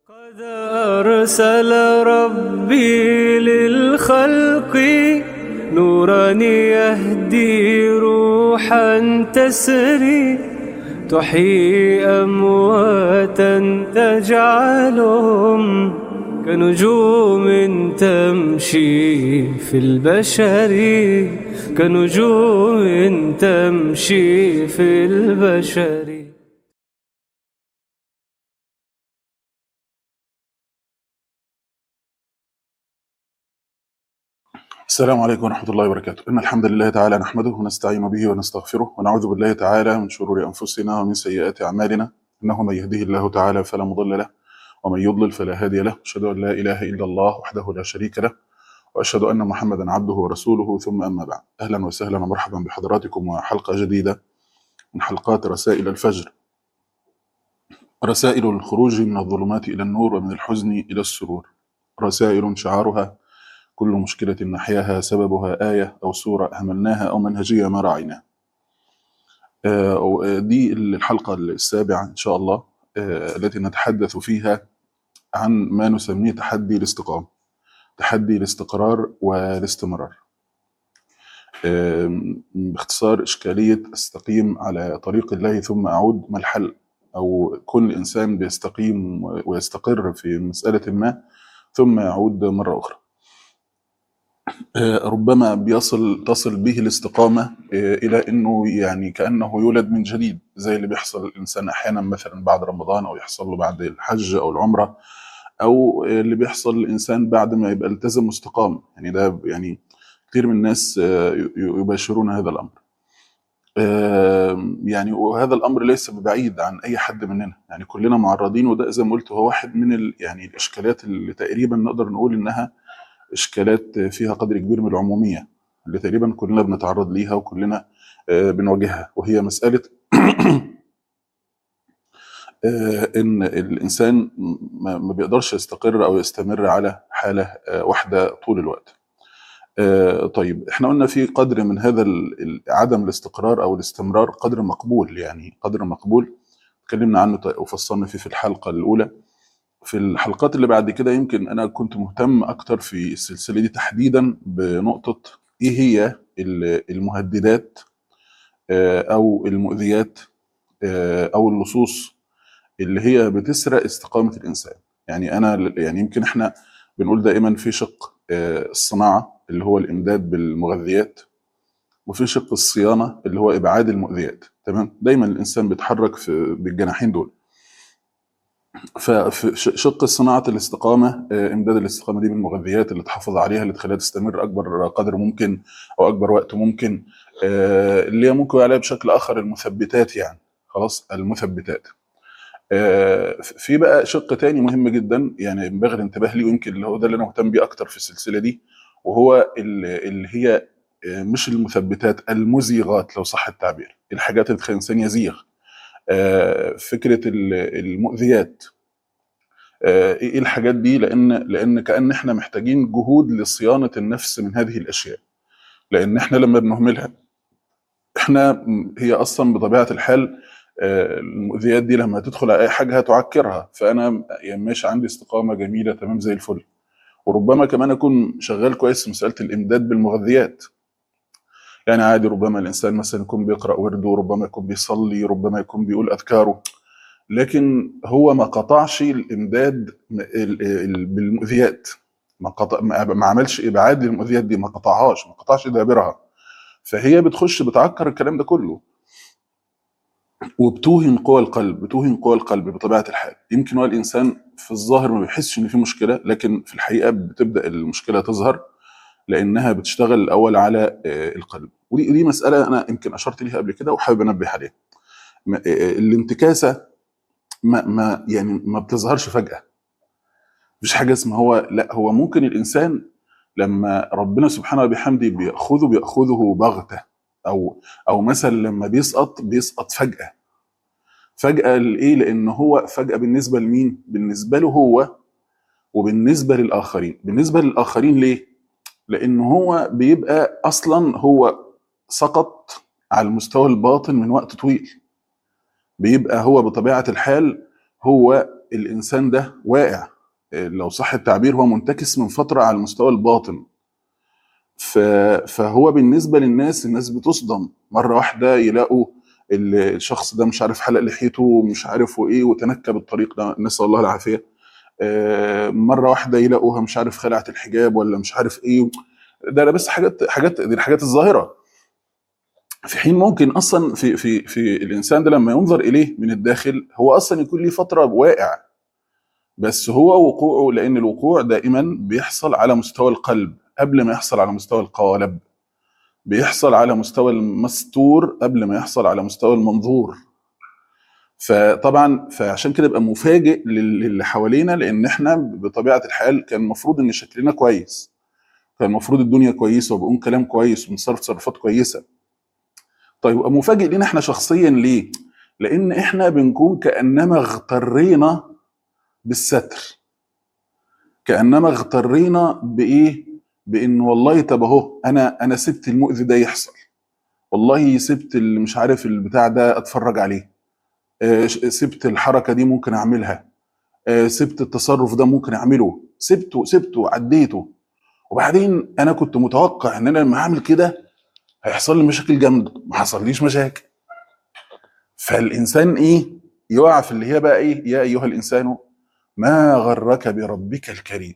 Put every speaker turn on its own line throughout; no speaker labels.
قد أرسل ربي للخلق نورا يهدي روحا تسري تحيي أمواتا تجعلهم كنجوم تمشي في البشر كنجوم تمشي في البشر
السلام عليكم ورحمة الله وبركاته إن الحمد لله تعالى نحمده ونستعين به ونستغفره ونعوذ بالله تعالى من شرور أنفسنا ومن سيئات أعمالنا إنه من يهده الله تعالى فلا مضل له ومن يضلل فلا هادي له أشهد أن لا إله إلا الله وحده لا شريك له وأشهد أن محمدا عبده ورسوله ثم أما بعد أهلا وسهلا ومرحبا بحضراتكم وحلقة جديدة من حلقات رسائل الفجر رسائل الخروج من الظلمات إلى النور ومن الحزن إلى السرور رسائل شعارها كل مشكلة نحياها سببها آية أو سورة أهملناها أو منهجية ما راعيناها آه، دي الحلقة السابعة إن شاء الله آه، التي نتحدث فيها عن ما نسميه تحدي الاستقامة تحدي الاستقرار والاستمرار آم، باختصار إشكالية أستقيم على طريق الله ثم أعود ما الحل أو كل إنسان بيستقيم ويستقر في مسألة ما ثم يعود مرة أخرى آه، ربما بيصل تصل به الاستقامة آه، إلى أنه يعني كأنه يولد من جديد زي اللي بيحصل الإنسان أحيانا مثلا بعد رمضان أو يحصل له بعد الحج أو العمرة أو آه، اللي بيحصل للإنسان بعد ما يبقى التزم واستقام يعني ده يعني كثير من الناس آه، ي- يباشرون هذا الأمر آه، يعني وهذا الأمر ليس بعيد عن أي حد مننا يعني كلنا معرضين وده زي ما قلت هو واحد من ال يعني الإشكالات اللي تقريبا نقدر نقول إنها اشكالات فيها قدر كبير من العموميه اللي تقريبا كلنا بنتعرض ليها وكلنا آه، بنواجهها وهي مساله آه، ان الانسان ما ما بيقدرش يستقر او يستمر على حاله آه، واحده طول الوقت. آه، طيب احنا قلنا في قدر من هذا ال- ال- عدم الاستقرار او الاستمرار قدر مقبول يعني قدر مقبول اتكلمنا عنه ط- وفصلنا فيه في الحلقه الاولى في الحلقات اللي بعد كده يمكن انا كنت مهتم اكتر في السلسله دي تحديدا بنقطه ايه هي ال- المهددات آه، او المؤذيات آه، او اللصوص اللي هي بتسرق استقامه الانسان يعني انا ل- يعني يمكن احنا بنقول دائما في شق آه، الصناعه اللي هو الامداد بالمغذيات وفي شق الصيانه اللي هو ابعاد المؤذيات تمام دايما الانسان بيتحرك في بالجناحين دول ففي ش- شق صناعة الاستقامة آه، إمداد الاستقامة دي بالمغذيات اللي تحافظ عليها اللي تخليها تستمر أكبر قدر ممكن أو أكبر وقت ممكن آه، اللي هي ممكن عليها بشكل آخر المثبتات يعني خلاص المثبتات آه، في بقى شق تاني مهم جدا يعني ينبغي الانتباه ليه ويمكن اللي هو ده اللي أنا مهتم بيه أكتر في السلسلة دي وهو ال- اللي هي آه، مش المثبتات المزيغات لو صح التعبير الحاجات اللي تخلي الإنسان يزيغ آه، فكرة ال- المؤذيات آه، ايه الحاجات دي لان لان كان احنا محتاجين جهود لصيانه النفس من هذه الاشياء لان احنا لما بنهملها احنا م- هي اصلا بطبيعه الحال آه، المؤذيات دي لما تدخل على اي حاجه هتعكرها فانا يعني ماشي عندي استقامه جميله تمام زي الفل وربما كمان اكون شغال كويس في مساله الامداد بالمغذيات يعني عادي ربما الانسان مثلا يكون بيقرا ورده ربما يكون بيصلي ربما يكون بيقول اذكاره لكن هو ما قطعش الامداد م- ال- ال- بالمؤذيات ما قطع ما ما عملش ابعاد للمؤذيات دي ما قطعهاش ما قطعش دابرها فهي بتخش بتعكر الكلام ده كله وبتوهن قوى القلب بتوهن قوى القلب بطبيعه الحال يمكن هو الانسان في الظاهر ما بيحسش ان في مشكله لكن في الحقيقه بتبدا المشكله تظهر لانها بتشتغل الاول على آه، القلب ودي دي مساله انا يمكن اشرت ليها قبل كده وحابب انبه عليها ما- آه، الانتكاسه ما ما يعني ما بتظهرش فجاه مفيش حاجه اسمها هو لا هو ممكن الانسان لما ربنا سبحانه وبحمده بياخذه بياخذه بغته او او مثلا لما بيسقط بيسقط فجاه فجاه لايه لان هو فجاه بالنسبه لمين بالنسبه له هو وبالنسبه للاخرين بالنسبه للاخرين ليه لان هو بيبقى اصلا هو سقط على المستوى الباطن من وقت طويل بيبقى هو بطبيعه الحال هو الانسان ده واقع آه، لو صح التعبير هو منتكس من فتره على المستوى الباطن ف- فهو بالنسبه للناس الناس بتصدم مره واحده يلاقوا ال- الشخص ده مش عارف حلق لحيته ومش عارف وايه وتنكب الطريق ده نسال الله العافيه آه، مره واحده يلاقوها مش عارف خلعت الحجاب ولا مش عارف ايه ده ده بس حاجات حاجات دي الحاجات الظاهره في حين ممكن اصلا في في في الانسان ده لما ينظر اليه من الداخل هو اصلا يكون ليه فتره واقع بس هو وقوعه لان الوقوع دائما بيحصل على مستوى القلب قبل ما يحصل على مستوى القوالب بيحصل على مستوى المستور قبل ما يحصل على مستوى المنظور فطبعا فعشان كده يبقى مفاجئ لل- للي حوالينا لان احنا بطبيعه الحال كان المفروض ان شكلنا كويس كان المفروض الدنيا كويسه وبنقول كلام كويس وبنصرف تصرفات كويسه طيب يبقى مفاجئ لينا احنا شخصيا ليه؟ لان احنا بنكون كانما اغترينا بالستر كانما اغترينا بايه؟ بان والله طب اهو انا انا سبت المؤذي ده يحصل والله سبت اللي مش عارف البتاع ده اتفرج عليه آه، ش- سبت الحركه دي ممكن اعملها آه، سبت التصرف ده ممكن اعمله سبته سبته عديته وبعدين انا كنت متوقع ان انا لما اعمل كده هيحصل لي مشاكل جامده ما حصليش مشاكل فالانسان ايه يقع في اللي هي بقى ايه يا ايها الانسان ما غرك بربك الكريم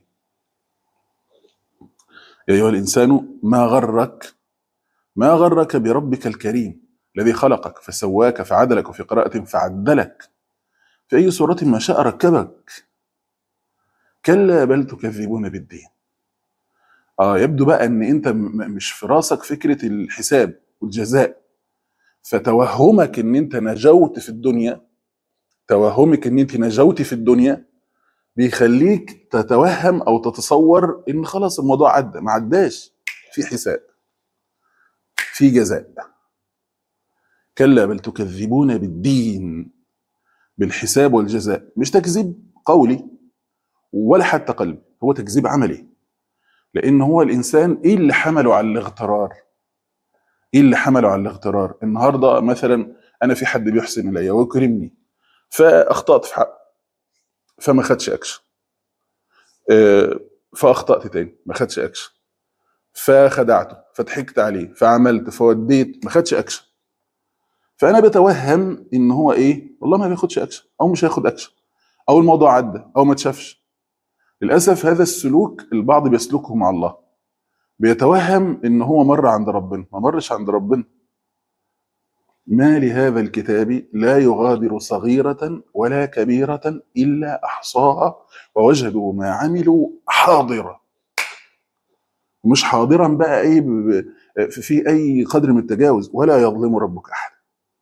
يا ايها الانسان ما غرك ما غرك بربك الكريم الذي خلقك فسواك فعدلك وفي قراءة فعدلك في أي صورة ما شاء ركبك كلا بل تكذبون بالدين اه يبدو بقى ان انت م- م- مش في راسك فكرة الحساب والجزاء فتوهمك ان انت نجوت في الدنيا توهمك ان انت نجوت في الدنيا بيخليك تتوهم او تتصور ان خلاص الموضوع عدى ما عداش في حساب في جزاء كلا بل تكذبون بالدين بالحساب والجزاء مش تكذيب قولي ولا حتى قلبي هو تكذيب عملي لان هو الانسان ايه اللي حمله على الاغترار ايه اللي حمله على الاغترار النهارده مثلا انا في حد بيحسن الي ويكرمني فاخطات في حقه فما خدش اكشن آه، فاخطات تاني ما خدش اكشن فخدعته فضحكت عليه فعملت فوديت ما خدش اكشن فانا بتوهم ان هو ايه والله ما بياخدش اكشن او مش هياخد اكشن او الموضوع عدى او ما اتشافش للاسف هذا السلوك البعض بيسلكه مع الله بيتوهم ان هو مر عند ربنا ما مرش عند ربنا ما لهذا الكتاب لا يغادر صغيرة ولا كبيرة إلا أحصاها ووجدوا ما عملوا حاضرا مش حاضرا بقى ايه ب- ب- في اي قدر من التجاوز ولا يظلم ربك احد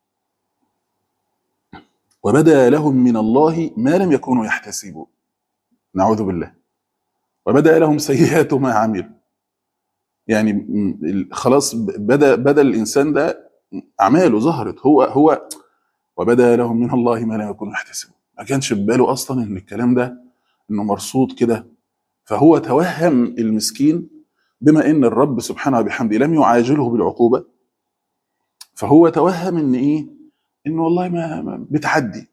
وبدا لهم من الله ما لم يكونوا يحتسبون نعوذ بالله وبدا لهم سيئات ما عملوا يعني م- ال- خلاص ب- بدا بدا الانسان ده اعماله ظهرت هو هو وبدا لهم من الله ما لم يكونوا يحتسبون ما كانش في باله اصلا ان الكلام ده انه مرصود كده فهو توهم المسكين بما ان الرب سبحانه وبحمده لم يعاجله بالعقوبه فهو توهم ان ايه ان والله ما, ما بتعدي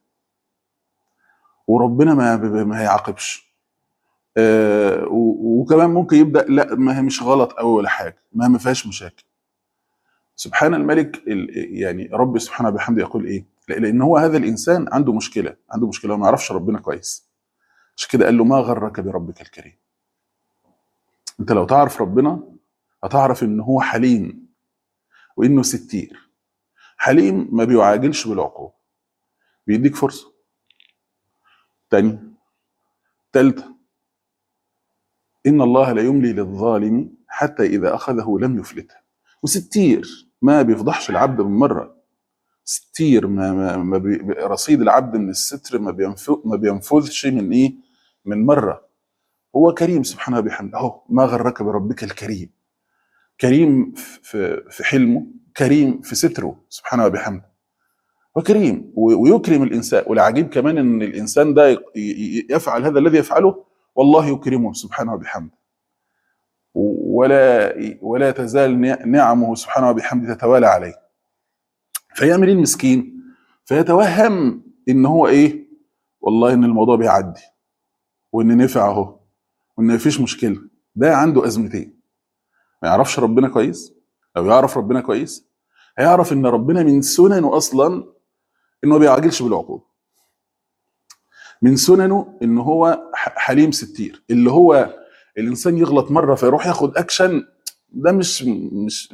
وربنا ما ما هيعاقبش آه و- وكمان ممكن يبدا لا ما هي مش غلط قوي ولا حاجه ما ما فيهاش مشاكل سبحان الملك ال- يعني رب سبحانه وبحمده يقول ايه لا- لان هو هذا الانسان عنده مشكله عنده مشكله وما يعرفش ربنا كويس عشان كده قال له ما غرك بربك الكريم انت لو تعرف ربنا هتعرف ان هو حليم وانه ستير حليم ما بيعاجلش بالعقوبه بيديك فرصه تاني تالتة إن الله لا يملي للظالم حتى إذا أخذه لم يفلته وستير ما بيفضحش العبد من مرة ستير ما, ما, ما بي رصيد العبد من الستر ما بينف- ما بينفذش من إيه من مرة هو كريم سبحانه وبحمده أهو ما غرك بربك الكريم كريم في في حلمه كريم في ستره سبحانه وبحمده وكريم و- ويكرم الانسان والعجيب كمان ان الانسان ده ي- ي- يفعل هذا الذي يفعله والله يكرمه سبحانه وبحمده ولا ولا تزال نع- نعمه سبحانه وبحمده تتوالى عليه فيعمل ايه المسكين فيتوهم ان هو ايه والله ان الموضوع بيعدي وان نفع اهو وان مفيش مشكله ده عنده ازمتين ما يعرفش ربنا كويس لو يعرف ربنا كويس هيعرف ان ربنا من سننه اصلا انه ما بيعجلش بالعقوبه من سننه ان هو ح- حليم ستير اللي هو الانسان يغلط مره فيروح ياخد اكشن ده مش مش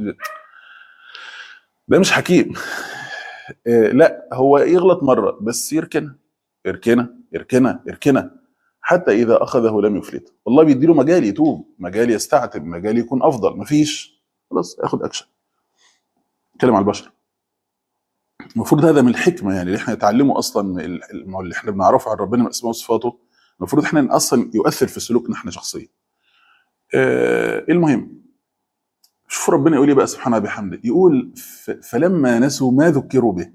ده مش حكيم آه، لا هو يغلط مره بس يركنها يركنها يركنها يركنها حتى اذا اخذه لم يفلت والله بيديله مجال يتوب مجال يستعتب مجال يكون افضل مفيش خلاص ياخد اكشن اتكلم على البشر المفروض هذا من الحكمه يعني اللي احنا نتعلمه اصلا من ال- ال- اللي احنا بنعرفه عن ربنا من اسماء وصفاته المفروض احنا اصلا يؤثر في سلوكنا احنا شخصيا آه المهم شوف ربنا يقول ايه بقى سبحانه وبحمده يقول ف- فلما نسوا ما ذكروا به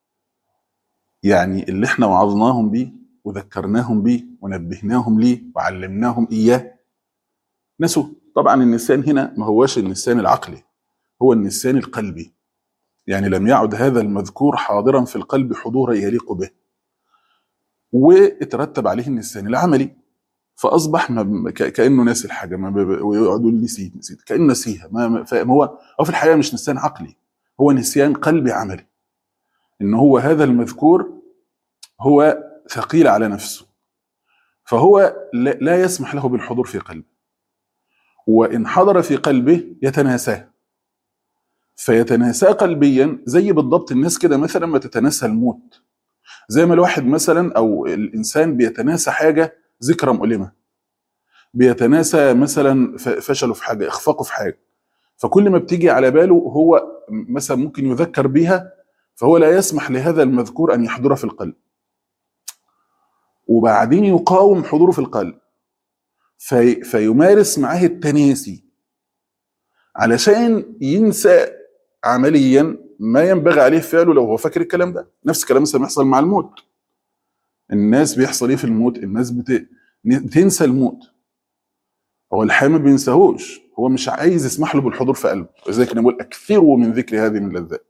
يعني اللي احنا وعظناهم بيه وذكرناهم بيه ونبهناهم ليه وعلمناهم اياه نسوا طبعا النسيان هنا ما هوش النسيان العقلي هو النسيان القلبي يعني لم يعد هذا المذكور حاضرا في القلب حضورا يليق به واترتب عليه النسيان العملي فاصبح ما ك- كانه ناسي الحاجه ما ب- ويقعد يقول نسيت نسيت كانه نسيها ما ما- فاهم هو هو في الحقيقه مش نسيان عقلي هو نسيان قلبي عملي ان هو هذا المذكور هو ثقيل على نفسه فهو لا لا يسمح له بالحضور في قلبه وان حضر في قلبه يتناساه فيتناساه قلبيا زي بالضبط الناس كده مثلا ما تتناسى الموت زي ما الواحد مثلا او الانسان بيتناسى حاجه ذكرى مؤلمه بيتناسى مثلا ف- فشله في حاجه اخفاقه في حاجه فكل ما بتيجي على باله هو مثلا ممكن يذكر بها فهو لا يسمح لهذا المذكور ان يحضر في القلب وبعدين يقاوم حضوره في القلب في فيمارس معاه التناسي علشان ينسى عمليا ما ينبغي عليه فعله لو هو فاكر الكلام ده نفس الكلام مثلا بيحصل مع الموت الناس بيحصل ايه في الموت الناس بت... بتنسى الموت هو الحياه ما بينساهوش هو مش عايز يسمح له بالحضور في قلبه لذلك انا بقول اكثروا من ذكر هذه من اللذات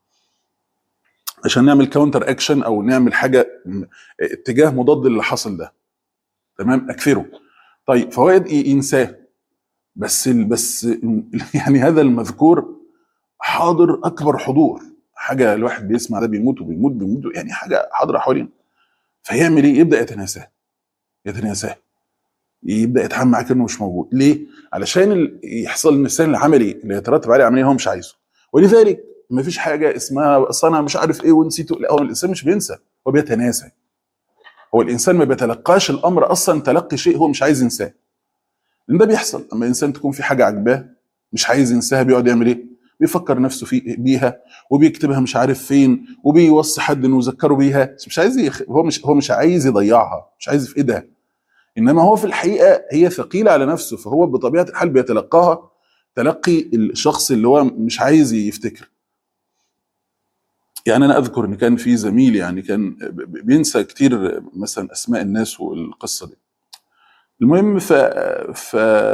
عشان نعمل كاونتر اكشن او نعمل حاجه م- اتجاه مضاد للي حصل ده تمام اكثره طيب فوائد إيه؟ ينساه بس ال... بس يعني هذا المذكور حاضر اكبر حضور حاجه الواحد بيسمع ده بيموت وبيموت بيموت يعني حاجه حاضره حوالينا فيعمل ايه يبدا يتناساه يتناساه يبدا يتعامل معاه كانه مش موجود ليه علشان ال- يحصل النسيان العملي اللي يترتب عليه عمليه هو مش عايزه ولذلك ما فيش حاجه اسمها اصل انا مش عارف ايه ونسيته لا هو الانسان مش بينسى هو بيتناسى هو الانسان ما بيتلقاش الامر اصلا تلقي شيء هو مش عايز ينساه لان ده بيحصل اما انسان تكون في حاجه عجباه مش عايز ينساها بيقعد يعمل ايه بيفكر نفسه في بيها وبيكتبها مش عارف فين وبيوصي حد انه يذكره بيها بس مش عايز يخ... هو مش هو مش عايز يضيعها مش عايز يفقدها انما هو في الحقيقه هي ثقيله على نفسه فهو بطبيعه الحال بيتلقاها تلقي الشخص اللي هو مش عايز يفتكر يعني انا اذكر ان كان في زميل يعني كان ب- ب- بينسى كتير مثلا اسماء الناس والقصه دي المهم ف ف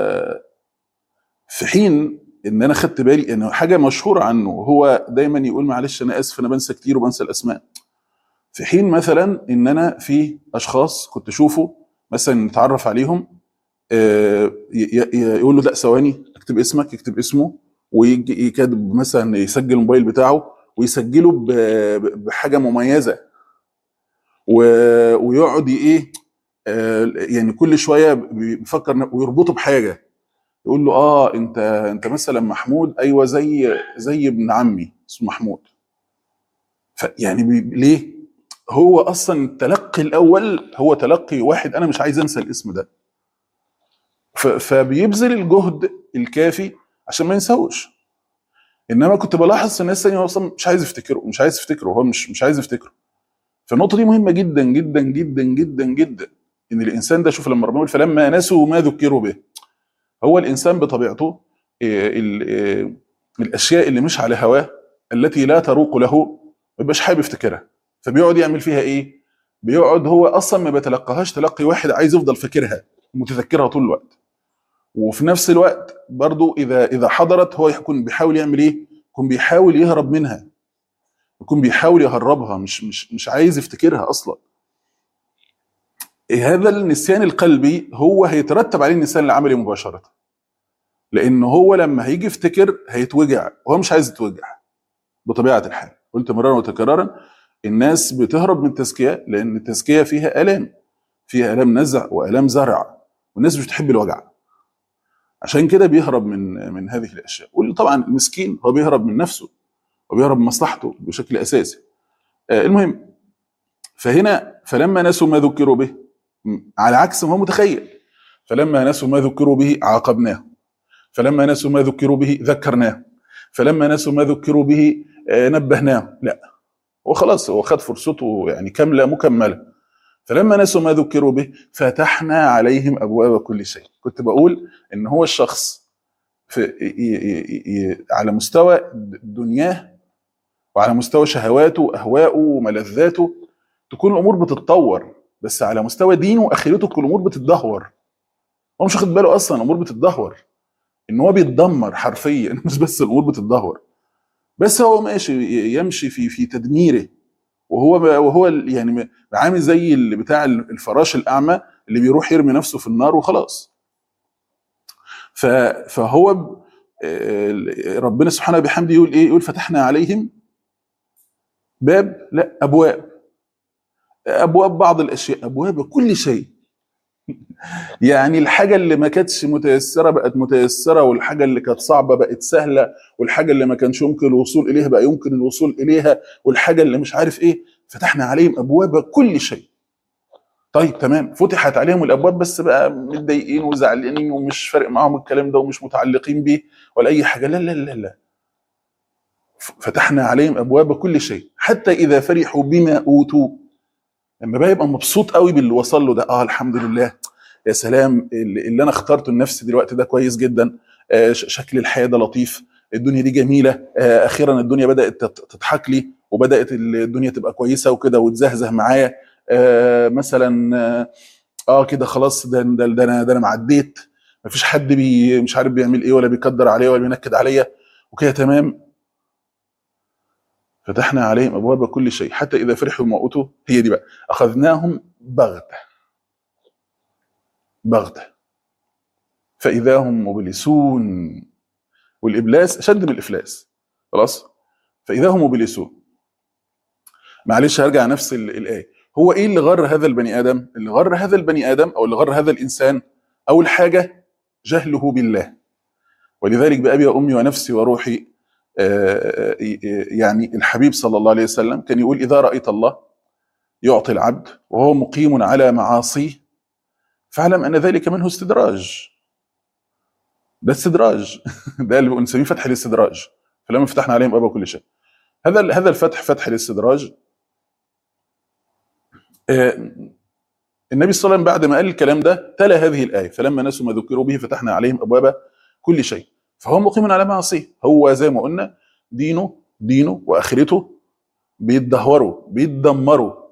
في حين ان انا خدت بالي انه حاجه مشهوره عنه هو دايما يقول معلش انا اسف انا بنسى كتير وبنسى الاسماء في حين مثلا ان انا في اشخاص كنت اشوفه مثلا نتعرف عليهم آه، ي- ي- يقول له لا ثواني اكتب اسمك يكتب اسمه ويجي يكتب مثلا يسجل الموبايل بتاعه ويسجله ب- ب- بحاجه مميزه و- ويقعد ي- ايه آه، يعني كل شويه بيفكر ن- ويربطه بحاجه يقول له اه انت انت مثلا محمود ايوه زي زي ابن عمي اسمه محمود فيعني بي- ليه؟ هو اصلا التلقي الاول هو تلقي واحد انا مش عايز انسى الاسم ده ف- فبيبذل الجهد الكافي عشان ما ينساهوش انما كنت بلاحظ الناس الثانيه هو اصلا مش عايز يفتكره مش عايز يفتكره هو مش مش عايز يفتكره فالنقطه دي مهمه جدا جدا جدا جدا جدا ان الانسان ده شوف لما ربنا يقول فلما نسوا ما ذكروا به هو الانسان بطبيعته إيه، ال- إيه، الاشياء اللي مش على هواه التي لا تروق له ما بيبقاش حابب يفتكرها فبيقعد يعمل فيها ايه؟ بيقعد هو اصلا ما بيتلقاهاش تلقي واحد عايز يفضل فاكرها متذكرها طول الوقت وفي نفس الوقت برضو اذا اذا حضرت هو يكون بيحاول يعمل ايه؟ يكون بيحاول يهرب منها يكون بيحاول يهربها مش مش مش عايز يفتكرها اصلا هذا النسيان القلبي هو هيترتب عليه النسيان العملي مباشره لان هو لما هيجي يفتكر هيتوجع وهو مش عايز يتوجع بطبيعه الحال قلت مرارا وتكرارا الناس بتهرب من التزكيه لان التزكيه فيها الام فيها الام نزع والام زرع والناس مش بتحب الوجع عشان كده بيهرب من من هذه الاشياء وطبعا المسكين هو بيهرب من نفسه وبيهرب من مصلحته بشكل اساسي آه، المهم فهنا فلما نسوا ما ذكروا به م، على عكس ما هو متخيل فلما نسوا ما ذكروا به عاقبناه فلما نسوا ما ذكروا به ذكرناه فلما نسوا ما ذكروا به آه، نبهناه لا هو خلاص هو خد فرصته يعني كامله مكمله فلما نسوا ما ذكروا به فتحنا عليهم ابواب كل شيء كنت بقول ان هو الشخص في ي- ي- ي- على مستوى دنياه وعلى مستوى شهواته واهوائه وملذاته تكون الامور بتتطور بس على مستوى دينه واخرته تكون الامور بتتدهور هو مش واخد باله اصلا الامور بتتدهور ان هو بيتدمر حرفيا مش بس الامور بتتدهور بس هو ماشي يمشي في في تدميره وهو وهو يعني عامل زي اللي بتاع الفراش الاعمى اللي بيروح يرمي نفسه في النار وخلاص ف- فهو ب- آه، ربنا سبحانه بحمده يقول ايه يقول فتحنا عليهم باب لا ابواب ابواب بعض الاشياء ابواب كل شيء يعني الحاجه اللي ما كانتش متيسره بقت متيسره والحاجه اللي كانت صعبه بقت سهله والحاجه اللي ما كانش يمكن الوصول اليها بقى يمكن الوصول اليها والحاجه اللي مش عارف ايه فتحنا عليهم ابواب كل شيء طيب تمام فتحت عليهم الابواب بس بقى متضايقين وزعلانين ومش فارق معاهم الكلام ده ومش متعلقين بيه ولا اي حاجه لا لا لا لا ف- فتحنا عليهم ابواب كل شيء حتى اذا فرحوا بما اوتوا لما بقى يبقى مبسوط قوي باللي وصل له ده اه الحمد لله يا سلام اللي اللي انا اخترته لنفسي دلوقتي ده كويس جدا آه ش- شكل الحياه ده لطيف الدنيا دي جميله آه اخيرا الدنيا بدات تت- تضحك لي وبدات الدنيا تبقى كويسه وكده وتزهزه معايا آه مثلا اه آه كده خلاص ده ده ده انا ده انا معديت مفيش حد بي مش عارف بيعمل ايه ولا بيقدر عليا ولا بينكد عليا وكده تمام فتحنا عليهم ابواب كل شيء حتى اذا فرحوا بما اوتوا هي دي بقى اخذناهم بغته بغته فاذا هم مبلسون والابلاس اشد من الافلاس خلاص فاذا هم مبلسون معلش هرجع نفس ال- الايه هو ايه اللي غر هذا البني ادم اللي غر هذا البني ادم او اللي غر هذا الانسان اول حاجه جهله بالله ولذلك بابي وامي ونفسي وروحي آه، يعني الحبيب صلى الله عليه وسلم كان يقول اذا رايت الله يعطي العبد وهو مقيم على معاصيه فاعلم ان ذلك منه استدراج ده استدراج ده اللي بنسميه فتح الاستدراج فلما فتحنا عليهم ابواب كل شيء هذا هذا الفتح فتح الاستدراج آه، النبي صلى الله عليه وسلم بعد ما قال الكلام ده تلا هذه الايه فلما نسوا ما ذكروا به فتحنا عليهم ابواب كل شيء فهو مقيم على معصيه هو زي ما قلنا دينه دينه واخرته بيتدهوروا بيتدمروا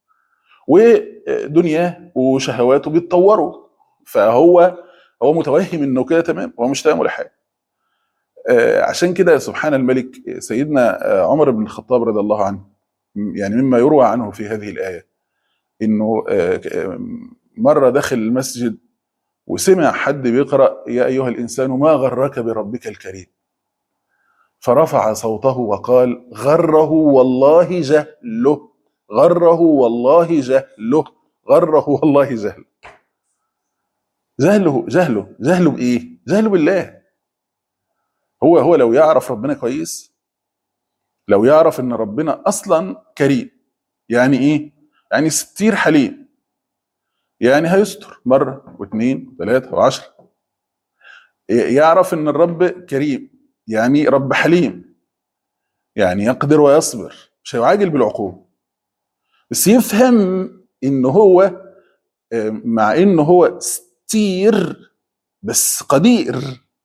ودنياه وشهواته بيتطوروا فهو هو متوهم انه كده تمام هو مش تمام ولا حاجه آه، عشان كده سبحان الملك سيدنا آه، عمر بن الخطاب رضي الله عنه م- يعني مما يروى عنه في هذه الايه انه آه، ك- آه، مره دخل المسجد وسمع حد بيقرا يا ايها الانسان ما غرك بربك الكريم فرفع صوته وقال غره والله جهله غره والله جهله غره والله جهله جهله جهله جهله بايه؟ جهله بالله هو هو لو يعرف ربنا كويس لو يعرف ان ربنا اصلا كريم يعني ايه؟ يعني ستير حليم يعني هيستر مره واثنين وثلاثه وعشره ي- يعرف ان الرب كريم يعني رب حليم يعني يقدر ويصبر مش هيعاجل بالعقوبه بس يفهم ان هو آه، مع انه هو ستير بس قدير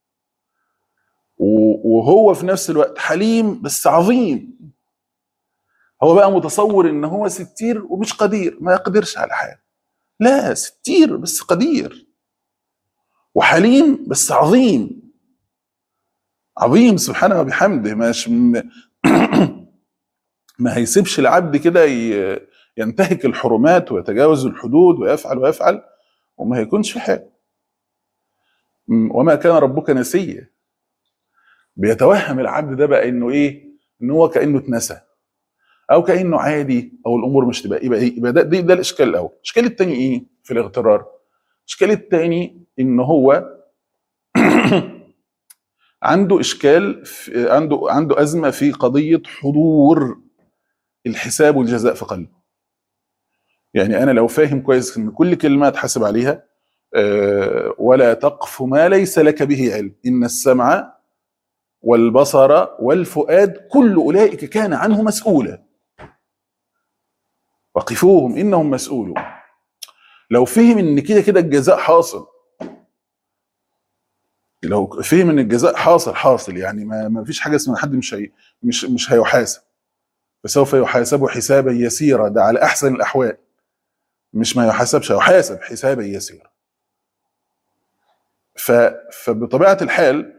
و- وهو في نفس الوقت حليم بس عظيم هو بقى متصور ان هو ستير ومش قدير ما يقدرش على حاجه لا ستير بس قدير وحليم بس عظيم عظيم سبحانه وبحمده مش م... ما هيسيبش العبد كده ي... ينتهك الحرمات ويتجاوز الحدود ويفعل ويفعل وما هيكونش في حاجه م- وما كان ربك نسيا بيتوهم العبد ده بقى انه ايه ان هو كانه اتنسى او كانه عادي او الامور مش تبقى يبقى ايه يبقى ده, ده, ده الاشكال الاول الاشكال الثاني ايه في الاغترار الاشكال الثاني ان هو عنده اشكال في عنده عنده ازمه في قضيه حضور الحساب والجزاء في قلبه يعني انا لو فاهم كويس ان كل كلمه اتحاسب عليها آه، ولا تقف ما ليس لك به علم ان السمع والبصر والفؤاد كل اولئك كان عنه مسؤولا وقفوهم انهم مسؤولون لو فهم ان كده كده الجزاء حاصل لو فهم ان الجزاء حاصل حاصل يعني ما, ما فيش حاجه اسمها حد مش هي مش مش هيحاسب فسوف يحاسب حسابا يسيرا ده على احسن الاحوال مش ما يحاسبش يحاسب حسابا يسيرا ف فبطبيعه الحال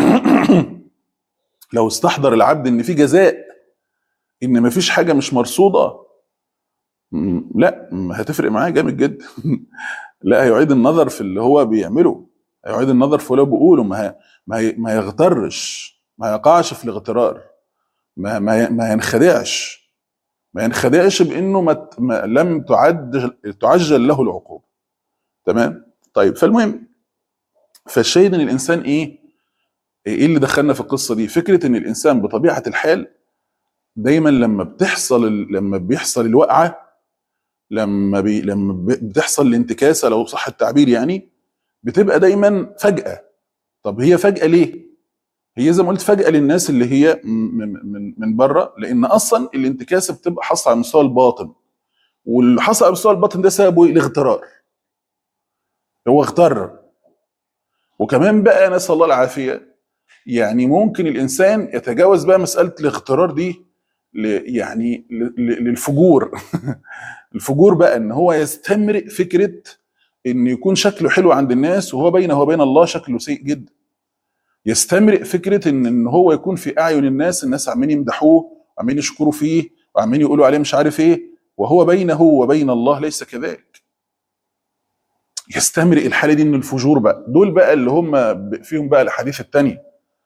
لو استحضر العبد ان في جزاء ان ما فيش حاجه مش مرصوده م- لا م- هتفرق معاه جامد جدا لا هيعيد النظر في اللي هو بيعمله هيعيد النظر في اللي هو بيقوله ما هي- ما هي- ما يغترش ما يقعش في الاغترار ما ما ما ينخدعش ما ينخدعش بانه ما ت- ما لم تعد تعجل له العقوبه تمام طيب فالمهم فالشاهد ان الانسان ايه ايه اللي دخلنا في القصه دي فكره ان الانسان بطبيعه الحال دايما لما بتحصل ال- لما بيحصل الوقعه لما بي لما ب- بتحصل الانتكاسه لو صح التعبير يعني بتبقى دايما فجاه طب هي فجاه ليه هي زي ما قلت فجاه للناس اللي هي م- من من من بره لان اصلا الانتكاسه بتبقى حاصله على مستوى الباطن واللي حصل على مستوى الباطن ده سببه ايه الاغترار هو اغتر وكمان بقى نسال الله العافيه يعني ممكن الانسان يتجاوز بقى مساله الاغترار دي ل- يعني ل- ل- للفجور الفجور بقى ان هو يستمرئ فكره ان يكون شكله حلو عند الناس وهو بينه وبين الله شكله سيء جدا يستمرئ فكره ان ان هو يكون في اعين الناس الناس عمالين يمدحوه وعمالين يشكروا فيه وعمالين يقولوا عليه مش عارف ايه وهو بينه وبين الله ليس كذلك يستمرئ الحاله دي من الفجور بقى دول بقى اللي هم ب- فيهم بقى الاحاديث التانية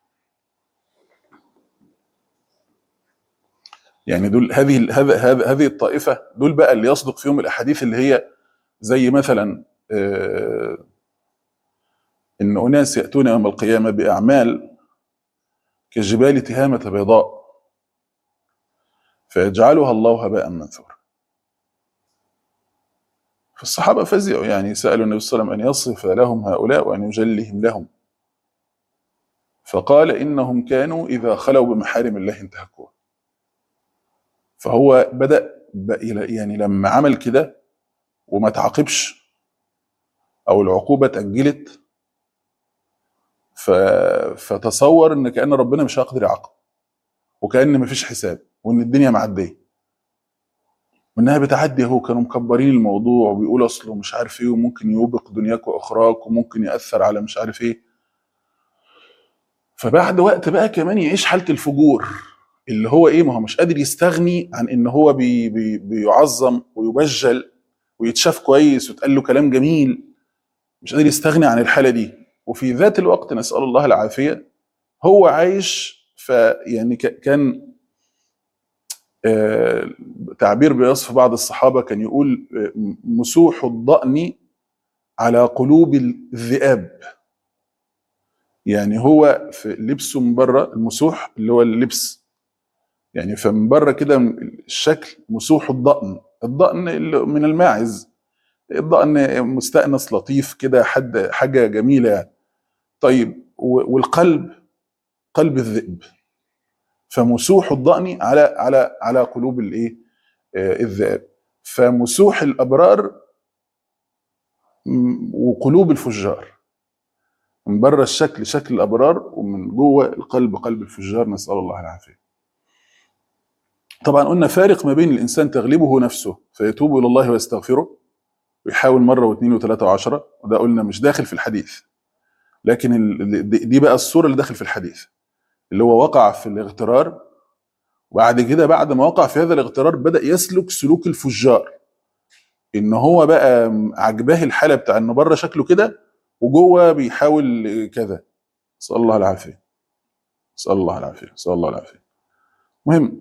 يعني دول هذه هذا هذا هذه الطائفه دول بقى اللي يصدق فيهم الاحاديث اللي هي زي مثلا آه، ان اناس ياتون يوم القيامه باعمال كجبال تهامه بيضاء فيجعلها الله هباء منثورا فالصحابه فزعوا يعني سالوا النبي صلى الله عليه وسلم ان يصف لهم هؤلاء وان يجلهم لهم فقال انهم كانوا اذا خلوا بمحارم الله انتهكوها فهو بدا ب- إلى- يعني لما عمل كده وما تعاقبش او العقوبه اتاجلت ف... فتصور ان كان ربنا مش هيقدر يعاقب وكان مفيش حساب وان الدنيا معديه وانها بتعدي اهو كانوا مكبرين الموضوع وبيقولوا اصله مش عارف ايه وممكن يوبق دنياك واخراك وممكن ياثر على مش عارف ايه فبعد وقت بقى كمان يعيش حاله الفجور اللي هو ايه ما هو مش قادر يستغني عن ان هو بي بي بيعظم ويبجل ويتشاف كويس ويتقال له كلام جميل مش قادر يستغني عن الحاله دي وفي ذات الوقت نسال الله العافيه هو عايش فيعني ك- كان آه، تعبير بيصف بعض الصحابه كان يقول آه، مسوح الضأن على قلوب الذئاب يعني هو في لبسه من بره المسوح اللي هو اللبس يعني فمن بره كده الشكل مسوح الضأن الضأن اللي من الماعز الضأن مستأنس لطيف كده حد حاجة جميلة يعني طيب و- والقلب قلب الذئب فمسوح الضأن على على على قلوب الايه آه، الذئاب فمسوح الأبرار م- وقلوب الفجار من بره الشكل شكل الأبرار ومن جوه القلب قلب الفجار نسأل الله العافية طبعا قلنا فارق ما بين الإنسان تغلبه نفسه فيتوب إلى الله ويستغفره ويحاول مرة واثنين وثلاثة وعشرة وده قلنا مش داخل في الحديث لكن ال- دي دي بقى الصورة اللي داخل في الحديث اللي هو وقع في الاغترار وبعد كده بعد ما وقع في هذا الاغترار بدا يسلك سلوك الفجار ان هو بقى عجباه الحاله بتاع انه بره شكله كده وجوه بيحاول كذا نسال الله العافيه نسال الله العافيه نسال الله العافيه المهم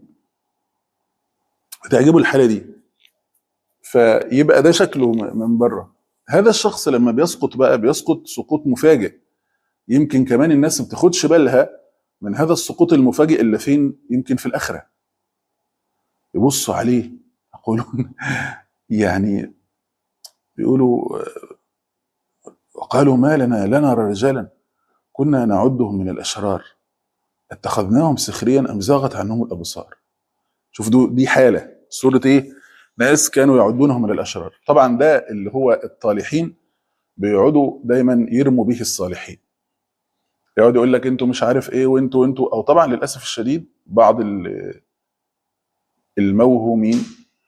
تعجبه الحاله دي فيبقى ده شكله م- من بره هذا الشخص لما بيسقط بقى بيسقط سقوط مفاجئ يمكن كمان الناس ما بتاخدش بالها من هذا السقوط المفاجئ اللي فين يمكن في الاخره يبصوا عليه يقولون يعني بيقولوا وقالوا ما لنا لا نرى رجالا كنا نعدهم من الاشرار اتخذناهم سخريا ام زاغت عنهم الابصار شوف دو دي حاله صوره ايه ناس كانوا يعدونهم من الاشرار طبعا ده اللي هو الطالحين بيقعدوا دايما يرموا به الصالحين يقعد يقول لك انتوا مش عارف ايه وانتوا وانتوا او طبعا للاسف الشديد بعض ال- الموهومين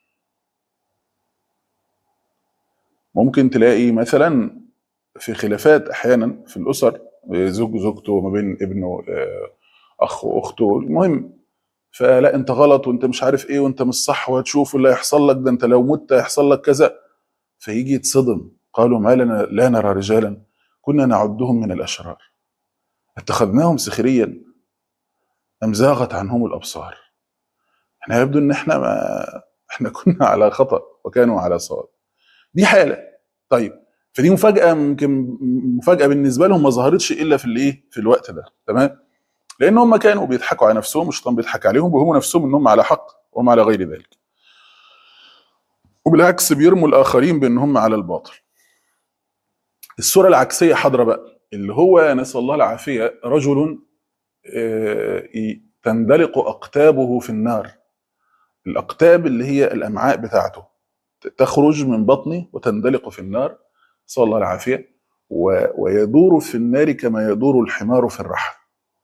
ممكن تلاقي مثلا في خلافات احيانا في الاسر زوج وزوجته وما بين ابنه آه، اخ واخته المهم فلا انت غلط وانت مش عارف ايه وانت مش صح وهتشوف اللي هيحصل لك ده انت لو مت هيحصل لك كذا فيجي يتصدم قالوا ما لنا لا نرى رجالا كنا نعدهم من الاشرار اتخذناهم سخريا ام زاغت عنهم الابصار احنا يبدو ان احنا ما احنا كنا على خطا وكانوا على صواب دي حاله طيب فدي مفاجاه يمكن مفاجاه بالنسبه لهم ما ظهرتش الا في الايه في الوقت ده تمام لان هم كانوا بيضحكوا على نفسهم والشيطان بيضحك عليهم وهم نفسهم انهم على حق وهم على غير ذلك وبالعكس بيرموا الاخرين بان هم على الباطل الصوره العكسيه حاضره بقى اللي هو نسال الله العافيه رجل آه، ي- تندلق اقتابه في النار الاقتاب اللي هي الامعاء بتاعته ت- تخرج من بطنه وتندلق في النار نسال الله العافيه و- ويدور في النار كما يدور الحمار في الرحى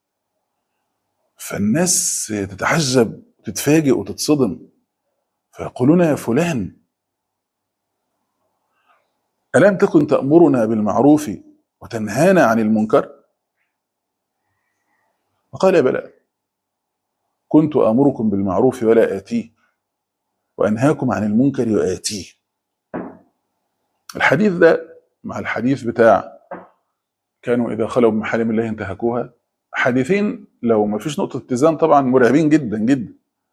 فالناس تتعجب وتتفاجئ وتتصدم فيقولون يا فلان ألم تكن تأمرنا بالمعروف وتنهانا عن المنكر فقال بلى كنت آمركم بالمعروف ولا آتيه وأنهاكم عن المنكر وآتيه الحديث ده مع الحديث بتاع كانوا إذا خلوا بمحارم الله انتهكوها حديثين لو ما فيش نقطة اتزان طبعا مرعبين جدا جدا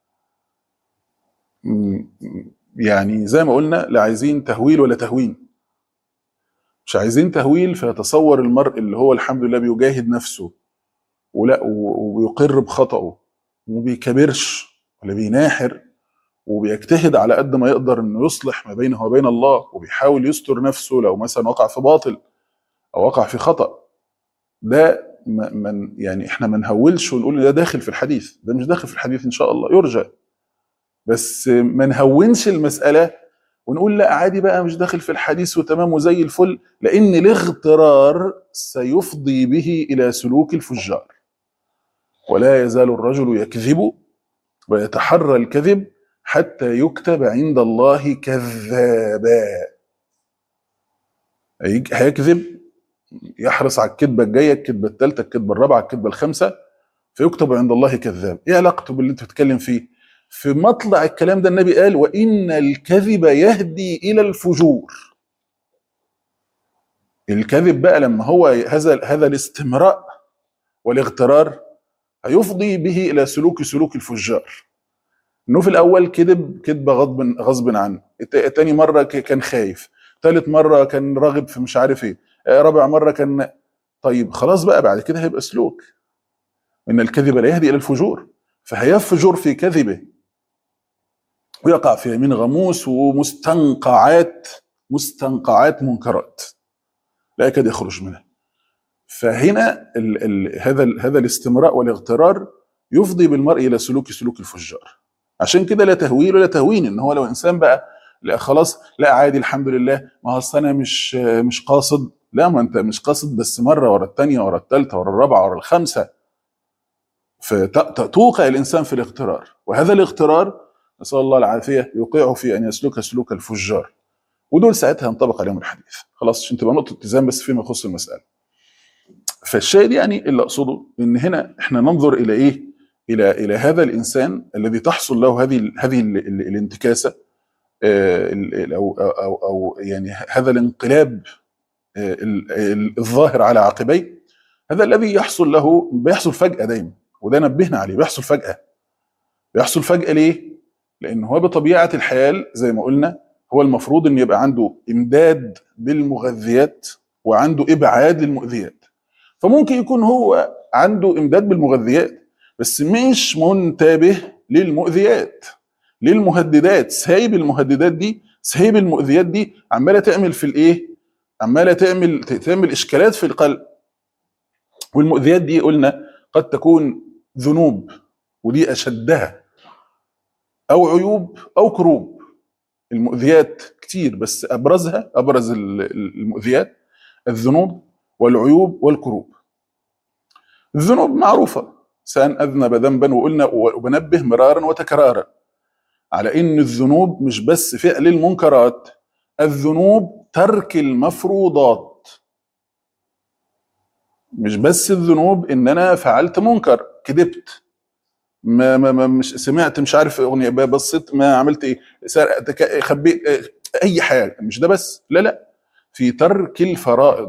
م- يعني زي ما قلنا لا عايزين تهويل ولا تهوين مش عايزين تهويل فيتصور المرء اللي هو الحمد لله بيجاهد نفسه ولا و- وبيقر بخطأه وما بيكبرش ولا بيناحر وبيجتهد على قد ما يقدر انه يصلح ما بينه وبين الله وبيحاول يستر نفسه لو مثلا وقع في باطل او وقع في خطأ ده ما- من يعني احنا ما نهولش ونقول إن ده داخل في الحديث ده مش داخل في الحديث ان شاء الله يرجى بس ما نهونش المسألة ونقول لا عادي بقى مش داخل في الحديث وتمام وزي الفل لأن الاغترار سيفضي به إلى سلوك الفجار ولا يزال الرجل يكذب ويتحرى الكذب حتى يكتب عند الله كذابا هيج- هيكذب يحرص على الكذبة الجاية الكذبة الثالثة الكذبة الرابعة الكذبة الخامسة فيكتب عند الله كذاب ايه علاقته باللي انت بتتكلم فيه في مطلع الكلام ده النبي قال وان الكذب يهدي الى الفجور الكذب بقى لما هو هذا هذا الاستمراء والاغترار هيفضي به الى سلوك سلوك الفجار انه في الاول كذب كذبه غصب غصب عنه الت- تاني مره ك- كان خايف ثالث مره كان راغب في مش عارف ايه آه، رابع مره كان طيب خلاص بقى بعد كده هيبقى سلوك ان الكذب لا يهدي الى الفجور فهيفجر في كذبه ويقع في يمين غموس ومستنقعات مستنقعات منكرات لا يكاد يخرج منها فهنا ال ال هذا ال هذا الاستمراء والاغترار يفضي بالمرء الى سلوك سلوك الفجار عشان كده لا تهويل ولا تهوين ان هو لو انسان بقى لا خلاص لا عادي الحمد لله ما هو أصل انا مش مش قاصد لا ما انت مش قاصد بس مره ورا الثانيه ورا الثالثه ورا الرابعه ورا الخامسه فتوقع الانسان في الاغترار وهذا الاغترار نسال الله العافيه يوقعه في ان يسلك سلوك الفجار ودول ساعتها ينطبق عليهم الحديث خلاص عشان تبقى نقطه اتزان بس فيما يخص المساله فالشاهد يعني اللي اقصده ان هنا احنا ننظر الى ايه الى الى هذا الانسان الذي تحصل له هذه ال- هذه ال- ال- الانتكاسه آه، ال- ال- او او او يعني هذا الانقلاب آه، ال- ال- الظاهر على عقبيه هذا الذي يحصل له بيحصل فجاه دايما وده نبهنا عليه بيحصل فجاه بيحصل فجاه ليه؟ لان هو بطبيعه الحال زي ما قلنا هو المفروض ان يبقى عنده امداد بالمغذيات وعنده ابعاد للمؤذيات فممكن يكون هو عنده امداد بالمغذيات بس مش منتبه للمؤذيات للمهددات سايب المهددات دي سايب المؤذيات دي عماله تعمل في الايه عماله تعمل تعمل اشكالات في القلب والمؤذيات دي قلنا قد تكون ذنوب ودي اشدها او عيوب او كروب المؤذيات كتير بس ابرزها ابرز ال- ال- المؤذيات الذنوب والعيوب والكروب الذنوب معروفه انسان اذنب ذنبا وقلنا وبنبه مرارا وتكرارا على ان الذنوب مش بس فعل المنكرات الذنوب ترك المفروضات مش بس الذنوب ان انا فعلت منكر كذبت ما, ما, ما مش سمعت مش عارف اغنيه بصيت ما عملت ايه سرقت ك- خبيت اه، اي حاجه مش ده بس لا لا في ترك الفرائض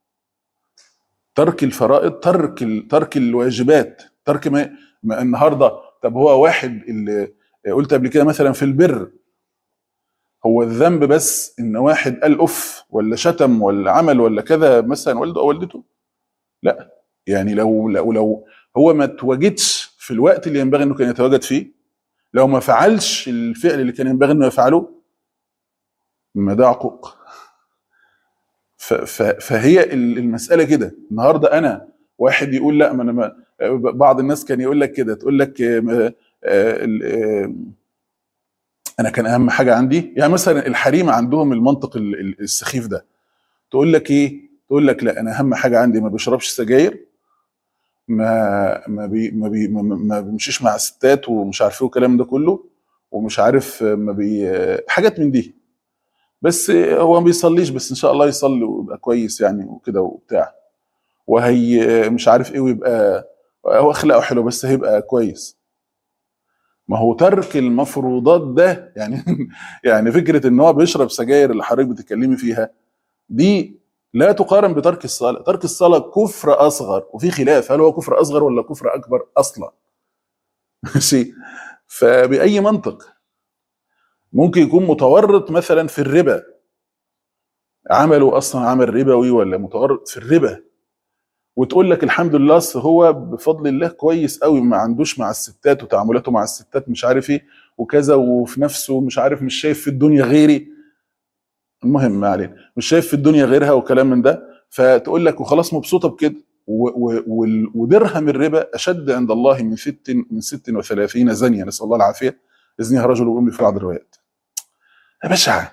ترك الفرائض ترك ال- ترك الواجبات ترك ما, ما النهارده طب هو واحد اللي قلت قبل كده مثلا في البر هو الذنب بس ان واحد قال اف ولا شتم ولا عمل ولا كذا مثلا والده او والدته لا يعني لو لو لو هو ما تواجدش في الوقت اللي ينبغي انه كان يتواجد فيه لو ما فعلش الفعل اللي كان ينبغي انه يفعله ما ده عقوق ف- ف- فهي ال- المساله كده النهارده انا واحد يقول لا ما انا ما بعض الناس كان يقول لك كده تقول لك آه، آه، ال- آه، انا كان اهم حاجه عندي يعني مثلا الحريم عندهم المنطق ال- ال- السخيف ده تقول لك ايه تقول لك لا انا اهم حاجه عندي ما بشربش سجاير ما ما بي ما, بي ما, ما بيمشيش مع ستات ومش عارف ايه والكلام ده كله ومش عارف ما بي حاجات من دي بس هو ما بيصليش بس ان شاء الله يصلي ويبقى كويس يعني وكده وبتاع وهي مش عارف ايه ويبقى هو اخلاقه حلو بس هيبقى كويس ما هو ترك المفروضات ده يعني يعني فكره ان هو بيشرب سجاير اللي حضرتك بتتكلمي فيها دي لا تقارن بترك الصلاه، ترك الصلاه كفر اصغر وفي خلاف هل هو كفر اصغر ولا كفر اكبر اصلا؟ ماشي فباي منطق ممكن يكون متورط مثلا في الربا عمله اصلا عمل ربوي ولا متورط في الربا وتقول لك الحمد لله اصل هو بفضل الله كويس قوي ما عندوش مع الستات وتعاملاته مع الستات مش عارف ايه وكذا وفي نفسه مش عارف مش شايف في الدنيا غيري المهم ما علينا مش شايف في الدنيا غيرها وكلام من ده فتقول لك وخلاص مبسوطه بكده و- و- وال- ودرهم الربا اشد عند الله من ست من 36 زانيه نسال الله العافيه يزنيها رجل وامي في بعض الروايات يا بشعه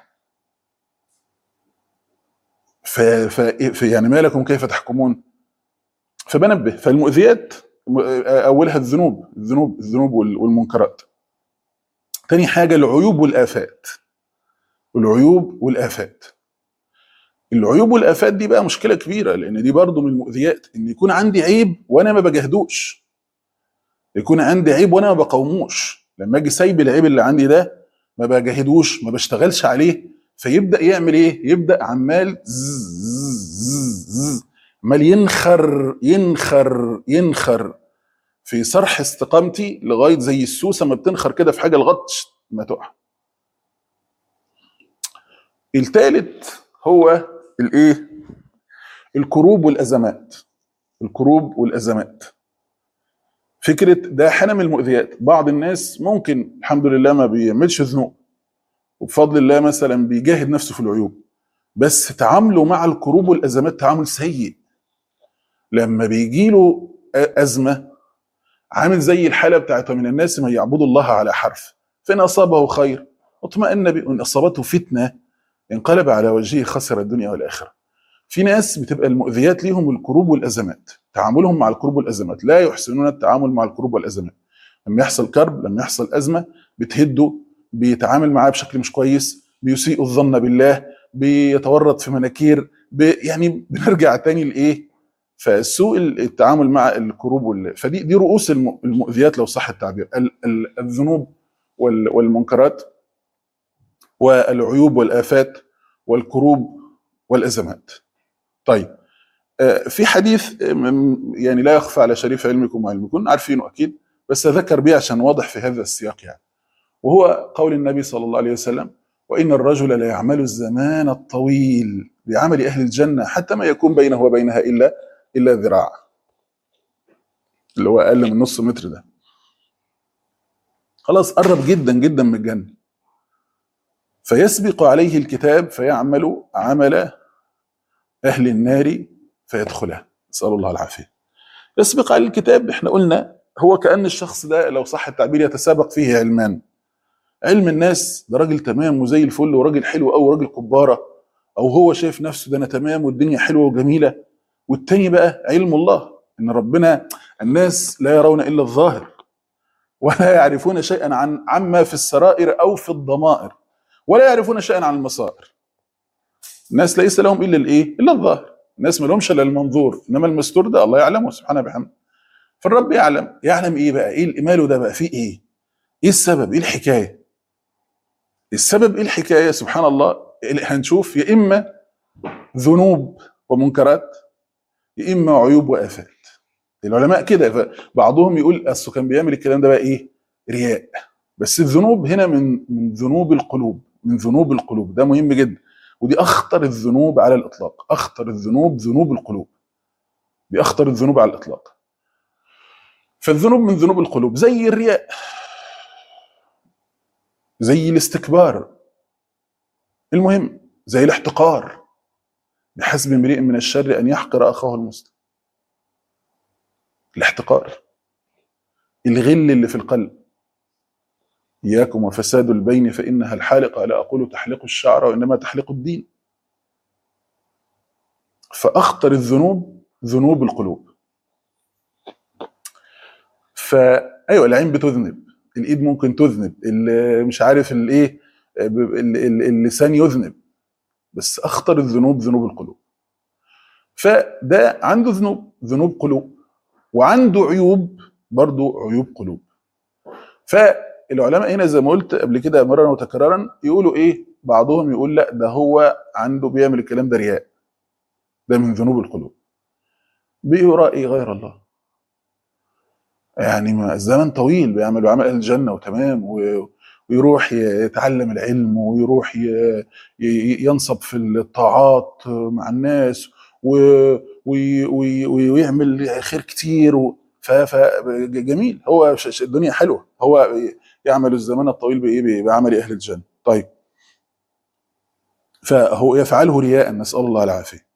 ف... ف... ف... يعني ما لكم كيف تحكمون فبنبه فالمؤذيات م- اولها الذنوب الذنوب الذنوب وال- والمنكرات تاني حاجه العيوب والافات العيوب والافات العيوب والافات دي بقى مشكله كبيره لان دي برضو من المؤذيات ان يكون عندي عيب وانا ما بجهدوش يكون عندي عيب وانا ما بقاوموش لما اجي سايب العيب اللي عندي ده ما بجهدوش ما بشتغلش عليه فيبدا يعمل ايه يبدا عمال زز زز زز زز عمال ينخر ينخر ينخر في صرح استقامتي لغايه زي السوسه ما بتنخر كده في حاجه لغايه ما تقع الثالث هو الايه الكروب والازمات الكروب والازمات فكره ده حاله من المؤذيات بعض الناس ممكن الحمد لله ما بيعملش ذنوب وبفضل الله مثلا بيجاهد نفسه في العيوب بس تعامله مع الكروب والازمات تعامل سيء لما بيجي له ازمه عامل زي الحاله بتاعت من الناس من يعبدوا الله على حرف فان اصابه خير اطمأن به وان اصابته فتنه انقلب على وجهه خسر الدنيا والاخره في ناس بتبقى المؤذيات ليهم الكروب والازمات تعاملهم مع الكروب والازمات لا يحسنون التعامل مع الكروب والازمات لما يحصل كرب لما يحصل ازمه بتهده بيتعامل معاه بشكل مش كويس بيسيء الظن بالله بيتورط في مناكير بي يعني بنرجع تاني لايه فسوء التعامل مع الكروب وال... فدي دي رؤوس الم- المؤذيات لو صح التعبير ال- ال- الذنوب وال- والمنكرات والعيوب والآفات والكروب والأزمات طيب آه، في حديث آه، من- يعني لا يخفى على شريف علمكم وعلمكم عارفينه أكيد بس أذكر به عشان واضح في هذا السياق يعني وهو قول النبي صلى الله عليه وسلم وإن الرجل لا يعمل الزمان الطويل بعمل أهل الجنة حتى ما يكون بينه وبينها إلا إلا ذراع اللي هو أقل من نص متر ده خلاص قرب جدا جدا من الجنة فيسبق عليه الكتاب فيعمل عمل أهل النار فيدخلها نسأل الله العافية يسبق عليه الكتاب احنا قلنا هو كأن الشخص ده لو صح التعبير يتسابق فيه علمان علم الناس ده راجل تمام وزي الفل وراجل حلو أو راجل كبارة أو هو شايف نفسه ده أنا تمام والدنيا حلوة وجميلة والتاني بقى علم الله إن ربنا الناس لا يرون إلا الظاهر ولا يعرفون شيئا عن عما في السرائر أو في الضمائر ولا يعرفون شيئا عن المصائر الناس ليس لهم إلا الإيه؟ إلا الظاهر الناس ما لهمش إلا المنظور إنما المستور ده الله يعلمه سبحانه بحمده فالرب يعلم يعلم إيه بقى؟ إيه الإماله ده بقى فيه إيه؟ إيه السبب؟ إيه الحكاية؟ السبب إيه الحكاية؟ سبحان الله هنشوف يا إما ذنوب ومنكرات يا إما عيوب وآفات العلماء كده بعضهم يقول أصله كان بيعمل الكلام ده بقى إيه؟ رياء بس الذنوب هنا من من ذنوب القلوب من ذنوب القلوب ده مهم جدا ودي اخطر الذنوب على الاطلاق اخطر الذنوب ذنوب القلوب دي اخطر الذنوب على الاطلاق فالذنوب من ذنوب القلوب زي الرياء زي الاستكبار المهم زي الاحتقار بحسب امرئ من الشر ان يحقر اخاه المسلم الاحتقار الغل اللي في القلب إياكم وفساد البين فإنها الحالقة لا أقول تحلق الشعر وإنما تحلق الدين فأخطر الذنوب ذنوب القلوب فأيوة العين بتذنب الإيد ممكن تذنب اللي مش عارف الإيه اللسان يذنب بس أخطر الذنوب ذنوب القلوب فده عنده ذنوب ذنوب قلوب وعنده عيوب برضو عيوب قلوب ف العلماء هنا زي ما قلت قبل كده مرة وتكرارا يقولوا ايه بعضهم يقول لا ده هو عنده بيعمل الكلام ده رياء ده من ذنوب القلوب بيرائي غير الله يعني ما الزمن طويل بيعمل عمل اهل الجنه وتمام ويروح يتعلم العلم ويروح ينصب في الطاعات مع الناس ويعمل خير كتير فجميل هو الدنيا حلوه هو يعمل الزمان الطويل بايه بعمل اهل الجنه طيب فهو يفعله رياء نسال الله العافيه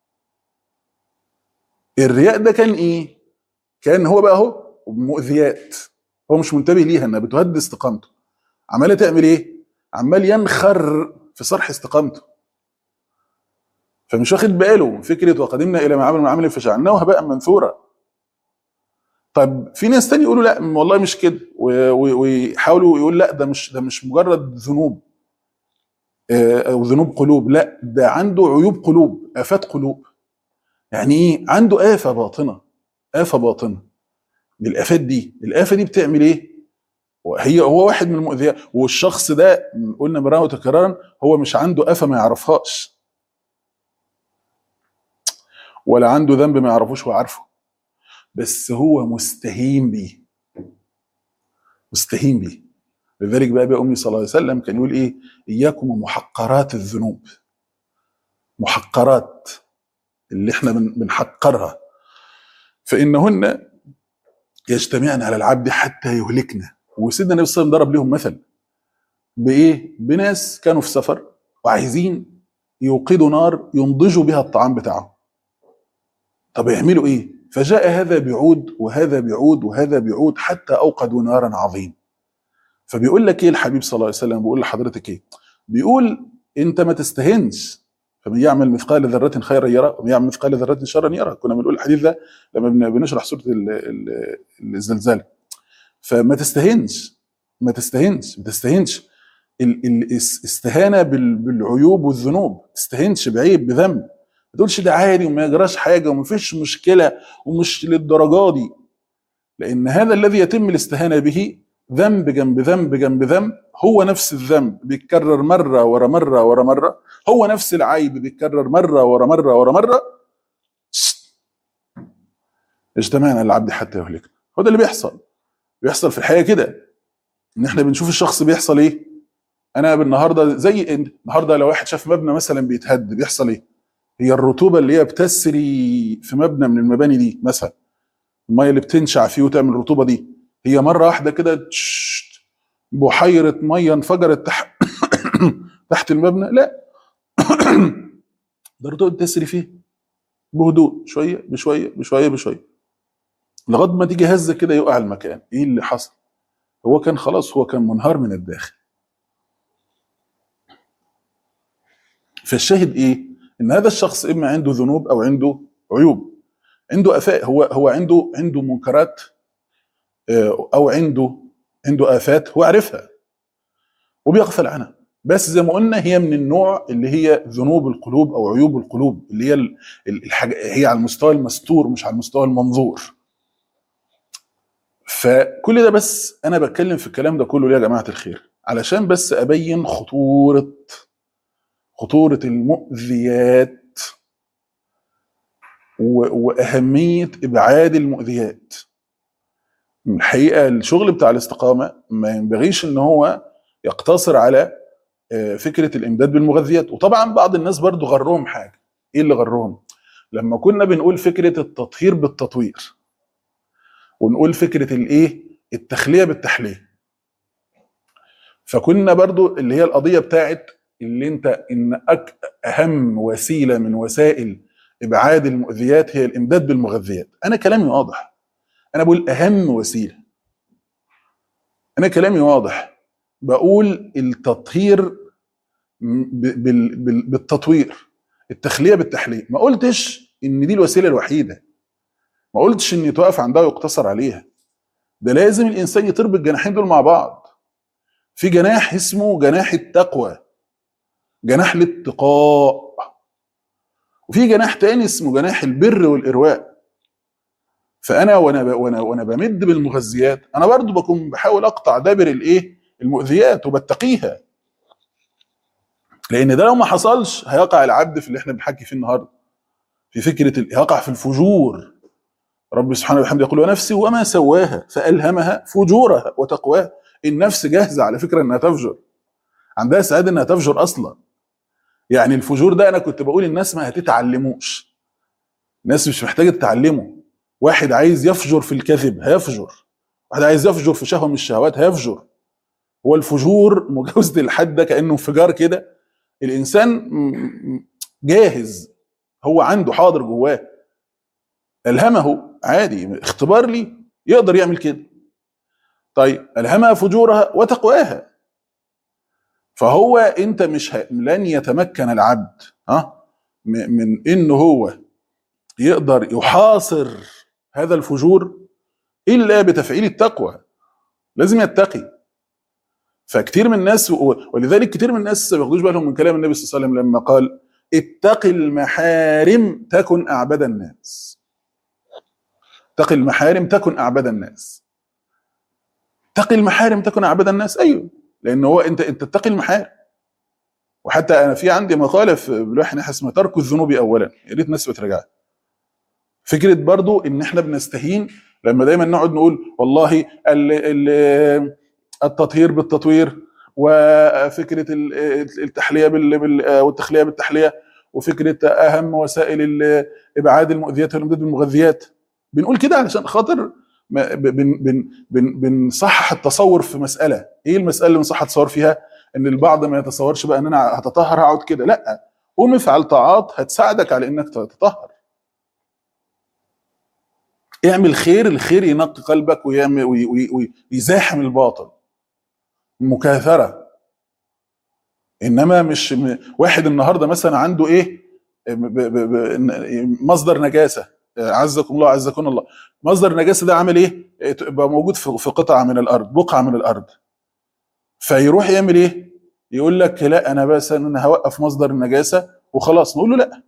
الرياء ده كان ايه كان هو بقى اهو مؤذيات هو مش منتبه ليها انها بتهدي استقامته عماله تعمل ايه عمال ينخر في صرح استقامته فمش واخد باله فكره وقدمنا الى ما عمل من عمل فجعلناه هباء منثورا طب في ناس تاني يقولوا لا والله مش كده ويحاولوا يقول لا ده مش ده مش مجرد ذنوب او ذنوب قلوب لا ده عنده عيوب قلوب افات قلوب يعني ايه عنده آفة باطنة آفة باطنة بالآفات دي الآفة دي بتعمل ايه هي هو واحد من المؤذيات والشخص ده قلنا مرة وتكرارا هو مش عنده آفة ما يعرفهاش ولا عنده ذنب ما يعرفوش وعارفه بس هو مستهين بيه مستهين بيه لذلك بقى بقى امي صلى الله عليه وسلم كان يقول ايه اياكم ومحقرات الذنوب محقرات اللي احنا بنحقرها فانهن يجتمعن على العبد حتى يهلكنا وسيدنا النبي صلى الله عليه وسلم ضرب لهم مثل بايه بناس كانوا في سفر وعايزين يوقدوا نار ينضجوا بها الطعام بتاعهم طب يعملوا ايه فجاء هذا بعود وهذا بعود وهذا بعود حتى اوقدوا نارا عظيم فبيقول لك ايه الحبيب صلى الله عليه وسلم بيقول لحضرتك ايه بيقول انت ما تستهنش فمن يعمل مثقال ذرة خيرا يرى ومن يعمل مثقال ذرة شرا يرى كنا بنقول الحديث ده لما بنشرح سورة الزلزال فما تستهنش ما تستهنش ما تستهنش الاستهانة بالعيوب والذنوب ما تستهنش بعيب بذنب ما تقولش ده عادي وما يجراش حاجه ومفيش مشكله ومش للدرجه دي لان هذا الذي يتم الاستهانه به ذنب جنب ذنب جنب ذنب هو نفس الذنب بيتكرر مره ورا مره ورا مره هو نفس العيب بيتكرر مره ورا مره ورا مره اجتمعنا العبد حتى يهلكنا هو ده اللي بيحصل بيحصل في الحياه كده ان احنا بنشوف الشخص بيحصل ايه انا النهارده زي إن- النهارده لو واحد شاف مبنى مثلا بيتهد بيحصل ايه هي الرطوبه اللي هي بتسري في مبنى من المباني دي مثلا الميه اللي بتنشع فيه وتعمل الرطوبه دي هي مره واحده كده تشت، بحيره ميه انفجرت تحت تحت المبنى لا ده الرطوبه بتسري فيه بهدوء شويه بشويه بشويه بشويه لغايه ما تيجي هزه كده يقع المكان ايه اللي حصل هو كان خلاص هو كان منهار من الداخل فالشاهد ايه ان هذا الشخص اما عنده ذنوب او عنده عيوب عنده افات هو هو عنده عنده منكرات آه، او عنده عنده افات هو عارفها وبيغفل عنها بس زي ما قلنا هي من النوع اللي هي ذنوب القلوب او عيوب القلوب اللي هي ال- ال- الحاجة هي على المستوى المستور مش على المستوى المنظور فكل ده بس انا بتكلم في الكلام ده كله ليه يا جماعه الخير علشان بس ابين خطوره خطوره المؤذيات و- واهميه ابعاد المؤذيات الحقيقه الشغل بتاع الاستقامه ما ينبغيش ان هو يقتصر على آه، فكره الامداد بالمغذيات وطبعا بعض الناس برضو غرهم حاجه ايه اللي غرهم لما كنا بنقول فكره التطهير بالتطوير ونقول فكره الايه التخليه بالتحليه فكنا برضو اللي هي القضيه بتاعت اللي انت ان أك اهم وسيله من وسائل ابعاد المؤذيات هي الامداد بالمغذيات انا كلامي واضح انا بقول اهم وسيله انا كلامي واضح بقول التطهير ب- بال- بال- بالتطوير التخليه بالتحليه ما قلتش ان دي الوسيله الوحيده ما قلتش ان يتوقف عندها ويقتصر عليها ده لازم الانسان يطير بالجناحين دول مع بعض في جناح اسمه جناح التقوى جناح الاتقاء وفي جناح تاني اسمه جناح البر والارواء فانا وانا ب... وانا وانا بمد بالمغذيات انا برضو بكون بحاول اقطع دابر الايه المؤذيات وبتقيها لان ده لو ما حصلش هيقع العبد في اللي احنا بنحكي فيه النهارده في فكره ال- هيقع في الفجور رب سبحانه وبحمده يقول ونفسي وما سواها فالهمها فجورها وتقواها النفس جاهزه على فكره انها تفجر عندها استعداد انها تفجر اصلا يعني الفجور ده انا كنت بقول الناس ما هتتعلموش الناس مش محتاجه تتعلمه واحد عايز يفجر في الكذب هيفجر واحد عايز يفجر في شهوه من الشهوات هيفجر هو الفجور مجاوزة الحد ده كانه انفجار كده الانسان م- م- جاهز هو عنده حاضر جواه الهمه عادي اختبار لي يقدر يعمل كده طيب الهمها فجورها وتقواها فهو انت مش ه... لن يتمكن العبد ها م- من انه هو يقدر يحاصر هذا الفجور الا بتفعيل التقوى لازم يتقي فكتير من الناس و- ولذلك كتير من الناس ما بياخدوش بالهم من كلام النبي صلى الله عليه وسلم لما قال اتق المحارم تكن اعبد الناس اتق المحارم تكن اعبد الناس اتق المحارم تكن اعبد الناس ايوه لان هو انت انت تتقي المحارم وحتى انا في عندي مقاله في بالواحد ناحيه اسمها ترك الذنوب اولا يا ريت الناس بتراجعها فكره برضو ان احنا بنستهين لما دايما نقعد نقول والله ال ال التطهير بالتطوير وفكره ال- التحليه بال بال- والتخليه بالتحليه وفكره اهم وسائل ال- ابعاد المؤذيات والامداد بالمغذيات بنقول كده علشان خاطر ما- ب- بن بن بن بنصحح التصور في مساله ايه المساله اللي بنصحح التصور فيها ان البعض ما يتصورش بقى ان انا هتطهر هقعد كده لا قوم افعل طاعات هتساعدك على انك تتطهر اعمل خير الخير ينقي قلبك ويعمل وي- وي- وي- ويزاحم الباطل مكاثره انما مش م- واحد النهارده مثلا عنده ايه ب- ب- ب- مصدر نجاسه عزكم الله عزكم الله مصدر النجاسه ده عامل ايه يبقى موجود في في قطعه من الارض بقعه من الارض فيروح يعمل ايه يقول لك لا انا بس انا هوقف مصدر النجاسه وخلاص نقول له لا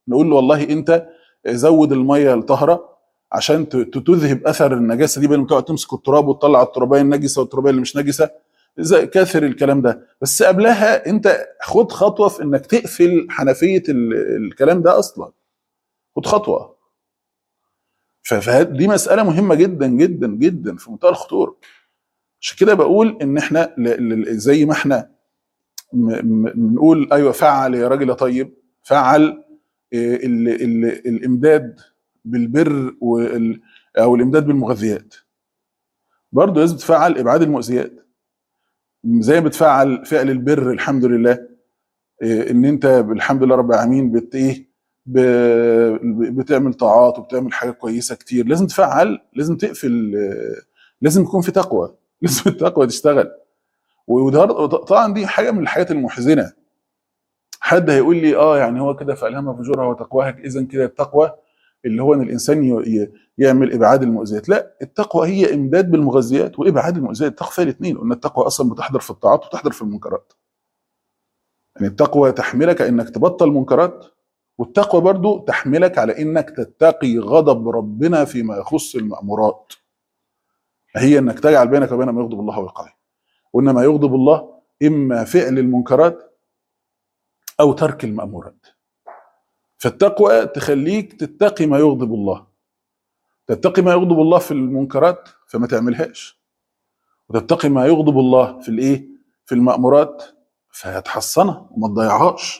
نقول له والله انت زود الميه الطاهره عشان ت- ت- تذهب اثر النجاسه دي بدل ما تقعد تمسك التراب وتطلع الترابيه النجسه والترابيه اللي مش نجسه زي كاثر الكلام ده بس قبلها انت خد خطوه في انك تقفل حنفيه ال- الكلام ده اصلا خد خطوه ف- فدي مساله مهمه جدا جدا جدا في منتهى الخطوره عشان كده بقول ان احنا ل- ل- زي ما احنا م- م- بنقول ايوه فعل يا راجل يا طيب فعل إيه، ال ال الامداد بالبر وال او الامداد بالمغذيات برضه لازم تفعل ابعاد المؤذيات زي ما بتفعل فعل البر الحمد لله إيه، ان انت الحمد لله رب العالمين بت ايه ب- بتعمل طاعات وبتعمل حاجات كويسه كتير لازم تفعل لازم تقفل آه، لازم يكون في تقوى لازم التقوى تشتغل وده طبعا دي حاجه من الحاجات المحزنه حد هيقول لي اه يعني هو كده فالهمها فجورها وتقواها اذا كده التقوى اللي هو ان الانسان ي- ي- يعمل ابعاد المؤذيات لا التقوى هي امداد بالمغذيات وابعاد المؤذيات التقوى فيها الاثنين قلنا التقوى اصلا بتحضر في الطاعات وتحضر في المنكرات يعني التقوى تحملك انك تبطل منكرات والتقوى برضو تحملك على انك تتقي غضب ربنا فيما يخص المأمورات هي انك تجعل بينك وبين ما يغضب الله ويقعه وان ما يغضب الله اما فعل المنكرات او ترك المأمورات فالتقوى تخليك تتقي ما يغضب الله تتقي ما يغضب الله في المنكرات فما تعملهاش وتتقي ما يغضب الله في الايه في المأمورات فهتحصنها وما تضيعهاش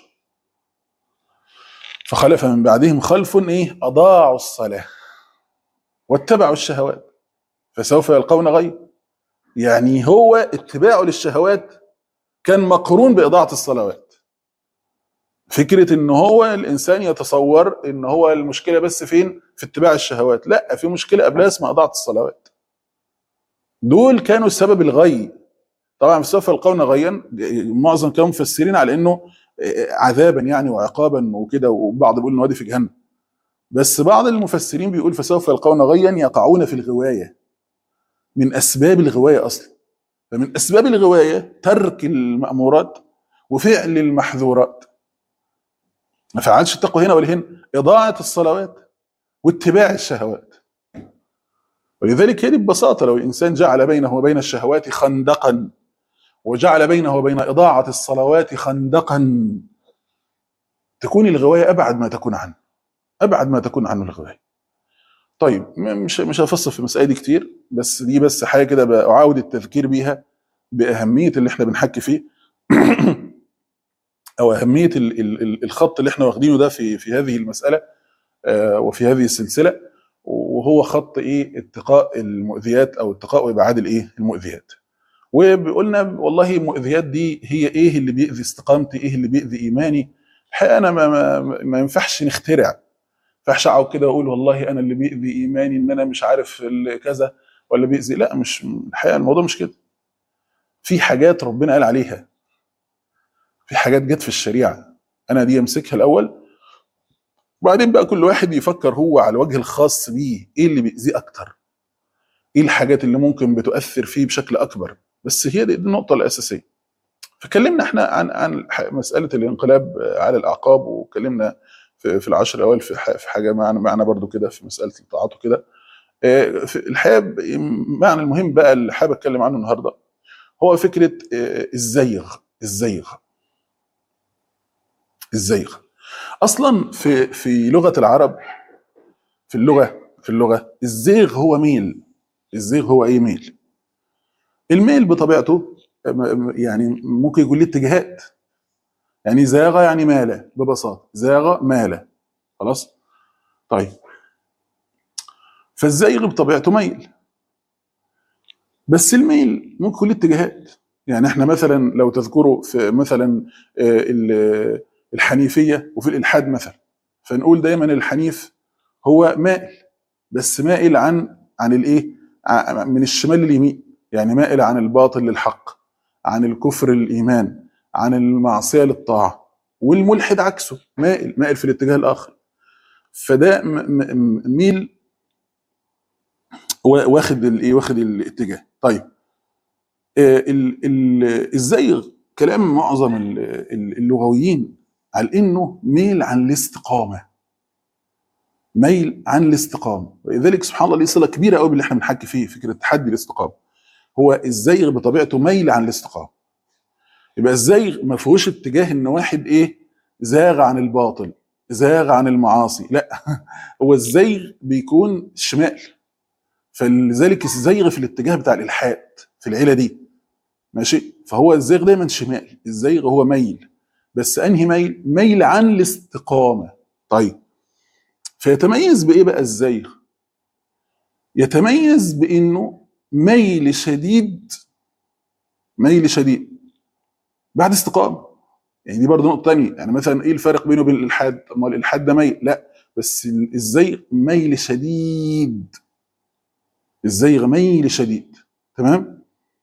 فخلف من بعدهم خلف ايه اضاعوا الصلاه واتبعوا الشهوات فسوف يلقون غي يعني هو اتباعه للشهوات كان مقرون باضاعه الصلوات فكره ان هو الانسان يتصور ان هو المشكله بس فين في اتباع الشهوات لا في مشكله قبلها اسمها اضاعه الصلوات دول كانوا سبب الغي طبعا سوف يلقون غيا معظم كانوا مفسرين على انه عذابا يعني وعقابا وكده وبعض بيقول ان هو دي في جهنم بس بعض المفسرين بيقول فسوف يلقون غيا يقعون في الغوايه من اسباب الغوايه اصلا فمن اسباب الغوايه ترك المامورات وفعل المحظورات ما فعلش التقوى هنا ولا هنا اضاعه الصلوات واتباع الشهوات ولذلك هي دي ببساطه لو الانسان جعل بينه وبين الشهوات خندقا وجعل بينه وبين اضاعه الصلوات خندقا تكون الغوايه ابعد ما تكون عنه ابعد ما تكون عنه الغوايه طيب م- مش مش هفصل في المسائل دي كتير بس دي بس حاجه كده بعاود التذكير بيها باهميه اللي احنا بنحكي فيه او اهميه ال- ال- ال- الخط اللي احنا واخدينه ده في في هذه المساله آه، وفي هذه السلسله وهو خط ايه اتقاء المؤذيات او اتقاء وابعاد الايه المؤذيات وقلنا والله المؤذيات دي هي ايه اللي بيأذي استقامتي ايه اللي بيأذي ايماني الحقيقه انا ما, ما, ما ينفعش نخترع ما ينفعش اقعد كده واقول والله انا اللي بيأذي ايماني ان انا مش عارف ال- كذا ولا بيأذي لا مش الحقيقه الموضوع مش كده في حاجات ربنا قال عليها في حاجات جت في الشريعه انا دي امسكها الاول وبعدين بقى كل واحد يفكر هو على الوجه الخاص بيه ايه اللي بيأذيه اكتر ايه الحاجات اللي ممكن بتؤثر فيه بشكل اكبر بس هي دي دي النقطه الاساسيه فكلمنا احنا عن عن ح- مساله الانقلاب على الاعقاب وكلمنا في, في العشر الاوائل في ح- في حاجه معنا معنا برضو كده في مساله الطاعات وكده آه، في الحقيقه ب- معنى المهم بقى اللي حابب اتكلم عنه النهارده هو فكره آه، الزيغ الزيغ الزيغ اصلا في في لغه العرب في اللغه في اللغه الزيغ هو ميل الزيغ هو ايه ميل الميل بطبيعته م- م- يعني ممكن يكون ليه اتجاهات يعني زاغ يعني مال ببساطه زاغ مال خلاص طيب فالزيغ بطبيعته ميل بس الميل ممكن يكون ليه اتجاهات يعني احنا مثلا لو تذكروا في مثلا آه، ال- الحنيفيه وفي الالحاد مثلا فنقول دايما الحنيف هو مائل بس مائل عن عن الايه ع- من الشمال لليمين يعني مائل عن الباطل للحق عن الكفر للايمان عن المعصيه للطاعه والملحد عكسه مائل مائل في الاتجاه الاخر فده م- م- م- ميل وا- واخد الايه واخد الاتجاه طيب آه، ال- ال- الزيغ كلام معظم ال- ال- اللغويين على انه ميل عن الاستقامه ميل عن الاستقامه ولذلك سبحان الله ليه صله كبيره قوي باللي احنا بنحكي فيه فكره تحدي الاستقامه هو الزيغ بطبيعته ميل عن الاستقامه يبقى الزيغ ما فيهوش اتجاه ان واحد ايه زاغ عن الباطل زاغ عن المعاصي لا هو الزيغ بيكون شمال فلذلك الزيغ في الاتجاه بتاع الالحاد في العيله دي ماشي فهو الزيغ دايما شمال الزيغ هو ميل بس انهي ميل ميل عن الاستقامه طيب فيتميز بايه بقى الزيغ يتميز بانه ميل شديد ميل شديد بعد استقامه يعني دي برضه نقطه ثانيه يعني مثلا ايه الفرق بينه وبين الالحاد ما الالحاد ده ميل لا بس الزيغ ميل شديد الزيغ ميل شديد تمام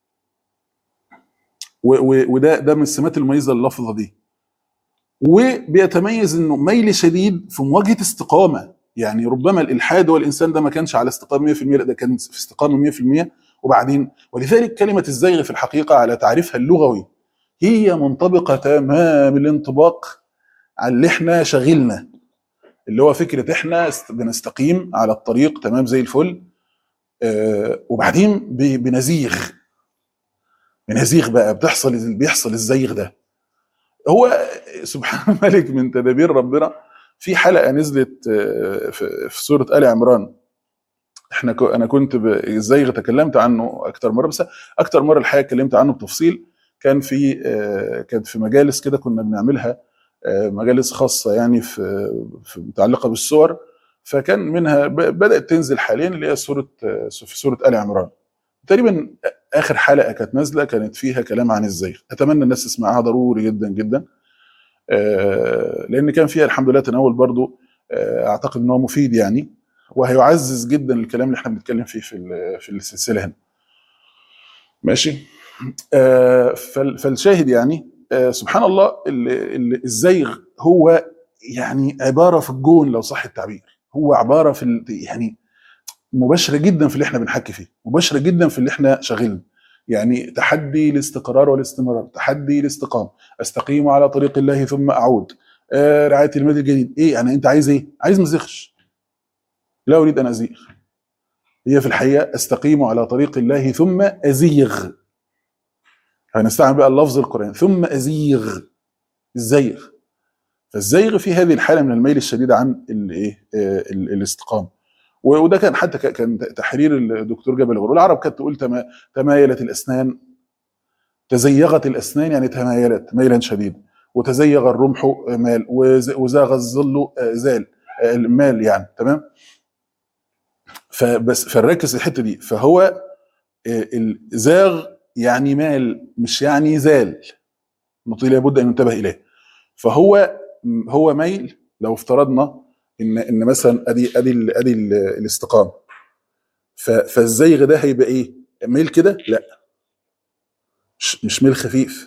و- و- وده ده من السمات المميزه لللفظه دي وبيتميز انه ميل شديد في مواجهه استقامه يعني ربما الالحاد هو الانسان ده ما كانش على استقامه 100% لا ده كان في استقامه 100% وبعدين ولذلك كلمه الزيغ في الحقيقه على تعريفها اللغوي هي منطبقه تمام الانطباق على اللي احنا شاغلنا اللي هو فكره احنا است- بنستقيم على الطريق تمام زي الفل آه وبعدين ب- بنزيغ بنزيغ بقى بتحصل بيحصل الزيغ ده هو سبحان الملك من تدابير ربنا في حلقه نزلت آه، في في سوره ال عمران احنا كو- انا كنت ب- الزيغ تكلمت عنه اكتر مره بس اكتر مره الحقيقه اتكلمت عنه بتفصيل كان في آه، كانت في مجالس كده كنا بنعملها آه، مجالس خاصه يعني في في متعلقه بالصور فكان منها ب- بدات تنزل حاليا اللي هي سوره آه، في سوره ال عمران تقريبا اخر حلقه كانت نازله كانت فيها كلام عن الزيغ اتمنى الناس تسمعها ضروري جدا جدا آه، لان كان فيها الحمد لله تناول برضو آه، اعتقد ان هو مفيد يعني وهيعزز جدا الكلام اللي احنا بنتكلم فيه في ال- في السلسله هنا ماشي آه، فال- فالشاهد يعني آه، سبحان الله ال- ال- الزيغ هو يعني عباره في الجون لو صح التعبير هو عباره في ال- يعني مباشره جدا في اللي احنا بنحكي فيه مباشره جدا في اللي احنا شاغلنا يعني تحدي الاستقرار والاستمرار تحدي الاستقامه استقيم على طريق الله ثم اعود آه رعايه المال الجديد ايه يعني انت عايز ايه عايز ما ازيغش لا اريد ان ازيغ هي في الحقيقه استقيم على طريق الله ثم ازيغ هنستعمل بقى اللفظ القرآن ثم ازيغ الزيغ فالزيغ في هذه الحاله من الميل الشديد عن الايه آه، ال- الاستقامه و- وده كان حتى ك- كان تحرير الدكتور جبل غرور العرب كانت تقول تما- تمايلت الاسنان تزيغت الاسنان يعني تمايلت ميلا شديدا وتزيغ الرمح مال وز- وزاغ الظل آه، زال آه، المال يعني تمام فبس فنركز الحته دي فهو آه، الزاغ يعني مال مش يعني زال نقطه لابد ان ننتبه اليه فهو هو ميل لو افترضنا ان ان مثلا ادي ادي ال- ادي ال- الاستقامه ف- فالزيغ ده هيبقى ايه؟ ميل كده؟ لا مش مش ميل خفيف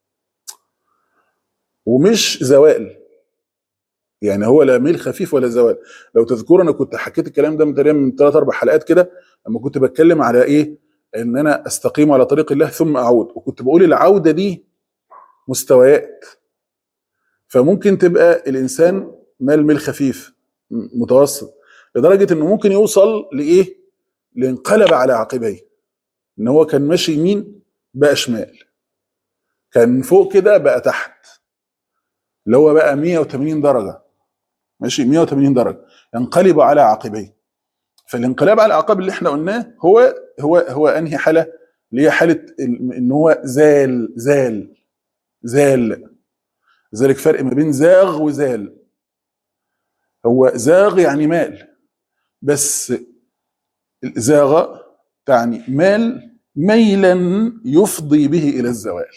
ومش زوال يعني هو لا ميل خفيف ولا زوال لو تذكروا انا كنت حكيت الكلام ده من تقريبا من ثلاث اربع حلقات كده لما كنت بتكلم على ايه؟ ان انا استقيم على طريق الله ثم اعود وكنت بقول العوده دي مستويات فممكن تبقى الانسان مال ميل خفيف م- متوسط لدرجه انه ممكن يوصل لايه؟ لانقلب على عقبيه ان هو كان ماشي يمين بقى شمال كان فوق كده بقى تحت اللي هو بقى 180 درجه ماشي 180 درجه ينقلب على عقبيه فالانقلاب على العقاب اللي احنا قلناه هو هو هو انهي حاله اللي هي حاله ال- ان هو زال زال زال ذلك فرق ما بين زاغ وزال هو زاغ يعني مال بس زاغ تعني مال ميلا يفضي به الى الزوال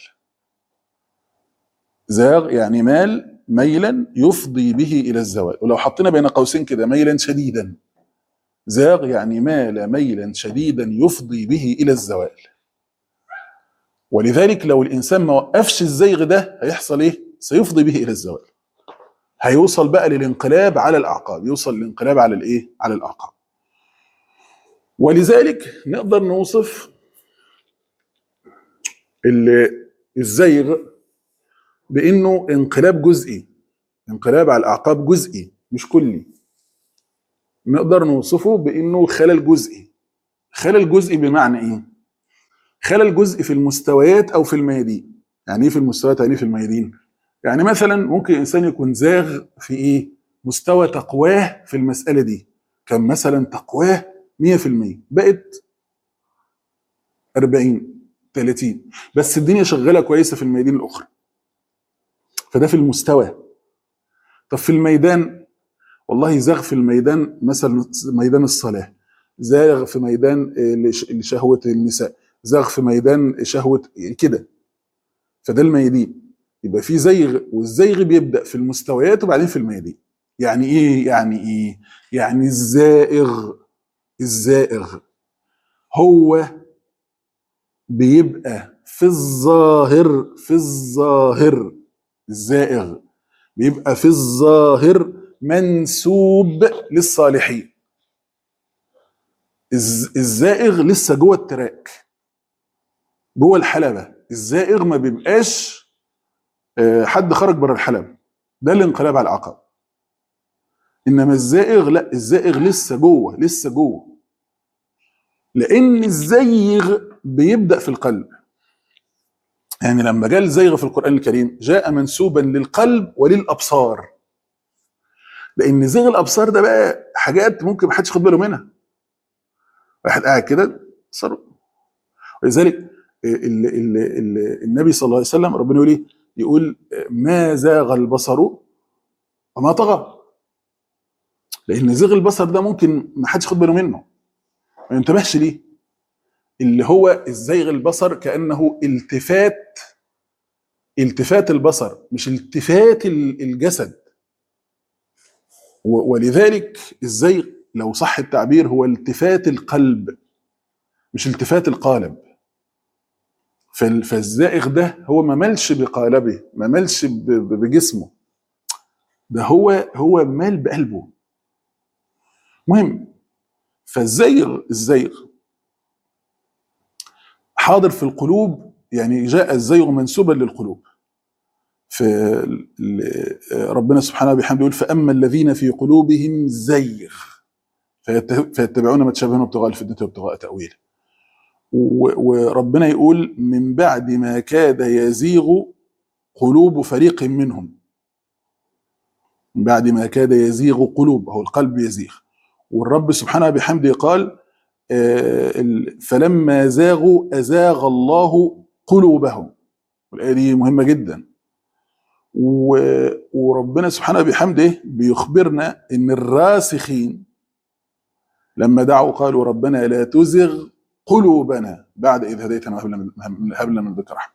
زاغ يعني مال ميلا يفضي به الى الزوال ولو حطينا بين قوسين كده ميلا شديدا زاغ يعني مال ميلا شديدا يفضي به الى الزوال ولذلك لو الانسان ما وقفش الزيغ ده هيحصل ايه سيفضي به الى الزوال هيوصل بقى للانقلاب على الاعقاب يوصل للانقلاب على الايه على الاعقاب ولذلك نقدر نوصف ال- الزيغ بانه انقلاب جزئي انقلاب على الاعقاب جزئي مش كلي نقدر نوصفه بانه خلل جزئي خلل جزئي بمعنى ايه خلل جزئي في المستويات او في الميادين يعني ايه في المستويات يعني ايه في الميادين يعني مثلا ممكن انسان يكون زاغ في ايه مستوى تقواه في المساله دي كان مثلا تقواه 100% بقت 40 30 بس الدنيا شغاله كويسه في الميادين الاخرى فده في المستوى طب في الميدان والله زاغ في الميدان مثلا ميدان الصلاه زاغ في ميدان آه، لش- لشهوه النساء زاغ في ميدان شهوه كده فده الميادين يبقى في زيغ والزيغ بيبدا في المستويات وبعدين في الميادين يعني ايه يعني ايه يعني الزائغ الزائغ هو بيبقى في الظاهر في الظاهر الزائغ بيبقى في الظاهر منسوب للصالحين الز- الزائغ لسه جوه التراك جوه الحلبة الزائغ ما بيبقاش آه، حد خرج بره الحلبة ده الانقلاب على العقب انما الزائغ لا الزائغ لسه جوه لسه جوه لان الزيغ بيبدا في القلب يعني لما جاء الزيغ في القران الكريم جاء منسوبا للقلب وللابصار لان زيغ الابصار ده بقى حاجات ممكن ما حدش ياخد باله منها واحد قاعد كده صار ولذلك ال ال ال النبي صلى الله عليه وسلم ربنا يقول ايه يقول ما زاغ البصر وما طغى لان زيغ البصر ده ممكن ما حدش ياخد باله منه ما ينتبهش ليه اللي هو الزيغ البصر كانه التفات التفات البصر مش التفات ال- الجسد و- ولذلك الزيغ لو صح التعبير هو التفات القلب مش التفات القالب فال- فالزائغ ده هو ما ملش بقالبه ما ملش ب- ب- بجسمه ده هو هو مال بقلبه مهم فالزيغ الزيغ حاضر في القلوب يعني جاء الزيغ منسوبا للقلوب في ال- ربنا سبحانه وبحمده يقول فاما الذين في قلوبهم زيغ فيت- فيتبعون ما تشابه منه ابتغاء الفتنه وابتغاء تاويله و- وربنا يقول من بعد ما كاد يزيغ قلوب فريق منهم من بعد ما كاد يزيغ قلوب هو القلب يزيغ والرب سبحانه بحمده قال آه، ال- فلما زاغوا أزاغ الله قلوبهم والآية دي مهمة جدا و- وربنا سبحانه بحمده بيخبرنا إن الراسخين لما دعوا قالوا ربنا لا تزغ قلوبنا بعد إذ هديتنا وهب لنا من- هب لنا من ذكر رحمة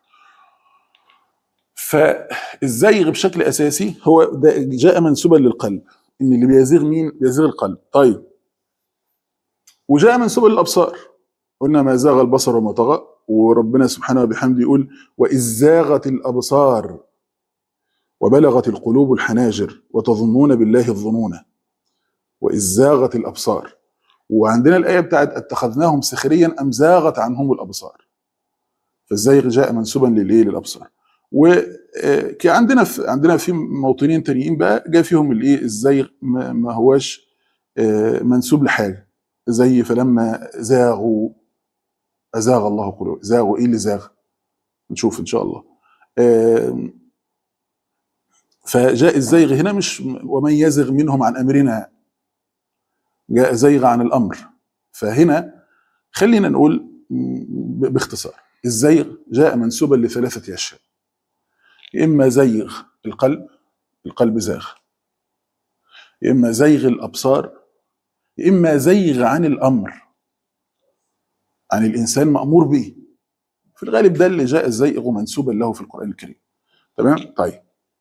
فالزيغ بشكل أساسي هو ده جاء منسوبا للقلب إن اللي بيزيغ مين؟ بيزيغ القلب طيب وجاء منسوبا للابصار قلنا ما زاغ البصر وما طغى وربنا سبحانه وبحمده يقول واذ زاغت الابصار وبلغت القلوب الحناجر وتظنون بالله الظنون واذ زاغت الابصار وعندنا الايه بتاعت اتخذناهم سخريا ام زاغت عنهم الابصار فالزيغ جاء منسوبا للايه للابصار وعندنا في عندنا في موطنين تانيين بقى جاء فيهم الايه الزيغ ما ما هواش آه، منسوب لحاجه زي فلما زاغوا أزاغ الله قلوب زاغوا إيه اللي زاغ نشوف إن شاء الله آم، فجاء الزيغ هنا مش ومن يزغ منهم عن أمرنا جاء زيغ عن الأمر فهنا خلينا نقول م- باختصار الزيغ جاء منسوبا لثلاثة أشياء إما زيغ القلب القلب زاغ إما زيغ الأبصار إما زيغ عن الأمر عن الإنسان مأمور به في الغالب ده اللي جاء الزيغ منسوبا له في القرآن الكريم تمام طيب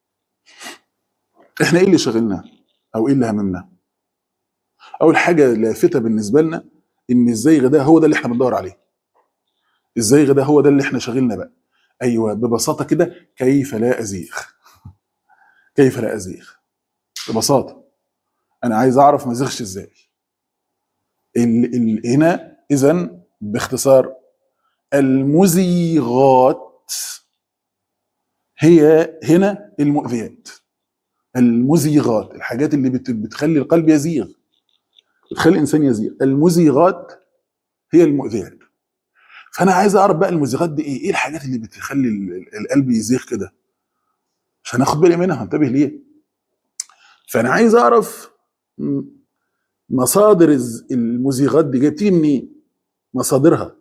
احنا ايه اللي شغلنا او ايه اللي هممنا اول حاجه لافته بالنسبه لنا ان الزيغ ده هو ده اللي احنا بندور عليه الزيغ ده هو ده اللي احنا شاغلنا بقى ايوه ببساطه كده كيف لا ازيغ كيف لا ازيغ ببساطه انا عايز اعرف ما ازيغش ازاي ال ال هنا اذا باختصار المزيغات هي هنا المؤذيات المزيغات الحاجات اللي بت- بتخلي القلب يزيغ بتخلي الانسان يزيغ المزيغات هي المؤذيات فانا عايز اعرف بقى المزيغات دي ايه ايه الحاجات اللي بتخلي ال- ال- القلب يزيغ كده عشان اخد بالي منها انتبه ليه فانا عايز اعرف م- مصادر الز- المزيغات دي جايه بتيجي منين مصادرها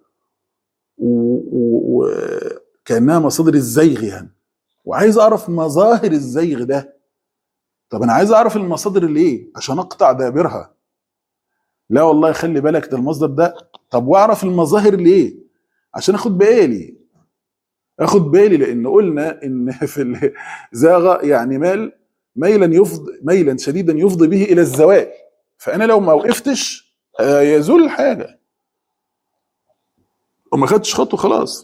وكانها مصادر الزيغ يعني وعايز اعرف مظاهر الزيغ ده طب انا عايز اعرف المصادر اللي ايه عشان اقطع دابرها لا والله خلي بالك ده المصدر ده طب واعرف المظاهر ليه عشان اخد بالي اخد بالي لان قلنا ان في ال- زاغ يعني مال ميلا يفضي ميلا شديدا يفضي به الى الزوال فانا لو ما وقفتش آه، يزول الحاجه وما خدتش خطوه خلاص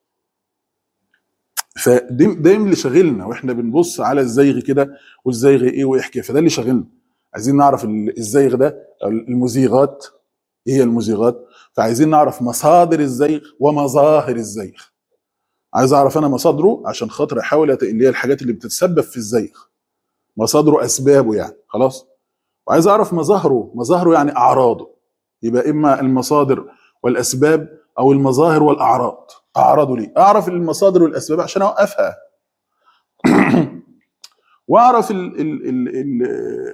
فده ده اللي شاغلنا واحنا بنبص على الزيغ كده والزيغ ايه ويحكي فده اللي شاغلنا عايزين نعرف ال- الزيغ ده أو المزيغات ايه هي المزيغات فعايزين نعرف مصادر الزيغ ومظاهر الزيغ عايز اعرف انا مصادره عشان خاطر احاول أت- اللي هي الحاجات اللي بتتسبب في الزيغ مصادره اسبابه يعني خلاص وعايز اعرف مظاهره مظاهره يعني اعراضه يبقى اما المصادر والاسباب او المظاهر والاعراض اعراضه ليه اعرف المصادر والاسباب عشان اوقفها واعرف ال ال ال ال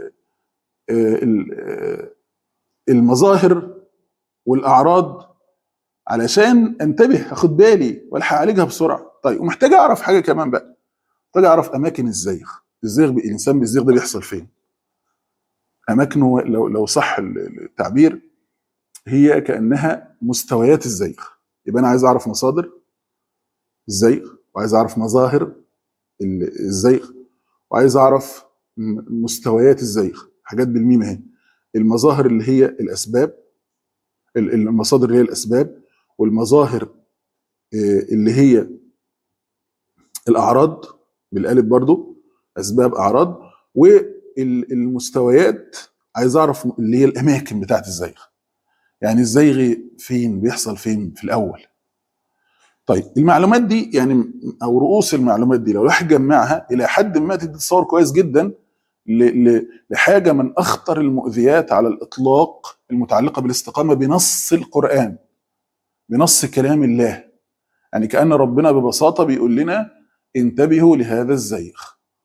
ال المظاهر والاعراض علشان انتبه اخد بالي والحق اعالجها بسرعه طيب ومحتاج اعرف حاجه كمان بقى محتاج اعرف اماكن الزيغ الزيغ الانسان بالزيغ ده بيحصل فين اماكنه لو لو صح ال- التعبير هي كانها مستويات الزيغ يبقى انا عايز اعرف مصادر الزيغ وعايز اعرف مظاهر ال- الزيغ وعايز اعرف م- مستويات الزيغ حاجات بالميم اهي المظاهر اللي هي الاسباب ال- المصادر اللي هي الاسباب والمظاهر آه، اللي هي الاعراض بالالف برضو اسباب اعراض والمستويات عايز اعرف اللي هي الاماكن بتاعت الزيغ يعني الزيغ فين بيحصل فين في الاول طيب المعلومات دي يعني او رؤوس المعلومات دي لو الواحد جمعها الى حد ما تدي تصور كويس جدا ل- ل- لحاجه من اخطر المؤذيات على الاطلاق المتعلقه بالاستقامه بنص القران بنص كلام الله يعني كان ربنا ببساطه بيقول لنا انتبهوا لهذا الزيغ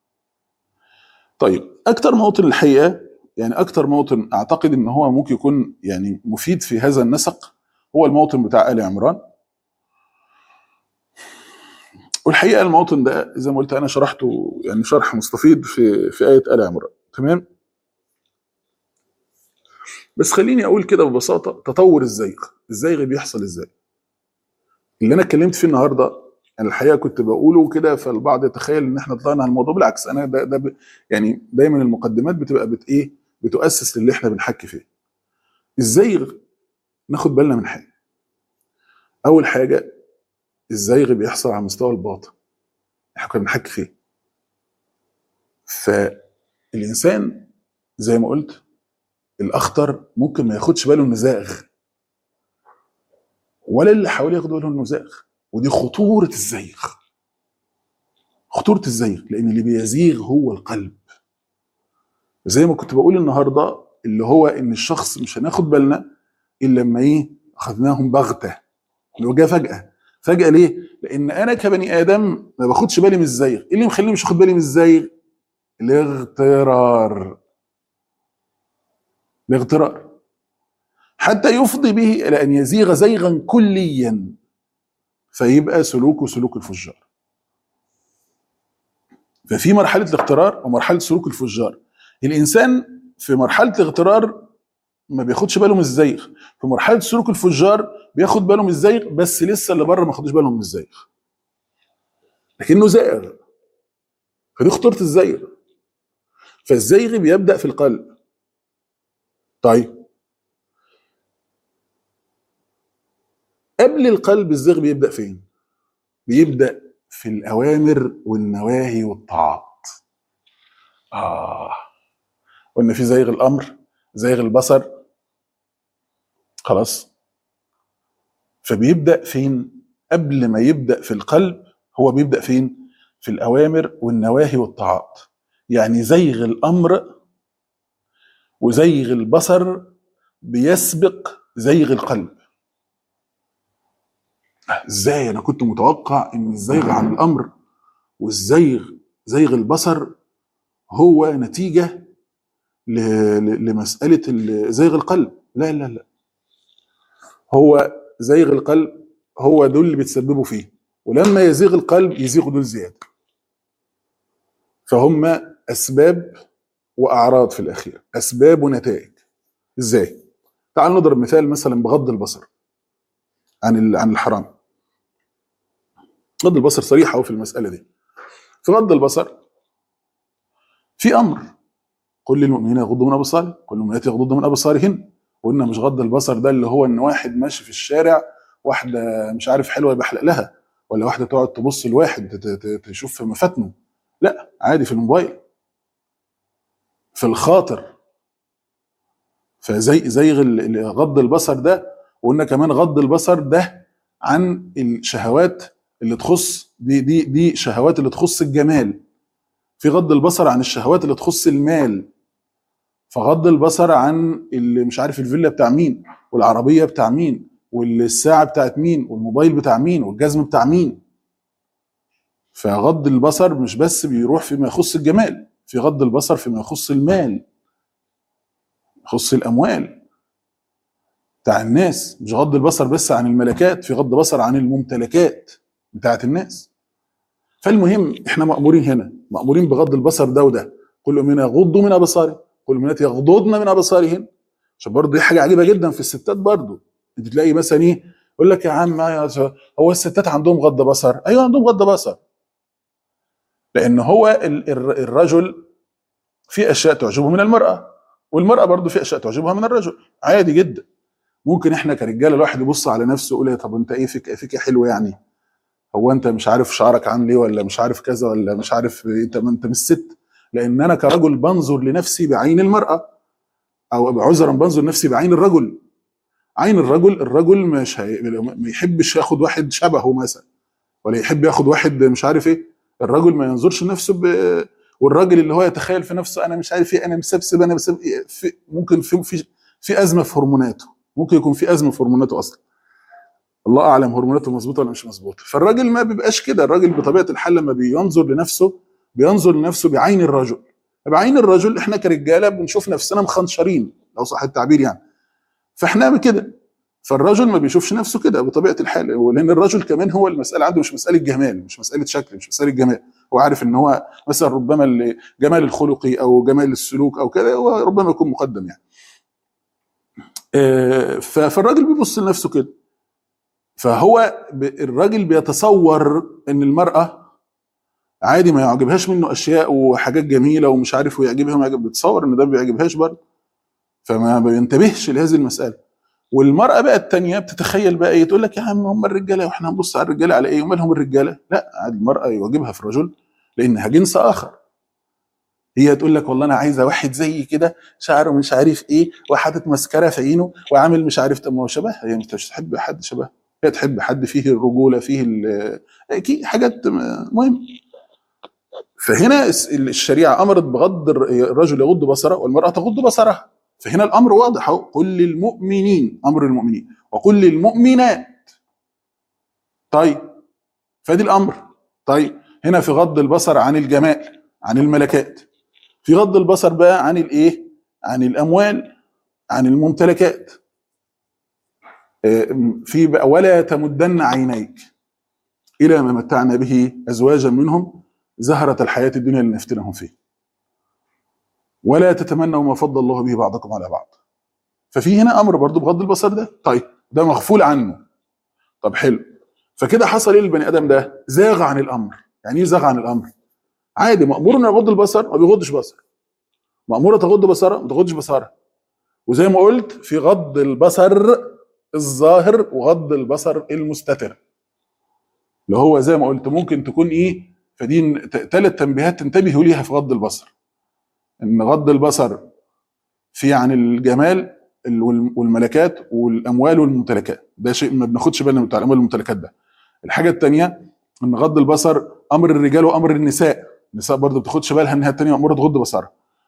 طيب اكتر موطن الحقيقه يعني اكتر موطن اعتقد ان هو ممكن يكون يعني مفيد في هذا النسق هو الموطن بتاع ال عمران والحقيقه الموطن ده زي ما قلت انا شرحته يعني شرح مستفيض في في ايه ال عمران تمام بس خليني اقول كده ببساطه تطور الزيغ الزيغ بيحصل ازاي اللي انا اتكلمت فيه النهارده انا الحقيقه كنت بقوله كده فالبعض يتخيل ان احنا طلعنا على الموضوع بالعكس انا ده, ده ب- يعني دايما المقدمات بتبقى بت ايه بتؤسس للي احنا بنحكي فيه الزيغ ناخد بالنا من حاجه اول حاجه الزيغ بيحصل على مستوى الباطن احنا كنا بنحكي فيه فالانسان زي ما قلت الاخطر ممكن ما ياخدش باله انه زاغ ولا اللي حواليه ياخدوا بالهم انه زاغ ودي خطوره الزيغ خطوره الزيغ لان اللي بيزيغ هو القلب زي ما كنت بقول النهارده اللي هو ان الشخص مش هناخد بالنا الا لما ايه اخذناهم بغته اللي هو جه فجاه فجاه ليه؟ لان انا كبني ادم ما باخدش بالي من الزيغ ايه اللي مخليني مش واخد بالي من الزيغ؟ الاغترار الاغترار حتى يفضي به الى ان يزيغ زيغا كليا فيبقى سلوكه سلوك الفجار ففي مرحله الاغترار ومرحله سلوك الفجار الانسان في مرحله الاغترار ما بياخدش باله من الزيغ في مرحله سلوك الفجار بياخد باله من الزيغ بس لسه اللي بره ما خدوش بالهم من الزيغ لكنه زائغ فدي خطوره الزيغ فالزيغ بيبدا في القلب طيب قبل القلب الزيغ بيبدا فين بيبدا في الاوامر والنواهي والطاعات اه قلنا في زيغ الامر زيغ البصر خلاص فبيبدا فين قبل ما يبدا في القلب هو بيبدا فين في الاوامر والنواهي والطاعات يعني زيغ الامر وزيغ البصر بيسبق زيغ القلب ازاي انا كنت متوقع ان الزيغ عن الامر والزيغ زيغ البصر هو نتيجه ل- ل- لمساله ال- زيغ القلب لا لا لا هو زيغ القلب هو دول اللي بيتسببوا فيه ولما يزيغ القلب يزيغوا دول زياده فهم اسباب واعراض في الاخير اسباب ونتائج ازاي تعال نضرب مثال مثلا بغض البصر عن ال- عن الحرام غض البصر صريح أهو في المساله دي في غض البصر في امر قل للمؤمنين يغضوا من ابصارهم قل للمؤمنات يغضضن من ابصارهن وقلنا مش غض البصر ده اللي هو ان واحد ماشي في الشارع واحده مش عارف حلوه بحلق لها ولا واحده تقعد تبص لواحد ت- ت- تشوف في مفاتنه لا عادي في الموبايل في الخاطر فزي زي غل- ال- غض البصر ده وقلنا كمان غض البصر ده عن الشهوات اللي تخص دي دي دي شهوات اللي تخص الجمال في غض البصر عن الشهوات اللي تخص المال فغض البصر عن اللي مش عارف الفيلا بتاع مين والعربيه بتاع مين والساعه بتاعت مين والموبايل بتاع مين والجزم بتاع مين فغض البصر مش بس بيروح فيما يخص الجمال في غض البصر فيما يخص المال يخص الاموال بتاع الناس مش غض البصر بس عن الملكات في غض بصر عن الممتلكات بتاعت الناس فالمهم احنا مأمورين هنا مأمورين بغض البصر ده وده كل من يغضوا من ابصارهم كل من يغضضن من ابصارهن عشان برضه دي حاجه عجيبه جدا في الستات برضه انت تلاقي مثلا ايه يقول لك يا عم يا- هو الستات عندهم غض بصر ايوه عندهم غض بصر لان هو ال- ال- الرجل في اشياء تعجبه من المراه والمراه برضه في اشياء تعجبها من الرجل عادي جدا ممكن احنا كرجاله الواحد يبص على نفسه يقول يا طب انت ايه فيك فيك إيه حلو يعني هو انت مش عارف شعرك عامل ايه ولا مش عارف كذا ولا مش عارف إيه، انت ما انت مش ست لان انا كرجل بنظر لنفسي بعين المراه او عذرا بنظر لنفسي بعين الرجل عين الرجل الرجل مش هي... ما يحبش ياخد واحد شبهه مثلا ولا يحب ياخد واحد مش عارف ايه الرجل ما ينظرش لنفسه ب... والراجل اللي هو يتخيل في نفسه انا مش عارف ايه انا مسبسب انا مسبسب إيه في ممكن في في في ازمه في هرموناته ممكن يكون في ازمه في هرموناته اصلا الله اعلم هرموناته مظبوطه ولا مش مظبوطه فالراجل ما بيبقاش كده الراجل بطبيعه الحال لما بينظر لنفسه بينظر لنفسه بعين الرجل بعين الرجل احنا كرجاله بنشوف نفسنا مخنشرين لو صح التعبير يعني فاحنا كده فالرجل ما بيشوفش نفسه كده بطبيعه الحال ولان الرجل كمان هو المساله عنده مش مساله جمال مش مساله شكل مش مساله جمال هو عارف ان هو مثلا ربما ال- جمال الخلقي او جمال السلوك او كده هو ربما يكون مقدم يعني آه، ف- فالراجل بيبص لنفسه كده فهو ب- الراجل بيتصور ان المراه عادي ما يعجبهاش منه اشياء وحاجات جميله ومش عارف ويعجبها وما يعجب بيتصور ان ده ما بيعجبهاش برضه فما بينتبهش لهذه المساله والمراه بقى التانية بتتخيل بقى ايه تقول لك يا عم هم الرجاله واحنا هنبص على الرجاله على ايه ومالهم الرجاله لا عادي المراه يعجبها في الرجل لانها جنس اخر هي تقول لك والله انا عايزه واحد زي كده شعره مش عارف ايه وحاطط مسكره في عينه وعامل مش عارف طب ما هو شبهها هي مش تحب حد شبهها هي تحب حد فيه الرجوله فيه ال- أكيد حاجات مهم فهنا الس- الشريعه امرت بغض الر- الرجل يغض بصره والمراه تغض بصرها فهنا الامر واضح اهو قل للمؤمنين امر المؤمنين وقل للمؤمنات طيب فادي الامر طيب هنا في غض البصر عن الجمال عن الملكات في غض البصر بقى عن الايه عن الاموال عن الممتلكات آه، في بقى ولا تمدن عينيك الى ما متعنا به ازواجا منهم زهرة الحياة الدنيا لنفتنهم فيه ولا تتمنوا ما فضل الله به بعضكم على بعض ففي هنا امر برضو بغض البصر ده طيب ده مغفول عنه طب حلو فكده حصل ايه للبني ادم ده زاغ عن الامر يعني ايه زاغ عن الامر عادي مامور انه يغض البصر ما بيغضش بصر ماموره تغض بصرها ما تغضش بصرها وزي ما قلت في غض البصر الظاهر وغض البصر المستتر اللي هو زي ما قلت ممكن تكون ايه فدي ثلاث تنبيهات تنتبهوا ليها في غض البصر ان غض البصر في عن الجمال ال- وال- والملكات والاموال والممتلكات ده شيء ما بناخدش بالنا من بتاع الاموال والممتلكات ده الحاجه الثانيه ان غض البصر امر الرجال وامر النساء النساء برضه ما بتاخدش بالها انها الثانيه ماموره تغض بصرها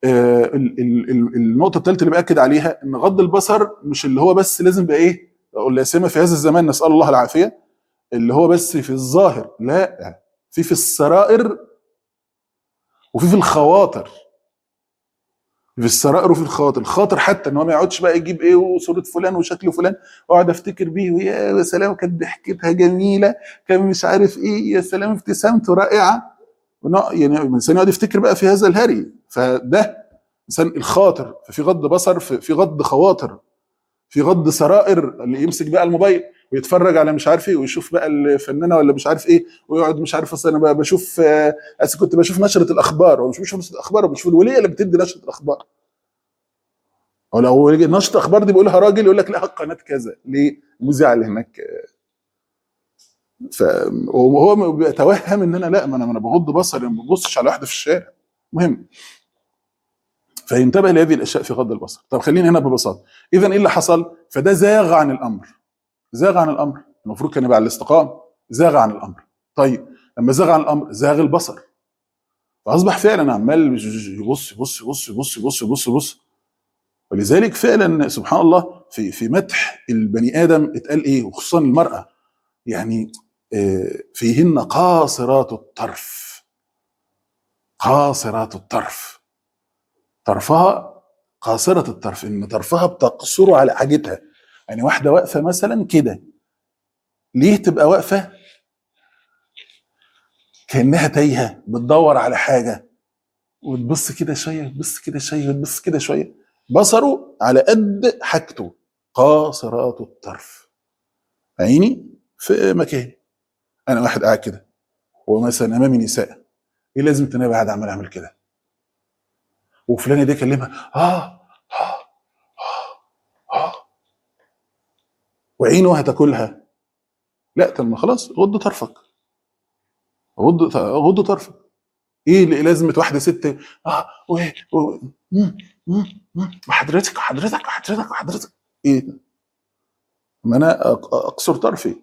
آه، ال- ال- ال- النقطه الثالثه اللي باكد عليها ان غض البصر مش اللي هو بس لازم بقى ايه اقول لا سيما في هذا الزمان نسال الله العافيه اللي هو بس في الظاهر لا في في السرائر وفي في الخواطر في السرائر وفي الخواطر الخاطر حتى ان هو ما يقعدش بقى يجيب ايه وصوره فلان وشكل فلان واقعد افتكر بيه ويا سلام كانت ضحكتها جميله كان مش عارف ايه يا سلام ابتسامته رائعه ونق- يعني الانسان يقعد يفتكر بقى في هذا الهري فده انسان الخاطر ففي غض بصر في في غض خواطر في غض سرائر اللي يمسك بقى الموبايل ويتفرج على مش عارف ايه ويشوف بقى الفنانه ولا مش عارف ايه ويقعد مش عارف اصل انا بقى بشوف آه، أصل كنت بشوف نشره الاخبار ومش بشوف نشره الاخبار وبشوف الوليه اللي بتدي نشره الاخبار او لو نشره اخبار دي بيقولها راجل يقول لك لا قناه كذا ليه المذيع اللي هناك آه، ف وهو بيتوهم ان انا لا ما انا ما انا بغض بصري ما ببصش على واحده في الشارع مهم فينتبه لهذه الاشياء في غض البصر طب خلينا هنا ببساطه اذا ايه اللي حصل فده زاغ عن الامر زاغ عن الامر المفروض كان يبقى على الاستقامه زاغ عن الامر طيب لما زاغ عن الامر زاغ البصر فاصبح فعلا عمال يبص يبص يبص يبص يبص يبص يبص يبص ولذلك فعلا سبحان الله في في مدح البني ادم اتقال ايه وخصوصا المراه يعني آه، فيهن قاصرات الطرف قاصرات الطرف طرفها قاصرة الطرف ان طرفها بتقصر على حاجتها يعني واحدة واقفة مثلا كده ليه تبقى واقفة كأنها تايهة بتدور على حاجة وتبص كده شوية وتبص كده شوية وتبص كده شوية بصره على قد حاجته قاصرات الطرف عيني في مكان انا واحد قاعد كده ومثلا امامي نساء ايه لازم تنام قاعد عمال اعمل كده وفلانه دي كلمها اه اه اه اه وعينه هتاكلها لا طب ما خلاص غض طرفك غض غض طرفك ايه اللي لازمه واحده ست اه و و- مم، مم، مم، وحضرتك وحضرتك وحضرتك وحضرتك ايه ده؟ ما انا أق- اقصر طرفي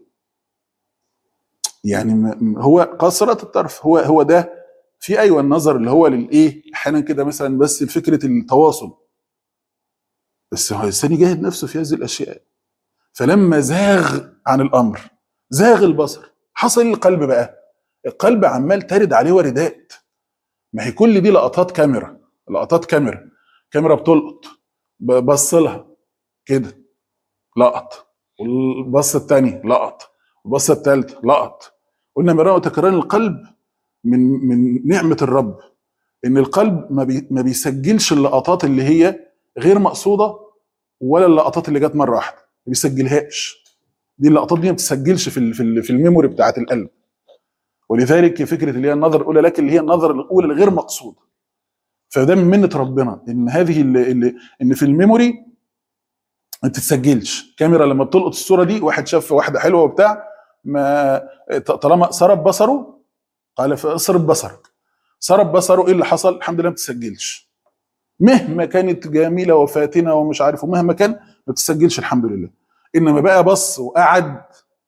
يعني م- م- هو قاصرة الطرف هو هو ده في ايوه النظر اللي هو للايه احيانا كده مثلا بس لفكره التواصل بس هو الانسان يجاهد نفسه في هذه الاشياء فلما زاغ عن الامر زاغ البصر حصل القلب بقى القلب عمال ترد عليه واردات ما هي كل دي لقطات كاميرا لقطات كاميرا كاميرا بتلقط ب- بص لها كده لقط والبصه الثانيه لقط والبصه الثالثه لقط قلنا مرارا وتكرارا القلب من من نعمه الرب ان القلب ما, بي ما بيسجلش اللقطات اللي هي غير مقصوده ولا اللقطات اللي جت مره واحده ما بيسجلهاش دي اللقطات دي ما بتسجلش في ال- في, ال- في الميموري بتاعت القلب ولذلك فكره اللي هي النظر الاولى لكن اللي هي النظر الاولى الغير مقصوده فده من منه ربنا ان هذه اللي اللي ان في الميموري ما بتتسجلش كاميرا لما بتلقط الصوره دي واحد شاف واحده حلوه وبتاع ما ط- طالما سرب بصره قال فاصرف بصرك سرب بصره ايه اللي حصل الحمد لله ما بتسجلش مهما كانت جميله وفاتنه ومش عارف ومهما كان ما بتسجلش الحمد لله انما بقى بص وقعد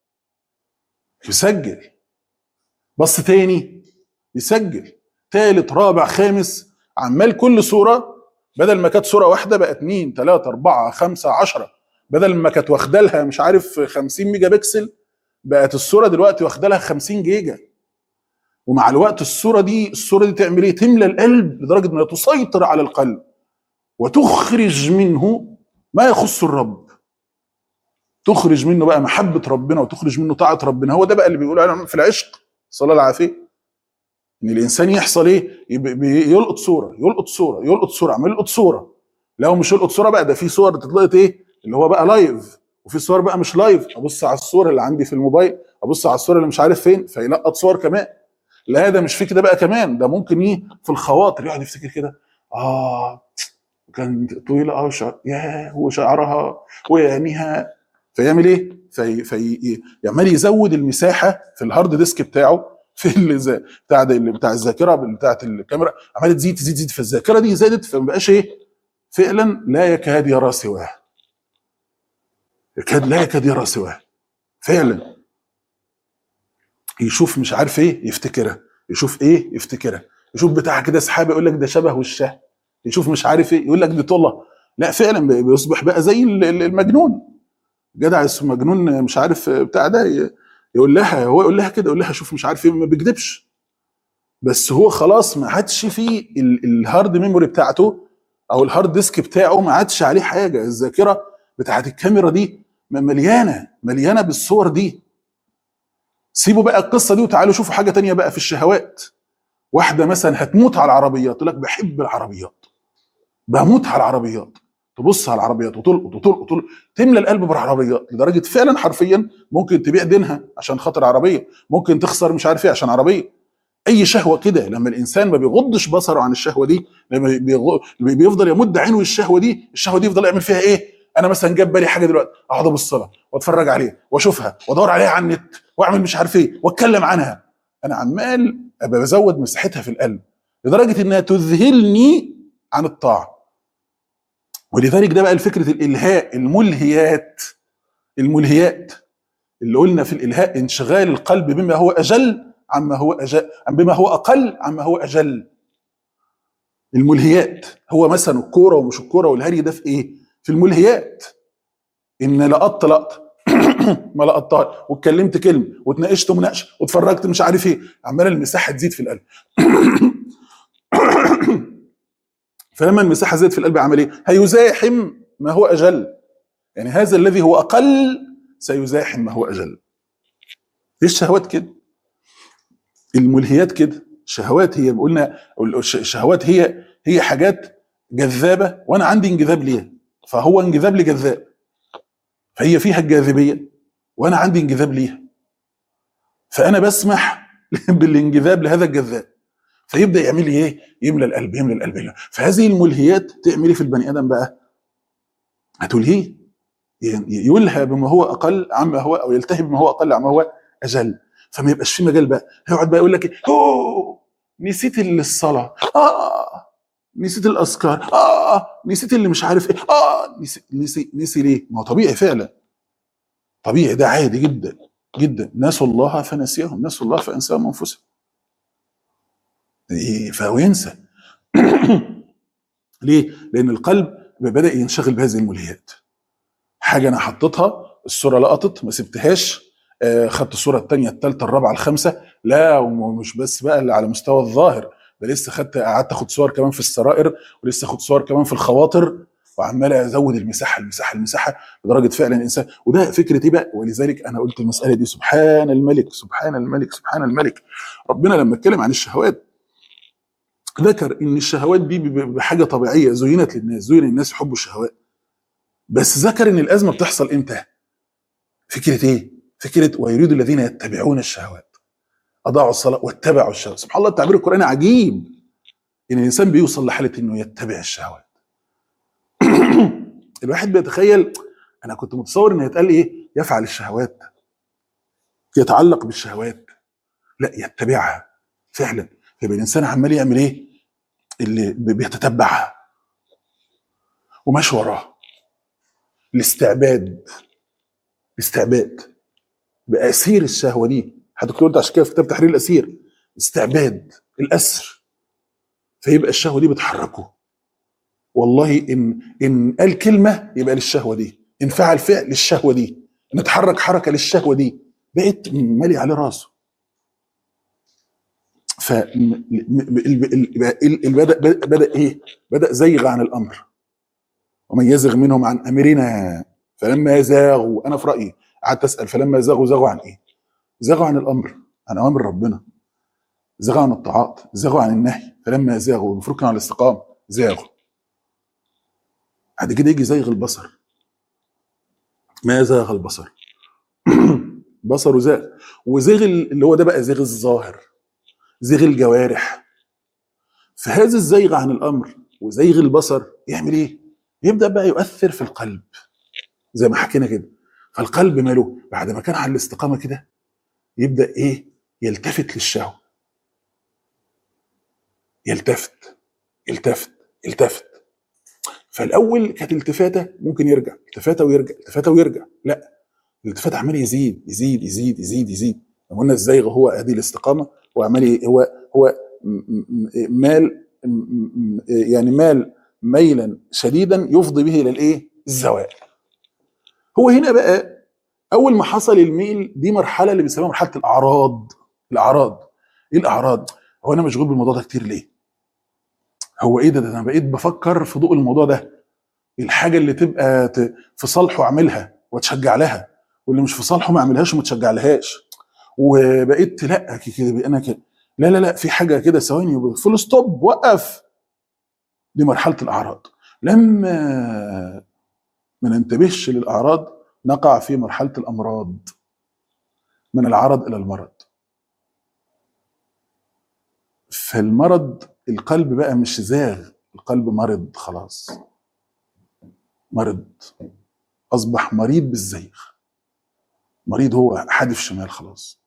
يسجل بص تاني يسجل تالت رابع خامس عمال كل صوره بدل ما كانت صوره واحده بقى اتنين تلاته اربعه خمسه عشره بدل ما كانت واخده لها مش عارف 50 ميجا بكسل بقت الصوره دلوقتي واخده لها 50 جيجا ومع الوقت الصوره دي الصوره دي تعمل ايه؟ تملى القلب لدرجه انها تسيطر على القلب وتخرج منه ما يخص الرب تخرج منه بقى محبه ربنا وتخرج منه طاعه ربنا هو ده بقى اللي بيقولوا عليه في العشق صلى الله العافيه ان الانسان يحصل ايه؟ يب- بي- يلقط صوره يلقط صوره يلقط صوره عمال يلقط صوره لو مش يلقط صوره بقى ده في صور تتلقط ايه؟ اللي هو بقى لايف وفي صور بقى مش لايف ابص على الصوره اللي عندي في الموبايل ابص على الصوره اللي مش عارف فين فيلقط صور كمان لا ده مش في كده بقى كمان ده ممكن ايه في الخواطر يقعد يفتكر كده اه كان طويله اه شعر ياه وشعرها وعينيها فيعمل ايه؟ في في يعمل يزود المساحه في الهارد ديسك بتاعه في اللي بتاع ده اللي بتاع الذاكره بتاعت الكاميرا عماله تزيد تزيد تزيد فالذاكره دي زادت فما بقاش ايه؟ فعلا لا يكاد يرى سواه يكاد لا يكاد يرى سواه فعلا يشوف مش عارف ايه يفتكرها يشوف ايه يفتكرها يشوف بتاع كده سحابه يقول لك ده شبه وشها يشوف مش عارف ايه يقول لك دي طله لا فعلا بي- بيصبح بقى زي ال- ال- المجنون جدع اسمه مجنون مش عارف بتاع ده ي- يقول لها هو يقول لها كده يقول لها شوف مش عارف ايه ما بيكذبش بس هو خلاص ما عادش فيه ال- الهارد ميموري بتاعته او الهارد ديسك بتاعه ما عادش عليه حاجه الذاكره بتاعت الكاميرا دي م- مليانه مليانه بالصور دي سيبوا بقى القصه دي وتعالوا شوفوا حاجه تانية بقى في الشهوات واحده مثلا هتموت على العربيات تقول لك بحب العربيات بموت على العربيات تبص على العربيات وتلقط وتلقط وتلقط تملى القلب بالعربيات لدرجه فعلا حرفيا ممكن تبيع دينها عشان خاطر عربيه ممكن تخسر مش عارف ايه عشان عربيه اي شهوه كده لما الانسان ما بيغضش بصره عن الشهوه دي لما بيغ... بيفضل يمد عينه الشهوه دي الشهوه دي يفضل يعمل فيها ايه انا مثلا جاب بالي حاجه دلوقتي اقعد ابص لها واتفرج عليها واشوفها وادور عليها على النت واعمل مش عارف ايه واتكلم عنها انا عمال ابقى بزود مساحتها في القلب لدرجه انها تذهلني عن الطاعه ولذلك ده بقى الفكره الالهاء الملهيات الملهيات اللي قلنا في الالهاء انشغال القلب بما هو اجل عما هو أجل بما هو اقل عما هو اجل الملهيات هو مثلا الكوره ومش الكوره والهري ده في ايه؟ في الملهيات ان لقطت لقطه ما لقطتها واتكلمت كلمه واتناقشت مناقشه واتفرجت مش عارف ايه عمال المساحه تزيد في القلب فلما المساحه زادت في القلب عمل ايه؟ هيزاحم ما هو اجل يعني هذا الذي هو اقل سيزاحم ما هو اجل دي الشهوات كده الملهيات كده شهوات هي قلنا الشهوات هي هي حاجات جذابه وانا عندي انجذاب ليها فهو انجذاب لجذاب فهي فيها الجاذبيه وانا عندي انجذاب ليها فانا بسمح بالانجذاب لهذا الجذاب فيبدا يعمل لي ايه؟ يملى القلب يملى القلب يملى. فهذه الملهيات تعمل ايه في البني ادم بقى؟ هتلهيه يلهى بما هو اقل عما هو او يلتهي بما هو اقل عما هو اجل فما يبقاش في مجال بقى هيقعد بقى يقول لك ايه اوه نسيت الصلاه اه نسيت الاذكار اه نسيت اللي مش عارف ايه اه نسي نسي نسي ليه؟ ما هو طبيعي فعلا طبيعي ده عادي جدا جدا نسوا الله فنسيهم نسوا الله فانساهم انفسهم إيه فهو ينسى ليه؟ لان القلب بدا ينشغل بهذه الملهيات حاجه انا حطيتها الصوره لقطت ما سبتهاش آه خدت الصوره الثانيه الثالثه الرابعه الخامسه لا ومش بس بقى اللي على مستوى الظاهر ده لسه خدت قعدت اخد صور كمان في السرائر ولسه اخد صور كمان في الخواطر وعمال ازود المساحه المساحه المساحه لدرجه فعلا الانسان وده فكره ايه بقى ولذلك انا قلت المساله دي سبحان الملك سبحان الملك سبحان الملك ربنا لما اتكلم عن الشهوات ذكر ان الشهوات دي بحاجه طبيعيه زينت للناس زين للناس يحبوا الشهوات بس ذكر ان الازمه بتحصل امتى فكره ايه فكره ويريد الذين يتبعون الشهوات اضاعوا الصلاه واتبعوا الشهوات سبحان الله التعبير القراني عجيب ان الانسان بيوصل لحاله انه يتبع الشهوات الواحد بيتخيل انا كنت متصور ان هيتقال ايه يفعل الشهوات يتعلق بالشهوات لا يتبعها فعلا فيبقى الانسان عمال يعمل ايه اللي بيتتبعها وماشي وراها الاستعباد الاستعباد باسير الشهوه دي حضرتك قلت عشان كده في كتاب تحرير الاسير استعباد الاسر فيبقى الشهوه دي بتحركه والله ان ان قال كلمه يبقى للشهوه دي ان فعل فعل للشهوه دي ان اتحرك حركه للشهوه دي بقت مالي عليه راسه ف بدا بدا ايه؟ بدا زيغ عن الامر ومن يزغ منهم عن امرنا فلما زاغوا انا في رايي قعدت اسال فلما زاغوا زاغوا عن ايه؟ زاغوا عن الامر عن اوامر ربنا زاغوا عن الطاعات زاغوا عن النهي فلما زاغوا المفروض كانوا على الاستقامه زاغوا بعد كده يجي زيغ البصر ما زاغ البصر بصره زاغ وزيغ اللي هو ده بقى زيغ الظاهر زيغ الجوارح فهذا الزيغ عن الامر وزيغ البصر يعمل ايه؟ يبدا بقى يؤثر في القلب زي ما حكينا كده فالقلب ماله بعد ما كان على الاستقامه كده يبدا ايه؟ يلتفت للشهوه يلتفت يلتفت يلتفت فالاول كانت التفاته ممكن يرجع التفاته ويرجع التفاته ويرجع لا الالتفات عمال يزيد يزيد يزيد يزيد يزيد قلنا الزيغ هو هذه الاستقامه وعمال هو هو مال م- م- يعني مال ميلا شديدا يفضي به الى الايه الزوال هو هنا بقى اول ما حصل الميل دي مرحله اللي بيسموها مرحله الاعراض الاعراض ايه الاعراض هو انا مشغول بالموضوع ده كتير ليه هو ايه ده, ده انا بقيت بفكر في ضوء الموضوع ده الحاجه اللي تبقى ت- في صالحه اعملها واتشجع لها واللي مش في صالحه ما اعملهاش وما اتشجع لهاش وبقيت لا كده بقى انا كده لا لا لا في حاجه كده ثواني فول ستوب وقف دي مرحله الاعراض لما ما ننتبهش للاعراض نقع في مرحله الامراض من العرض الى المرض فالمرض القلب بقى مش زاغ القلب مرض خلاص مرض اصبح مريض بالزيغ مريض هو حادف شمال خلاص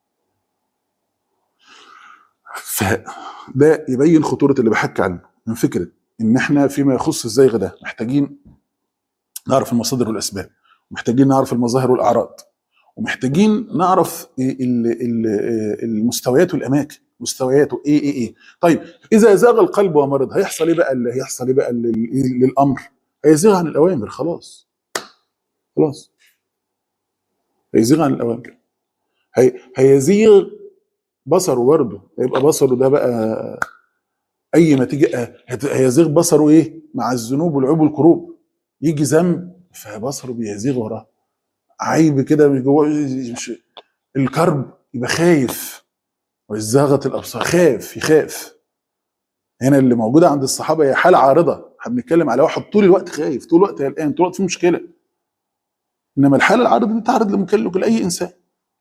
فده يبين خطوره اللي بحكي عنه من فكره ان احنا فيما يخص الزيغ ده محتاجين نعرف المصادر والاسباب محتاجين نعرف المظاهر والاعراض ومحتاجين نعرف ال- ال- المستويات والاماكن مستوياته ايه ايه ايه طيب اذا زاغ القلب ومرض هيحصل ايه بقى اللي هيحصل ايه بقى لل- للامر هيزيغ عن الاوامر خلاص خلاص هيزيغ عن الاوامر هي هيزيغ بصره برضه هيبقى بصره ده بقى اي ما تيجي هت- هيزيغ بصره ايه مع الذنوب والعيوب والكروب يجي ذنب فبصره بيزيغ وراه عيب كده من جوه مش الكرب يبقى خايف وازاغت الابصار خاف يخاف هنا اللي موجوده عند الصحابه هي حاله عارضه احنا بنتكلم على واحد طول الوقت خايف طول الوقت قلقان طول الوقت في مشكله انما الحاله العارضه دي تعرض لمكلف لاي انسان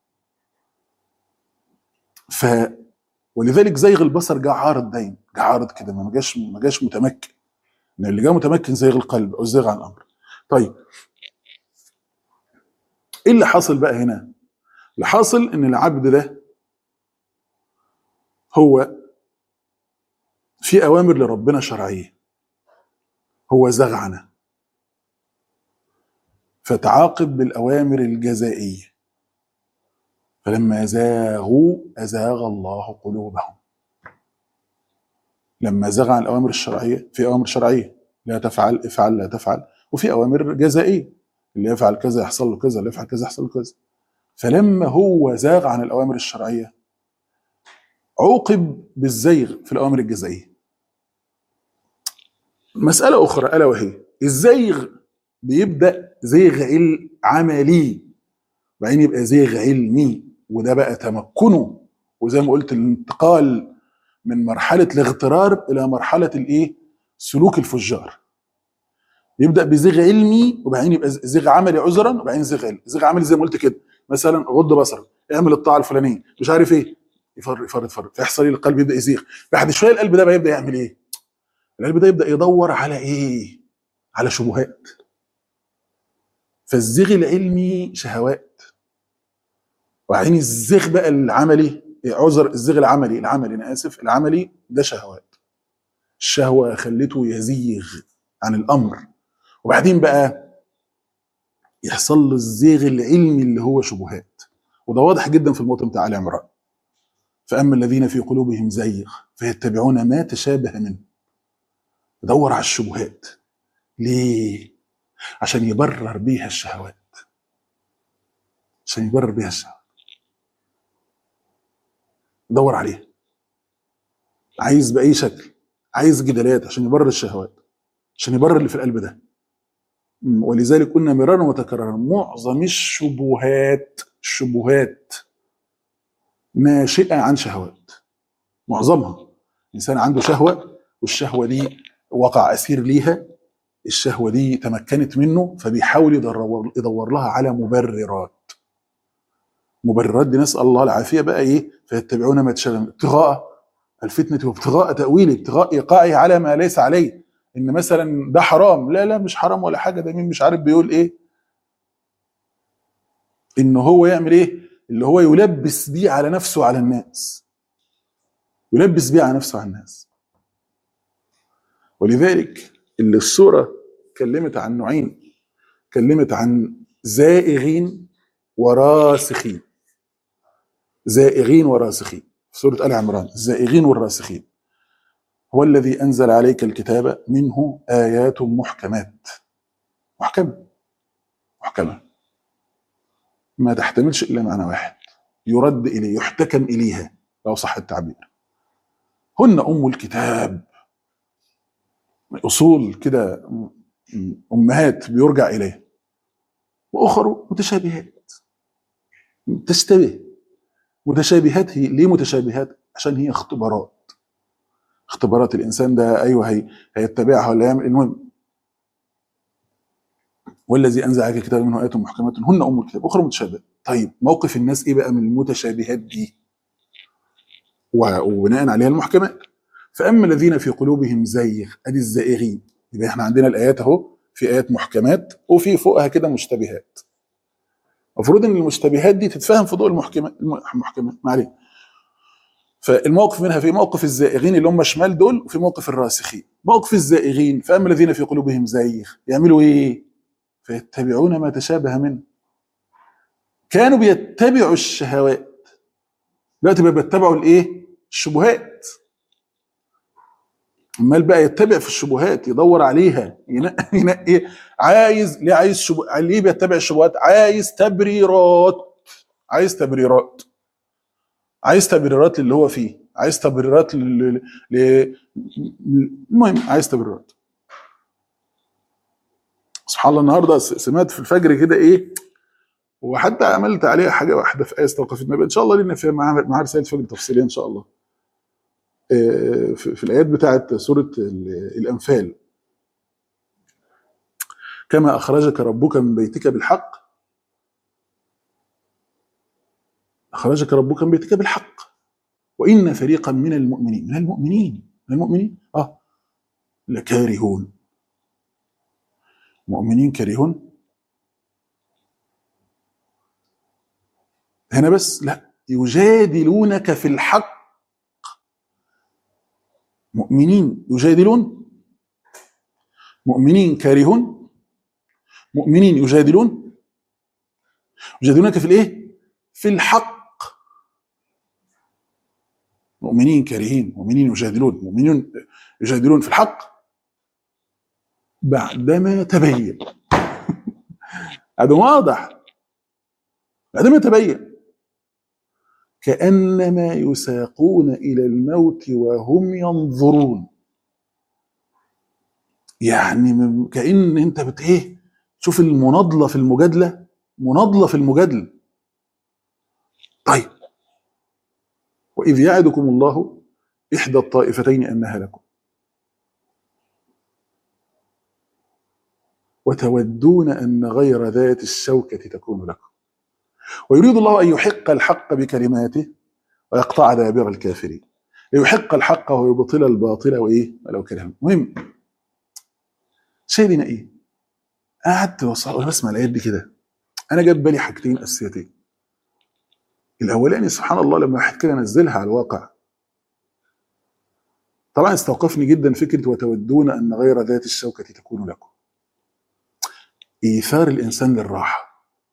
ف ولذلك زيغ البصر جاء عارض دايما جاء عارض كده ما جاش ما جاش متمكن ان اللي جاء متمكن زيغ القلب او زيغ عن الامر طيب ايه اللي حاصل بقى هنا اللي حاصل ان العبد ده هو في اوامر لربنا شرعيه هو زغ عنها فتعاقب بالاوامر الجزائيه فلما زاغوا ازاغ الله قلوبهم لما زغ عن الاوامر الشرعيه في اوامر شرعيه لا تفعل افعل لا تفعل وفي اوامر جزائيه اللي يفعل كذا يحصل له كذا اللي يفعل كذا يحصل له كذا فلما هو زاغ عن الاوامر الشرعيه عوقب بالزيغ في الاوامر الجزائيه مساله اخرى الا وهي الزيغ بيبدا زيغ عل- عملي وبعدين يبقى زيغ علمي وده بقى تمكنه وزي ما قلت الانتقال من مرحله الاغترار الى مرحله الايه سلوك الفجار يبدا بزيغ علمي وبعدين يبقى زيغ عملي عذرا وبعدين زيغ علمي زيغ عملي زي ما قلت كده مثلا غض بصرك اعمل الطاعه الفلانيه مش عارف ايه يفر يفر يفر فيحصل ايه القلب يبدا يزيغ بعد شويه القلب ده بقى يبدا يعمل ايه القلب ده يبدا يدور على ايه على شبهات فالزيغ العلمي شهوات وبعدين الزيغ بقى العملي عذر الزيغ العملي العملي انا اسف العملي ده شهوات الشهوه خلته يزيغ عن الامر وبعدين بقى يحصل له الزيغ العلمي اللي هو شبهات وده واضح جدا في الموطن بتاع ال عمران فاما الذين في قلوبهم زيغ فيتبعون ما تشابه منه يدور على الشبهات ليه عشان يبرر بيها الشهوات عشان يبرر بيها الشهوات يدور عليها عايز باي شكل عايز جدالات عشان يبرر الشهوات عشان يبرر اللي في القلب ده م، ولذلك قلنا مرارا وتكرارا معظم الشبهات الشبهات ناشئه عن شهوات معظمها انسان عنده شهوه والشهوه دي وقع اسير ليها الشهوه دي تمكنت منه فبيحاول يدور, يدور لها على مبررات مبررات دي نسال الله العافيه بقى ايه فيتبعون ما تشابه منه. ابتغاء الفتنه وابتغاء تاويله ابتغاء ايقاعه على ما ليس عليه ان مثلا ده حرام لا لا مش حرام ولا حاجه ده مين مش عارف بيقول ايه ان هو يعمل ايه اللي هو يلبس بيه على نفسه وعلى الناس يلبس بيه على نفسه وعلى الناس ولذلك اللي السوره كلمت عن نوعين كلمت عن زائغين وراسخين زائغين وراسخين في سوره ال عمران الزائغين والراسخين هو الذي انزل عليك الكتاب منه ايات محكمات محكمه محكمه ما تحتملش الا معنى واحد يرد اليه يحتكم اليها لو صح التعبير هن ام الكتاب اصول كده م- م- امهات بيرجع اليها واخر متشابهات تشتبه متشابهات هي ليه متشابهات عشان هي اختبارات اختبارات الانسان ده ايوه هي هيتبعها ولا يعمل المهم والذي انزل عليك الكتاب منه ايات محكمات هن ام الكتاب اخرى متشابهات طيب موقف الناس ايه بقى من المتشابهات دي و- وبناء عليها المحكمات فاما الذين في قلوبهم زيغ ادي الزائغين يبقى احنا عندنا الايات اهو في ايات محكمات وفي فوقها كده مشتبهات المفروض ان المشتبهات دي تتفهم في ضوء المحكمات المحكمات ما عليه فالموقف منها في موقف الزائغين اللي هم شمال دول وفي موقف الراسخين موقف الزائغين فاما الذين في قلوبهم زيغ يعملوا ايه فيتبعون ما تشابه منه كانوا بيتبعوا الشهوات دلوقتي بقى بيتبعوا الايه الشبهات امال بقى يتبع في الشبهات يدور عليها ينقي ينقي عايز ليه عايز شبه... ليه بيتبع الشبهات عايز تبريرات عايز تبريرات عايز تبريرات للي هو فيه عايز تبريرات لل... ل... المهم عايز تبريرات سبحان الله النهارده س- سمعت في الفجر كده ايه وحتى عملت عليها حاجه واحده في ايه استوقفتنا بها. ان شاء الله لنا فيها معاها معاها رساله فجر تفصيليه ان شاء الله آه، في في الايات بتاعت سوره ال- الانفال كما اخرجك ربك من بيتك بالحق اخرجك ربك من بيتك بالحق وان فريقا من المؤمنين من المؤمنين من المؤمنين اه لكارهون مؤمنين كارهون هنا بس لا يجادلونك في الحق مؤمنين يجادلون مؤمنين كارهون مؤمنين يجادلون يجادلونك في الايه في الحق مؤمنين كارهين مؤمنين يجادلون مؤمنين يجادلون في الحق بعدما تبين هذا واضح بعدما تبين كأنما يساقون إلى الموت وهم ينظرون يعني من- كأن أنت بت إيه شوف المناضلة في المجادلة مناضلة في المجادلة طيب وإذ يعدكم الله إحدى الطائفتين أنها لكم وتودون أن غير ذات الشوكة تكون لكم ويريد الله أن يحق الحق بكلماته ويقطع دابر الكافرين ليحق الحق ويبطل الباطل وإيه ولو كره المهم سيدنا إيه قعدت وص- وأنا بسمع الآيات دي كده أنا جاب بالي حاجتين أساسيتين الأولاني سبحان الله لما واحد كده نزلها على الواقع طبعا استوقفني جدا فكرة وتودون أن غير ذات الشوكة تكون لكم إيثار الإنسان للراحة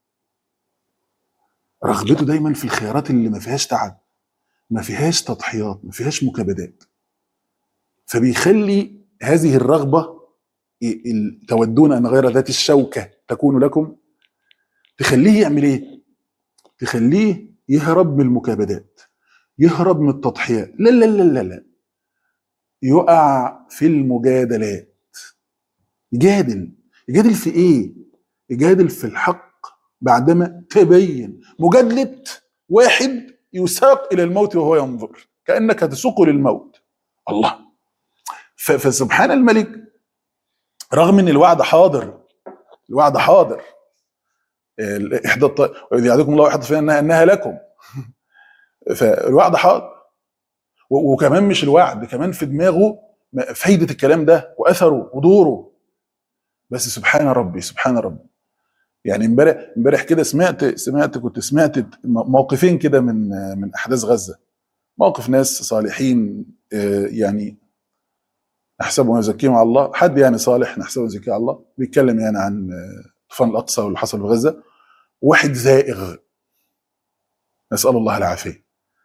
رغبته دايما في الخيارات اللي ما فيهاش تعب ما فيهاش تضحيات ما فيهاش مكابدات فبيخلي هذه الرغبة ي- ال- تودون أن غير ذات الشوكة تكون لكم تخليه يعمل إيه؟ تخليه يهرب من المكابدات يهرب من التضحيات لا لا لا لا لا يقع في المجادلات يجادل يجادل في ايه يجادل في الحق بعدما تبين مجادلة واحد يساق إلى الموت وهو ينظر كأنك تسوقه للموت الله ف- فسبحان الملك رغم ان الوعد حاضر الوعد حاضر ال- احدى الط... واذ يعدكم الله احد فيها انها انها لكم فالوعد حاضر و- وكمان مش الوعد كمان في دماغه م- فايده الكلام ده واثره ودوره بس سبحان ربي سبحان ربي يعني امبارح امبارح كده سمعت سمعت كنت سمعت م- موقفين كده من من احداث غزه موقف ناس صالحين آه، يعني نحسبهم ويزكيهم على الله حد يعني صالح نحسبه ويزكيه على الله بيتكلم يعني عن آه، طوفان الاقصى واللي حصل في غزه واحد زائغ نسال الله العافيه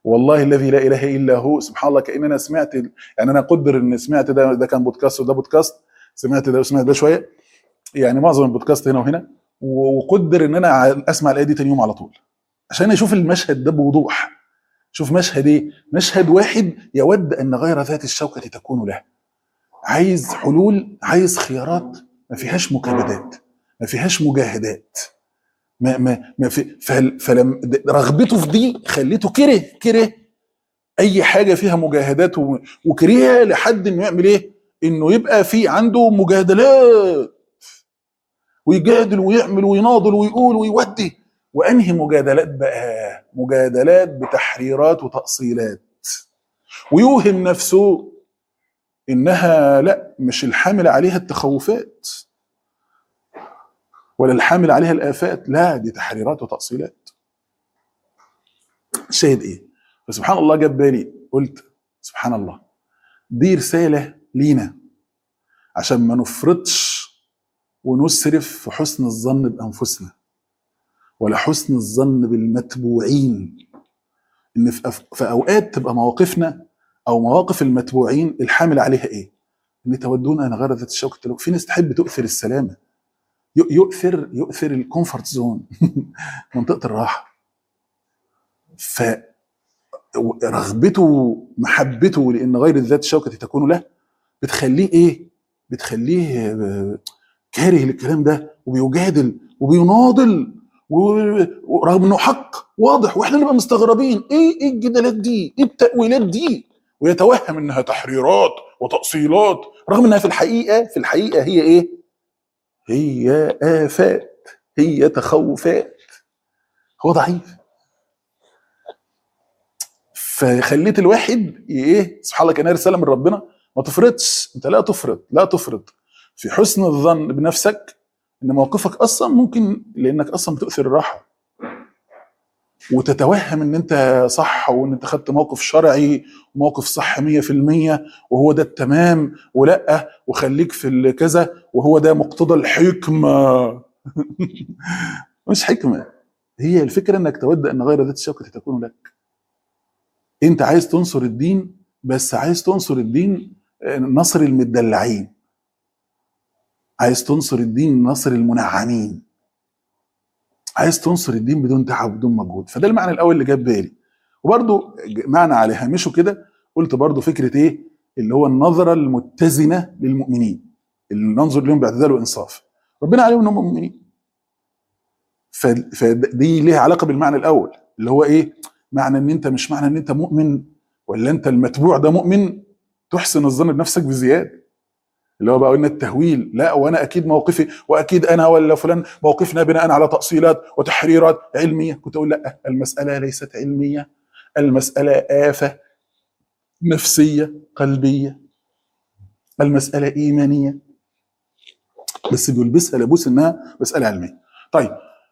والله الذي لا اله الا هو سبحان الله كان انا سمعت يعني انا اقدر ان سمعت ده ده كان بودكاست وده بودكاست سمعت ده وسمعت ده شويه يعني معظم البودكاست هنا وهنا وقدر ان انا اسمع الايه دي تاني يوم على طول عشان اشوف المشهد ده بوضوح شوف مشهد ايه مشهد واحد يود ان غير ذات الشوكه تكون له عايز حلول عايز خيارات ما فيهاش مكابدات ما فيهاش مجاهدات ما ما ما في فل- فلم رغبته في دي خليته كره كره اي حاجه فيها مجاهدات و- وكرهها لحد انه يعمل ايه؟ انه يبقى في عنده مجادلات ويجادل ويعمل ويناضل ويقول ويودي وانهي مجادلات بقى؟ مجادلات بتحريرات وتأصيلات ويوهم نفسه انها لا مش الحامل عليها التخوفات ولا الحامل عليها الآفات لا دي تحريرات وتأصيلات الشاهد ايه فسبحان الله جاب بالي قلت سبحان الله دي رسالة لينا عشان ما نفرطش ونسرف في حسن الظن بأنفسنا ولا حسن الظن بالمتبوعين ان في أف- في اوقات تبقى مواقفنا او مواقف المتبوعين الحامل عليها ايه؟ ان تودون ان غير ذات الشوكه التلوك في ناس تحب تؤثر السلامه يؤ- يؤثر يؤثر الكومفورت زون منطقه الراحه ف رغبته محبته لان غير ذات الشوكه تكون له بتخليه ايه؟ بتخليه آه، كاره للكلام ده وبيجادل وبيناضل و- ورغم انه حق واضح واحنا نبقى مستغربين ايه ايه الجدالات دي؟ ايه التأويلات دي؟ ويتوهم انها تحريرات وتأصيلات رغم انها في الحقيقه في الحقيقه هي ايه؟ هي آفات هي تخوفات هو ضعيف فخليت الواحد ايه سبحان الله كانها رساله من ربنا ما تفرطش انت لا تفرط لا تفرط في حسن الظن بنفسك ان موقفك اصلا ممكن لانك اصلا بتؤثر الراحه وتتوهم ان انت صح وان انت خدت موقف شرعي وموقف صح 100% وهو ده التمام ولا وخليك في الكذا وهو ده مقتضى الحكمه مش حكمه هي الفكره انك تود ان غير ذات الشوكه تكون لك انت عايز تنصر الدين بس عايز تنصر الدين آه، نصر المدلعين عايز تنصر الدين نصر المنعمين عايز تنصر الدين بدون تعب بدون مجهود فده المعنى الاول اللي جاب بالي وبرده معنى على هامشه كده قلت برضه فكره ايه اللي هو النظره المتزنه للمؤمنين اللي ننظر لهم باعتدال وانصاف ربنا عليهم انهم مؤمنين ف- فدي ليها علاقه بالمعنى الاول اللي هو ايه معنى ان انت مش معنى ان انت مؤمن ولا انت المتبوع ده مؤمن تحسن الظن بنفسك بزياده اللي هو بقى قلنا التهويل لا وانا اكيد موقفي واكيد انا ولا فلان موقفنا بناء على تاصيلات وتحريرات علميه كنت اقول لا المساله ليست علميه المساله افه نفسيه قلبيه المساله ايمانيه بس بيلبسها لبوس انها مساله علميه طيب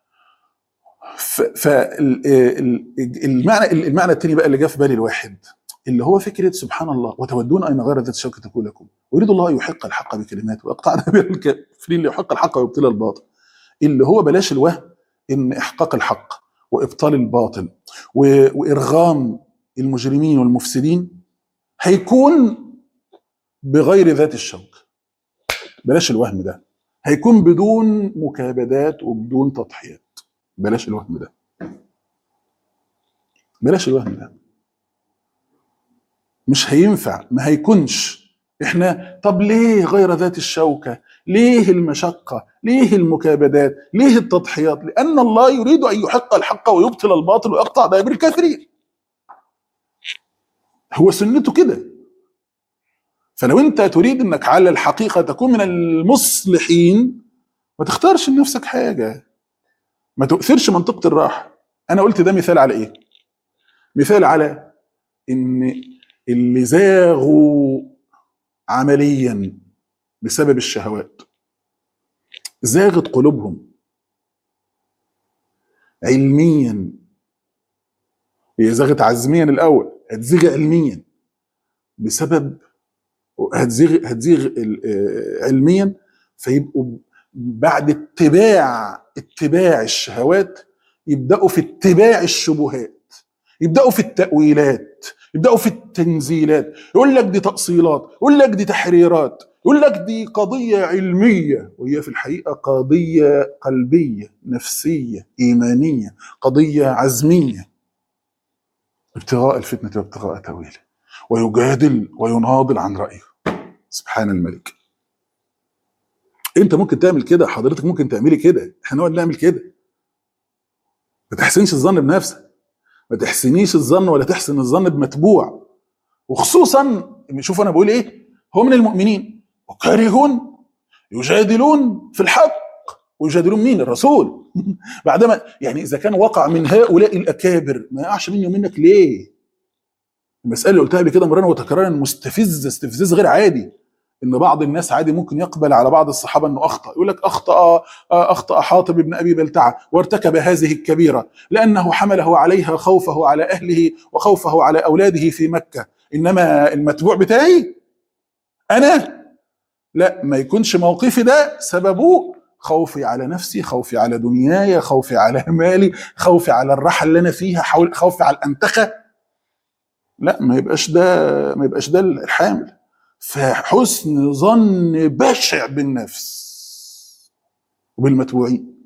فالمعنى المعنى الثاني بقى اللي جه في بالي الواحد اللي هو فكره سبحان الله وتودون ان غير ذات الشوكه تكون لكم ويريد الله ان يحق الحق بكلماته ويقطع دابر الكافرين ليحق الحق ويبطل الباطل اللي هو بلاش الوهم ان احقاق الحق وابطال الباطل و- وارغام المجرمين والمفسدين هيكون بغير ذات الشوكه بلاش الوهم ده هيكون بدون مكابدات وبدون تضحيات بلاش الوهم ده بلاش الوهم ده مش هينفع ما هيكونش احنا طب ليه غير ذات الشوكة ليه المشقة ليه المكابدات ليه التضحيات لأن الله يريد أن يحق الحق ويبطل الباطل ويقطع دابر الكافرين هو سنته كده فلو انت تريد انك على الحقيقة تكون من المصلحين ما تختارش لنفسك حاجة ما تؤثرش منطقة الراحة أنا قلت ده مثال على إيه؟ مثال على إن اللي زاغوا عمليا بسبب الشهوات زاغت قلوبهم علميا هي زاغت عزميا الأول هتزيغ علميا بسبب هتزيغ هتزيغ ال- آه، علميا فيبقوا بعد اتباع اتباع الشهوات يبداوا في اتباع الشبهات يبداوا في التاويلات يبداوا في التنزيلات يقول لك دي تاصيلات يقول لك دي تحريرات يقول لك دي قضيه علميه وهي في الحقيقه قضيه قلبيه نفسيه ايمانيه قضيه عزميه ابتغاء الفتنه وابتغاء تاويله ويجادل ويناضل عن رايه سبحان الملك انت ممكن تعمل كده حضرتك ممكن تعملي كده احنا نقعد نعمل كده ما تحسنش الظن بنفسك ما تحسنيش الظن ولا تحسن الظن بمتبوع وخصوصا شوف انا بقول ايه هو من المؤمنين وكارهون يجادلون في الحق ويجادلون مين الرسول بعدما يعني اذا كان وقع من هؤلاء الاكابر ما يقعش مني ومنك ليه المساله اللي قلتها قبل كده مرارا وتكرارا مستفزه استفزاز غير عادي ان بعض الناس عادي ممكن يقبل على بعض الصحابه انه اخطا يقول لك اخطا اخطا حاطب بن ابي بلتعه وارتكب هذه الكبيره لانه حمله عليها خوفه على اهله وخوفه على اولاده في مكه انما المتبوع بتاعي انا لا ما يكونش موقفي ده سببه خوفي على نفسي خوفي على دنياي خوفي على مالي خوفي على الراحه اللي انا فيها حول خوفي على الانتخه لا ما يبقاش ده ما يبقاش ده الحامل فحسن ظن بشع بالنفس وبالمتبوعين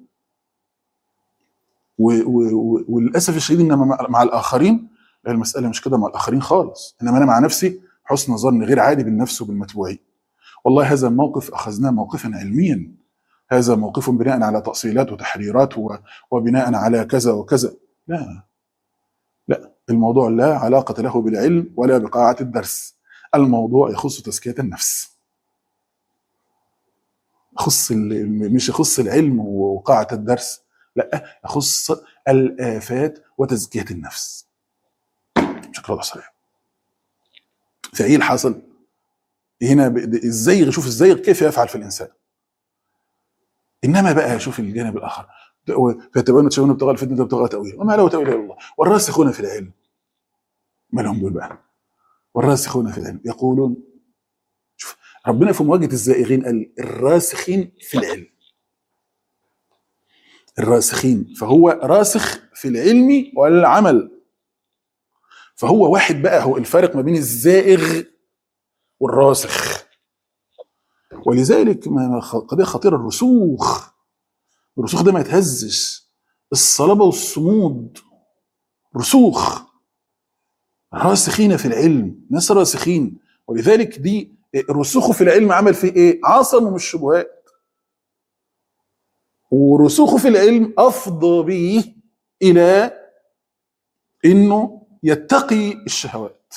و- و- و- وللاسف الشديد ان مع مع الاخرين لا المساله مش كده مع الاخرين خالص انما انا مع نفسي حسن ظن غير عادي بالنفس وبالمتبوعين والله هذا الموقف اخذناه موقفا علميا هذا موقف بناء على تاصيلات وتحريرات و- وبناء على كذا وكذا لا لا الموضوع لا علاقه له بالعلم ولا بقاعه الدرس الموضوع يخص تزكيه النفس يخص ال- مش يخص العلم وقاعه الدرس لا يخص الافات وتزكيه النفس بشكل واضح صريح فايه اللي حصل هنا ب- ازاي شوف ازاي كيف يفعل في الانسان انما بقى شوف الجانب الاخر فتبين تشاؤون ابتغاء الفتنه وابتغاء تاويله وما له تاويل الا الله والراسخون في العلم ما لهم دول بقى والراسخون في العلم يقولون شوف ربنا في مواجهه الزائغين قال الراسخين في العلم الراسخين فهو راسخ في العلم والعمل فهو واحد بقى هو الفارق ما بين الزائغ والراسخ ولذلك ما خ- قضيه خطيره الرسوخ الرسوخ ده ما يتهزش الصلابه والصمود رسوخ راسخين في العلم ناس راسخين ولذلك دي رسوخه في العلم عمل فيه ايه عصمه من الشبهات ورسوخه في العلم افضى به الى انه يتقي الشهوات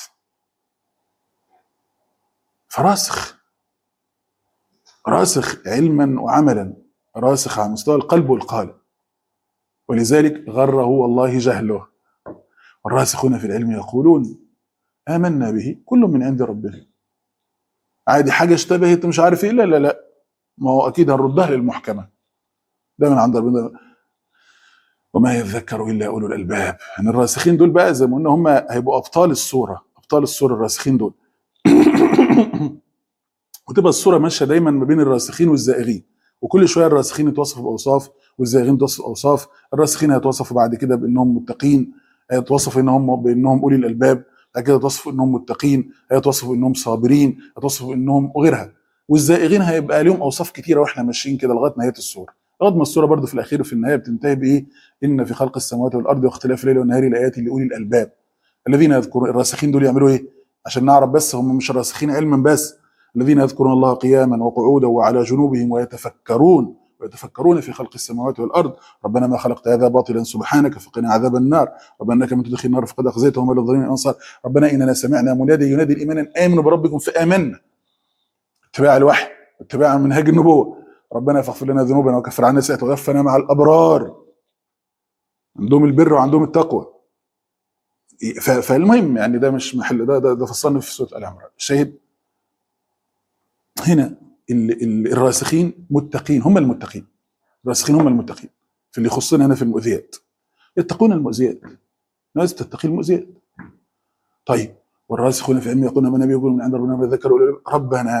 فراسخ راسخ علما وعملا راسخ على مستوى القلب والقالب ولذلك غره والله جهله والراسخون في العلم يقولون آمنا به كل من عند ربنا عادي حاجة اشتبهت مش عارف ايه لا لا لا ما هو أكيد هنردها للمحكمة ده من عند ربنا وما يذكر إلا أولو الألباب يعني الراسخين دول بقى زي ما قلنا هم هيبقوا أبطال الصورة أبطال الصورة الراسخين دول وتبقى الصورة ماشية دايما ما بين الراسخين والزائغين وكل شوية الراسخين يتوصفوا بأوصاف والزائغين يتوصفوا بأوصاف الراسخين هيتوصفوا بعد كده بأنهم متقين هيتوصفوا انهم بانهم اولي الالباب بعد كده يتوصفوا انهم متقين هيتوصفوا انهم صابرين هيتوصفوا انهم وغيرها والزائغين هيبقى لهم اوصاف كتيره واحنا ماشيين كده لغايه نهايه السوره لغايه ما السوره برضو في الاخير وفي النهايه بتنتهي بايه ان في خلق السماوات والارض واختلاف الليل والنهار لايات لاولي الالباب الذين يذكرون الراسخين دول يعملوا ايه عشان نعرف بس هم مش راسخين علما بس الذين يذكرون الله قياما وقعودا وعلى جنوبهم ويتفكرون ويتفكرون في خلق السماوات والارض ربنا ما خلقت هذا باطلا سبحانك فقنا عذاب النار ربنا انك من تدخل النار فقد اخزيته وما للظالمين انصار ربنا اننا سمعنا منادي ينادي الايمان ان امنوا بربكم فامنا اتباع الوحي اتباع منهاج النبوه ربنا فاغفر لنا ذنوبنا وكفر عنا سيئات وغفنا مع الابرار عندهم البر وعندهم التقوى ف- فالمهم يعني ده مش محل ده ده, ده فصلنا في سوره ال عمران الشاهد هنا ال- ال- الراسخين متقين هم المتقين الراسخين هم المتقين في اللي يخصنا هنا في المؤذيات يتقون المؤذيات ناس تتقي المؤذيات طيب والراسخون في علم يقولون من نبي يقول من عند ربنا ما ذكروا ربنا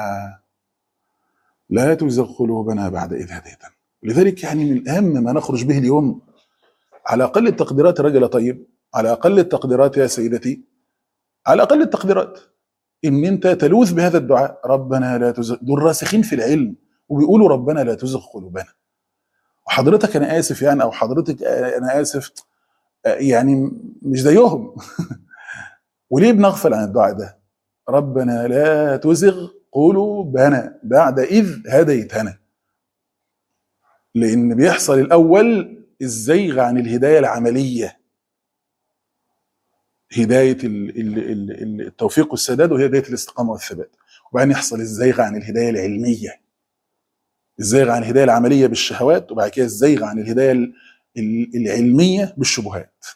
لا تزغ قلوبنا بعد إذ هديتنا لذلك يعني من أهم ما نخرج به اليوم على أقل التقديرات رجل طيب على اقل التقديرات يا سيدتي على اقل التقديرات ان انت تلوذ بهذا الدعاء ربنا لا تزغ دول راسخين في العلم وبيقولوا ربنا لا تزغ قلوبنا وحضرتك انا اسف يعني او حضرتك انا اسف يعني مش زيهم وليه بنغفل عن الدعاء ده ربنا لا تزغ قلوبنا بعد اذ هديتنا لان بيحصل الاول الزيغ عن الهدايه العمليه هدايه ال- ال- ال- ال- التوفيق والسداد وهي هدايه الاستقامه والثبات وبعدين يحصل الزيغ عن الهدايه العلميه الزيغ عن الهدايه العمليه بالشهوات وبعد كده الزيغ عن الهدايه ال- ال- العلميه بالشبهات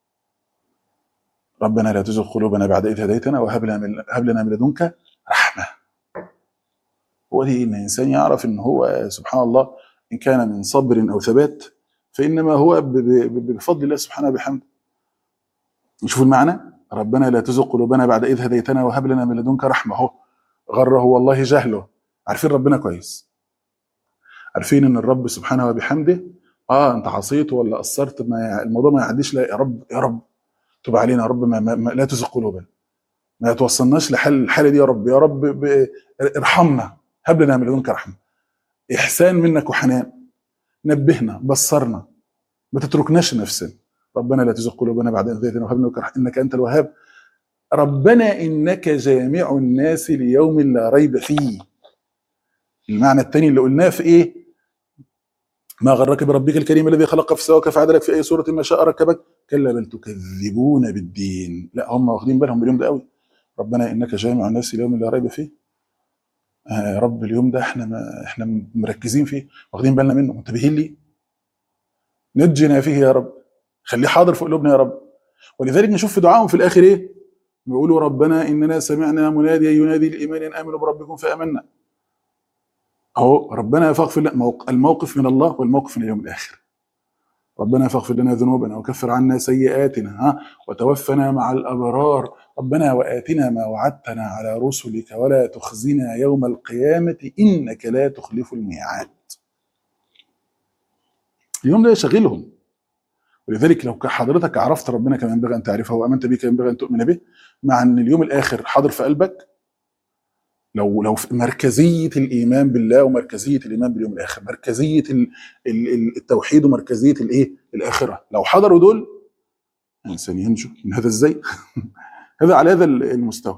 ربنا لا تزغ قلوبنا بعد إذ هديتنا وهب لنا من هب لنا من لدنك رحمة هو دي إن الإنسان يعرف إن هو سبحان الله إن كان من صبر أو ثبات فإنما هو ب- ب- ب- بفضل الله سبحانه وبحمده نشوف المعنى ربنا لا تزغ قلوبنا بعد إذ هديتنا وهب لنا من لدنك رحمة أهو غره والله جهله عارفين ربنا كويس عارفين إن الرب سبحانه وبحمده اه انت عصيت ولا قصرت ما يع- الموضوع ما يعديش لا يا رب يا رب تب علينا يا رب ما, ما, ما لا تزغ قلوبنا ما توصلناش لحل الحاله دي يا رب يا رب ب- ارحمنا هب لنا من لدنك رحمه احسان منك وحنان نبهنا بصرنا ما تتركناش نفسنا ربنا لا تزغ قلوبنا بعد إذ هديتنا وهب لنا منك رحمة انك انت الوهاب ربنا انك جامع الناس ليوم لا ريب فيه المعنى الثاني اللي قلناه في ايه ما غرك بربك الكريم الذي خلقك فسواك فعدلك في اي صوره ما شاء ركبك كلا بل تكذبون بالدين لا هم واخدين بالهم باليوم ده قوي ربنا انك جامع الناس ليوم لا ريب فيه آه يا رب اليوم ده احنا ما احنا مركزين فيه واخدين بالنا منه منتبهين ليه نجنا فيه يا رب خليه حاضر في قلوبنا يا رب ولذلك نشوف في دعائهم في الاخر ايه بيقولوا ربنا اننا سمعنا مناديا ينادي الايمان ان امنوا بربكم فامنا اهو ربنا فاغفر لنا موق- الموقف من الله والموقف من اليوم الاخر ربنا فاغفر لنا ذنوبنا وكفر عنا سيئاتنا ها وتوفنا مع الابرار ربنا واتنا ما وعدتنا على رسلك ولا تخزنا يوم القيامه انك لا تخلف الميعاد اليوم ده يشغلهم ولذلك لو حضرتك عرفت ربنا كما ينبغي ان تعرفه وامنت به كما ينبغي ان تؤمن به مع ان اليوم الاخر حاضر في قلبك لو لو في مركزيه الايمان بالله ومركزيه الايمان باليوم الاخر مركزيه ال- ال- ال- التوحيد ومركزيه الايه الاخره لو حضروا دول الانسان ينجو من هذا ازاي هذا على هذا المستوى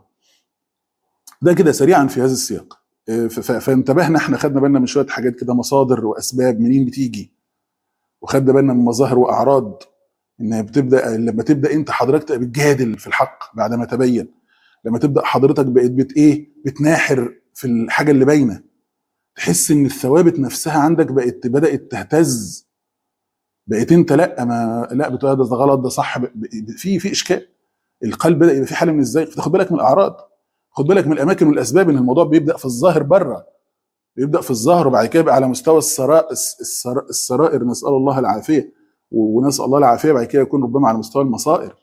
ده كده سريعا في هذا السياق إيه، ف- ف- فانتبهنا احنا خدنا بالنا من شويه حاجات كده مصادر واسباب منين بتيجي وخدنا بالنا من مظاهر واعراض انها بتبدا لما تبدا انت حضرتك تبقى بتجادل في الحق بعد ما تبين لما تبدا حضرتك بقيت بت ايه بتناحر في الحاجه اللي باينه تحس ان الثوابت نفسها عندك بقت بدات تهتز بقيت انت لا ما لا بتقول ده غلط ده صح ب- ب- في في اشكال القلب بدا يبقى في حاله من الزيغ فتاخد بالك من الاعراض خد بالك من الاماكن والاسباب ان الموضوع بيبدا في الظاهر بره بيبدا في الظاهر وبعد كده يبقى على مستوى السرائر السرائر, السرائر نسال الله العافيه و- ونسال الله العافيه بعد كده يكون ربما على مستوى المصائر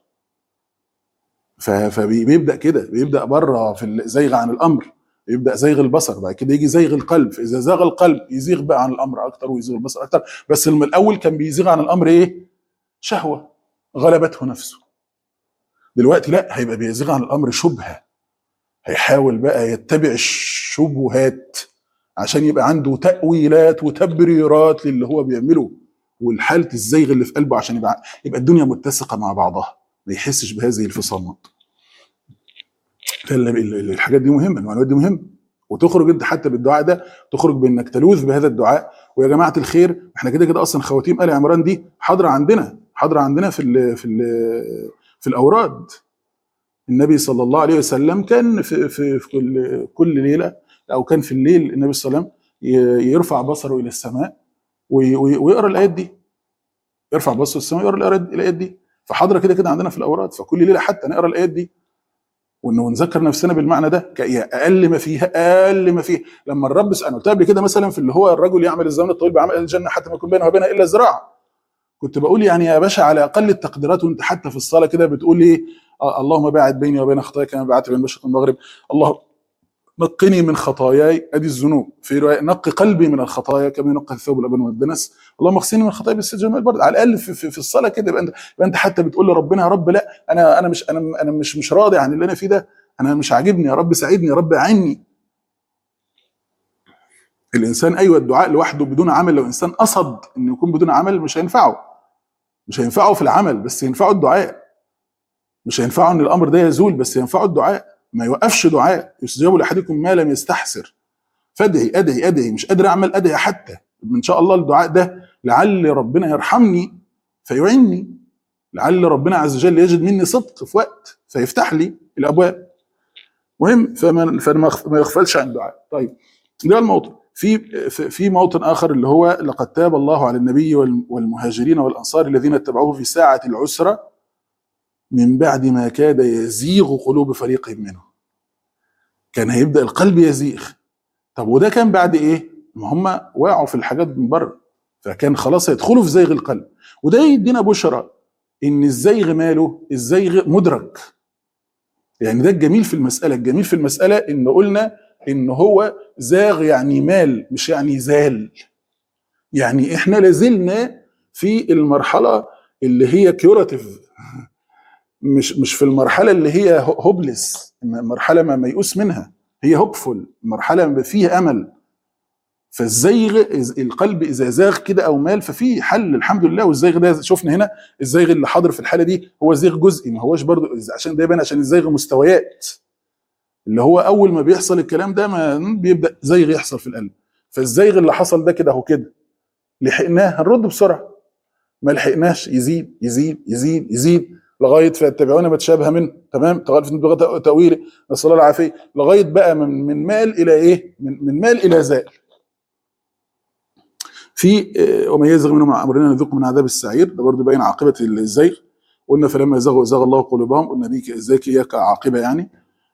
ف- فبيبدا كده بيبدا بره في الزيغ عن الامر يبدا زيغ البصر بعد كده يجي زيغ القلب فاذا زاغ القلب يزيغ بقى عن الامر اكتر ويزيغ البصر اكتر بس الم- الاول كان بيزيغ عن الامر ايه شهوه غلبته نفسه دلوقتي لا هيبقى بيزيغ عن الامر شبهه هيحاول بقى يتبع الشبهات عشان يبقى عنده تأويلات وتبريرات للي هو بيعمله والحالة الزيغ اللي في قلبه عشان يبقى يبقى الدنيا متسقة مع بعضها ما يحسش بهذه الفصامات فال- ال- ال- الحاجات دي مهمة المعلومات دي مهمة وتخرج انت حتى بالدعاء ده تخرج بانك تلوذ بهذا الدعاء ويا جماعه الخير احنا كده كده اصلا خواتيم ال عمران دي حاضره عندنا حاضره عندنا في ال في ال في الاوراد النبي صلى الله عليه وسلم كان في في, في كل كل ليله او كان في الليل النبي صلى الله عليه وسلم ي- يرفع بصره الى السماء وي- وي- ويقرا الايات دي يرفع بصره السماء ويقرا الآيات- الايات دي فحاضره كده كده عندنا في الاوراد فكل ليله حتى نقرا الايات دي وانه نذكر نفسنا بالمعنى ده ك- يا اقل ما فيها اقل ما فيها لما الرب انا قلت قبل كده مثلا في اللي هو الرجل يعمل الزمن الطويل بعمل أهل الجنه حتى ما يكون بينه وبينها الا ذراع كنت بقول يعني يا باشا على اقل التقديرات وانت حتى في الصلاه كده بتقول ايه آه، اللهم باعد بيني وبين خطاياي كما بعدت بين المشرق والمغرب الله نقني من خطاياي ادي الذنوب في روايه نقي قلبي من الخطايا كما ينقى الثوب الابيض من الدنس اللهم اغسلني من خطاياي بالثلج والماء البارد على الاقل في, في, في الصلاه كده يبقى انت يبقى انت حتى بتقول لربنا يا رب لا انا انا مش انا انا مش مش راضي عن اللي انا فيه ده انا مش عاجبني يا رب ساعدني يا رب اعني الانسان ايوه الدعاء لوحده بدون عمل لو انسان قصد انه يكون بدون عمل مش هينفعه مش هينفعه في العمل بس ينفعه الدعاء مش هينفعه ان الامر ده يزول بس ينفعه الدعاء ما يوقفش دعاء يستجاب لاحدكم ما لم يستحسر فادعي ادعي ادعي مش قادر اعمل ادعي حتى ان شاء الله الدعاء ده لعل ربنا يرحمني فيعني لعل ربنا عز وجل يجد مني صدق في وقت فيفتح لي الابواب مهم فما فما ما يغفلش عن الدعاء طيب ده الموطن في في في موطن اخر اللي هو لقد تاب الله على النبي وال- والمهاجرين والانصار الذين اتبعوه في ساعه العسره من بعد ما كاد يزيغ قلوب فريق منهم كان هيبدا القلب يزيغ طب وده كان بعد ايه ما هم وقعوا في الحاجات من بره فكان خلاص هيدخلوا في زيغ القلب وده يدينا بشرى ان الزيغ ماله الزيغ مدرك يعني ده الجميل في المساله الجميل في المساله ان قلنا ان هو زاغ يعني مال مش يعني زال يعني احنا لازلنا في المرحله اللي هي كيوراتيف مش مش في المرحله اللي هي هوبلس مرحله ما ميؤوس منها هي هوبفول مرحله فيها امل فالزيغ إز- القلب اذا زاغ كده او مال ففي حل الحمد لله والزيغ ده شفنا هنا الزيغ اللي حاضر في الحاله دي هو زيغ جزئي ما هوش برضو عشان ده يبان عشان الزيغ مستويات اللي هو اول ما بيحصل الكلام ده ما بيبدا زيغ يحصل في القلب فالزيغ اللي حصل ده كده اهو كده لحقناه هنرد بسرعه ما لحقناش يزيد يزيد يزيد يزيد لغايه فاتبعونا ما تشابه منه تمام تغير في بلغه تاويله نسال الله العافيه لغايه بقى من من مال الى ايه؟ من, من مال الى زال. في آه، ومن يزغ منهم عن امرنا نذوق من عذاب السعير ده برضه باين عاقبه الزيغ قلنا فلما زغوا زغ الله قلوبهم قلنا دي ازاي هي كعاقبه يعني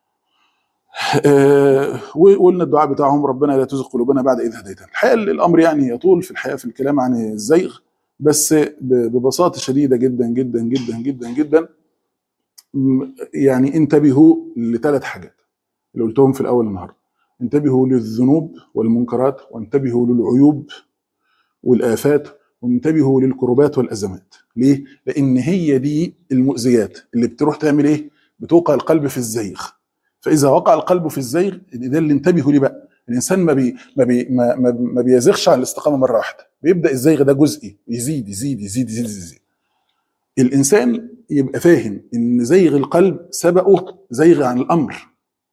آه، وقلنا الدعاء بتاعهم ربنا لا تزغ قلوبنا بعد اذ هديتنا الحقيقه الامر يعني يطول في الحقيقه في الكلام عن الزيغ بس ب- ببساطه شديده جدا جدا جدا جدا جدا م- يعني انتبهوا لثلاث حاجات اللي قلتهم في الاول النهارده انتبهوا للذنوب والمنكرات وانتبهوا للعيوب والآفات وانتبهوا للكروبات والأزمات ليه؟ لأن هي دي المؤذيات اللي بتروح تعمل إيه؟ بتوقع القلب في الزيغ فإذا وقع القلب في الزيغ ده اللي انتبهوا ليه بقى الإنسان ما بي ما بي ما, ما, ما بيزيغش عن الاستقامة مرة واحدة بيبدأ الزيغ ده جزئي يزيد يزيد يزيد يزيد, يزيد. الإنسان يبقى فاهم إن زيغ القلب سبقه زيغ عن الأمر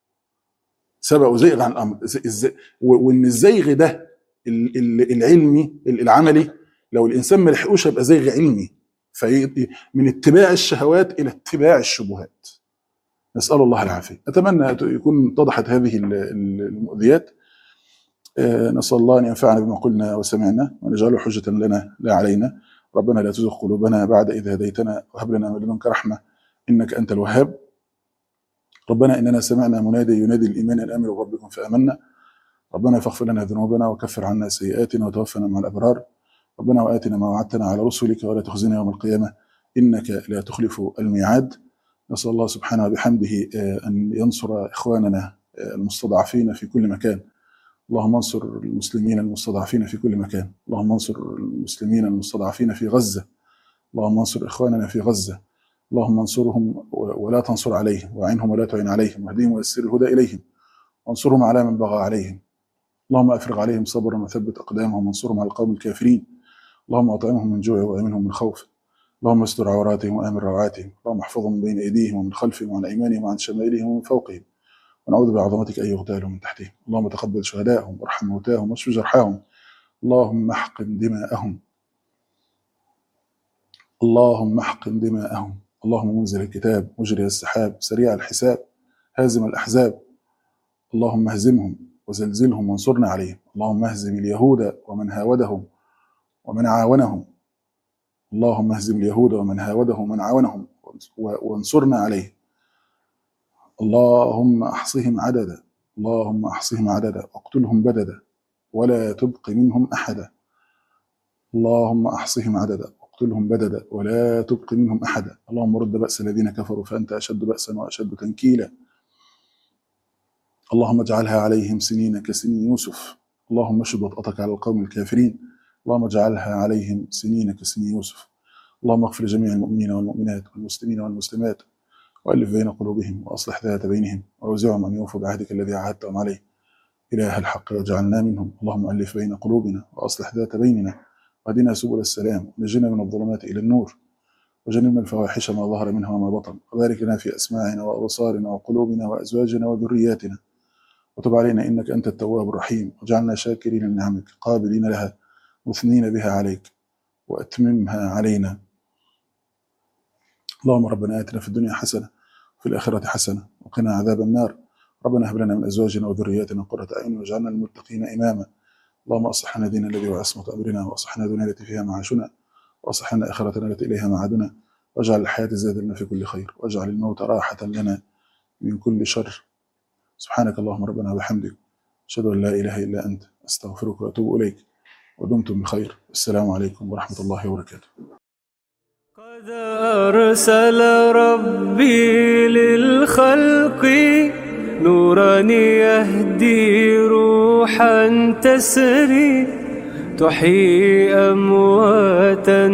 سبقه زيغ عن الأمر إز- إز- و- وإن الزيغ ده ال- ال- العلمي ال- العملي لو الانسان ما لحقوش يبقى زيغ علمي في من اتباع الشهوات الى اتباع الشبهات نسال الله العافيه اتمنى يكون اتضحت هذه ال- ال- المؤذيات آه، نسال الله ان ينفعنا بما قلنا وسمعنا ونجعله حجه لنا لا علينا ربنا لا تزغ قلوبنا بعد اذ هديتنا وهب لنا من لدنك رحمه انك انت الوهاب ربنا اننا سمعنا منادي ينادي الايمان ان امنوا بربكم فامنا ربنا فاغفر لنا ذنوبنا وكفر عنا سيئاتنا وتوفنا مع الابرار ربنا واتنا ما وعدتنا على رسلك ولا تخزنا يوم القيامه انك لا تخلف الميعاد نسال الله سبحانه وبحمده آه، ان ينصر اخواننا آه، المستضعفين في كل مكان اللهم انصر المسلمين المستضعفين في كل مكان اللهم انصر المسلمين المستضعفين في غزه اللهم انصر اخواننا في غزه اللهم انصرهم و- ولا تنصر عليهم واعنهم ولا تعين عليهم واهدهم ويسر الهدى اليهم وانصرهم على من بغى عليهم اللهم افرغ عليهم صبرا وثبت اقدامهم وانصرهم على القوم الكافرين اللهم اطعمهم من جوع وامنهم من خوف اللهم استر عوراتهم وامن روعاتهم اللهم احفظهم من بين ايديهم ومن خلفهم وعن ايمانهم وعن شمائلهم ومن فوقهم ونعوذ بعظمتك ان يغتالوا من تحتهم اللهم تقبل شهداءهم وارحم موتاهم واشف جرحاهم اللهم احقن دماءهم اللهم احقن دماءهم اللهم منزل الكتاب مجري السحاب سريع الحساب هازم الاحزاب اللهم اهزمهم وزلزلهم وانصرنا عليهم اللهم اهزم اليهود ومن هاودهم ومن عاونهم اللهم اهزم اليهود ومن هاودهم ومن عاونهم وانصرنا عليهم اللهم احصهم عددا اللهم احصهم عددا واقتلهم بددا ولا تبق منهم احدا اللهم احصهم عددا واقتلهم بددا ولا تبق منهم احدا اللهم رد باس الذين كفروا فانت اشد باسا واشد تنكيلا اللهم اجعلها عليهم سنين كسنين يوسف اللهم اشد وطأتك على القوم الكافرين اللهم اجعلها عليهم سنين كسنين يوسف اللهم اغفر لجميع المؤمنين والمؤمنات والمسلمين والمسلمات وألف بين قلوبهم وأصلح ذات بينهم وأوزعهم أن يوفوا بعهدك الذي عاهدتهم عليه إله الحق واجعلنا منهم اللهم ألف بين قلوبنا وأصلح ذات بيننا واهدنا سبل السلام ونجنا من الظلمات إلى النور وجنبنا الفواحش ما ظهر منها وما بطن وبارك لنا في أسماعنا وأبصارنا وقلوبنا وأزواجنا وذرياتنا وتب علينا إنك أنت التواب الرحيم واجعلنا شاكرين لنعمك قابلين لها مثنين بها عليك وأتممها علينا اللهم ربنا آتنا في الدنيا حسنة وفي الآخرة حسنة وقنا عذاب النار ربنا هب لنا من أزواجنا وذرياتنا قرة أعين واجعلنا للمتقين إماما اللهم أصلح لنا ديننا الذي هو عصمة أمرنا وأصلح لنا دنيا التي فيها معاشنا وأصلح لنا آخرتنا التي إليها معادنا واجعل الحياة زادا لنا في كل خير واجعل الموت راحة لنا من كل شر سبحانك اللهم ربنا وبحمدك أشهد أن لا إله إلا أنت أستغفرك وأتوب إليك ودمتم بخير السلام عليكم ورحمة الله وبركاته
قد أرسل ربي للخلق نورا يهدي روحا تسري تحيي أمواتا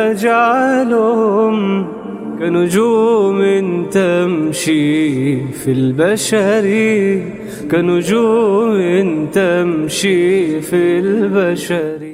تجعلهم كنجوم تمشي في البشر كنجوم تمشي في البشر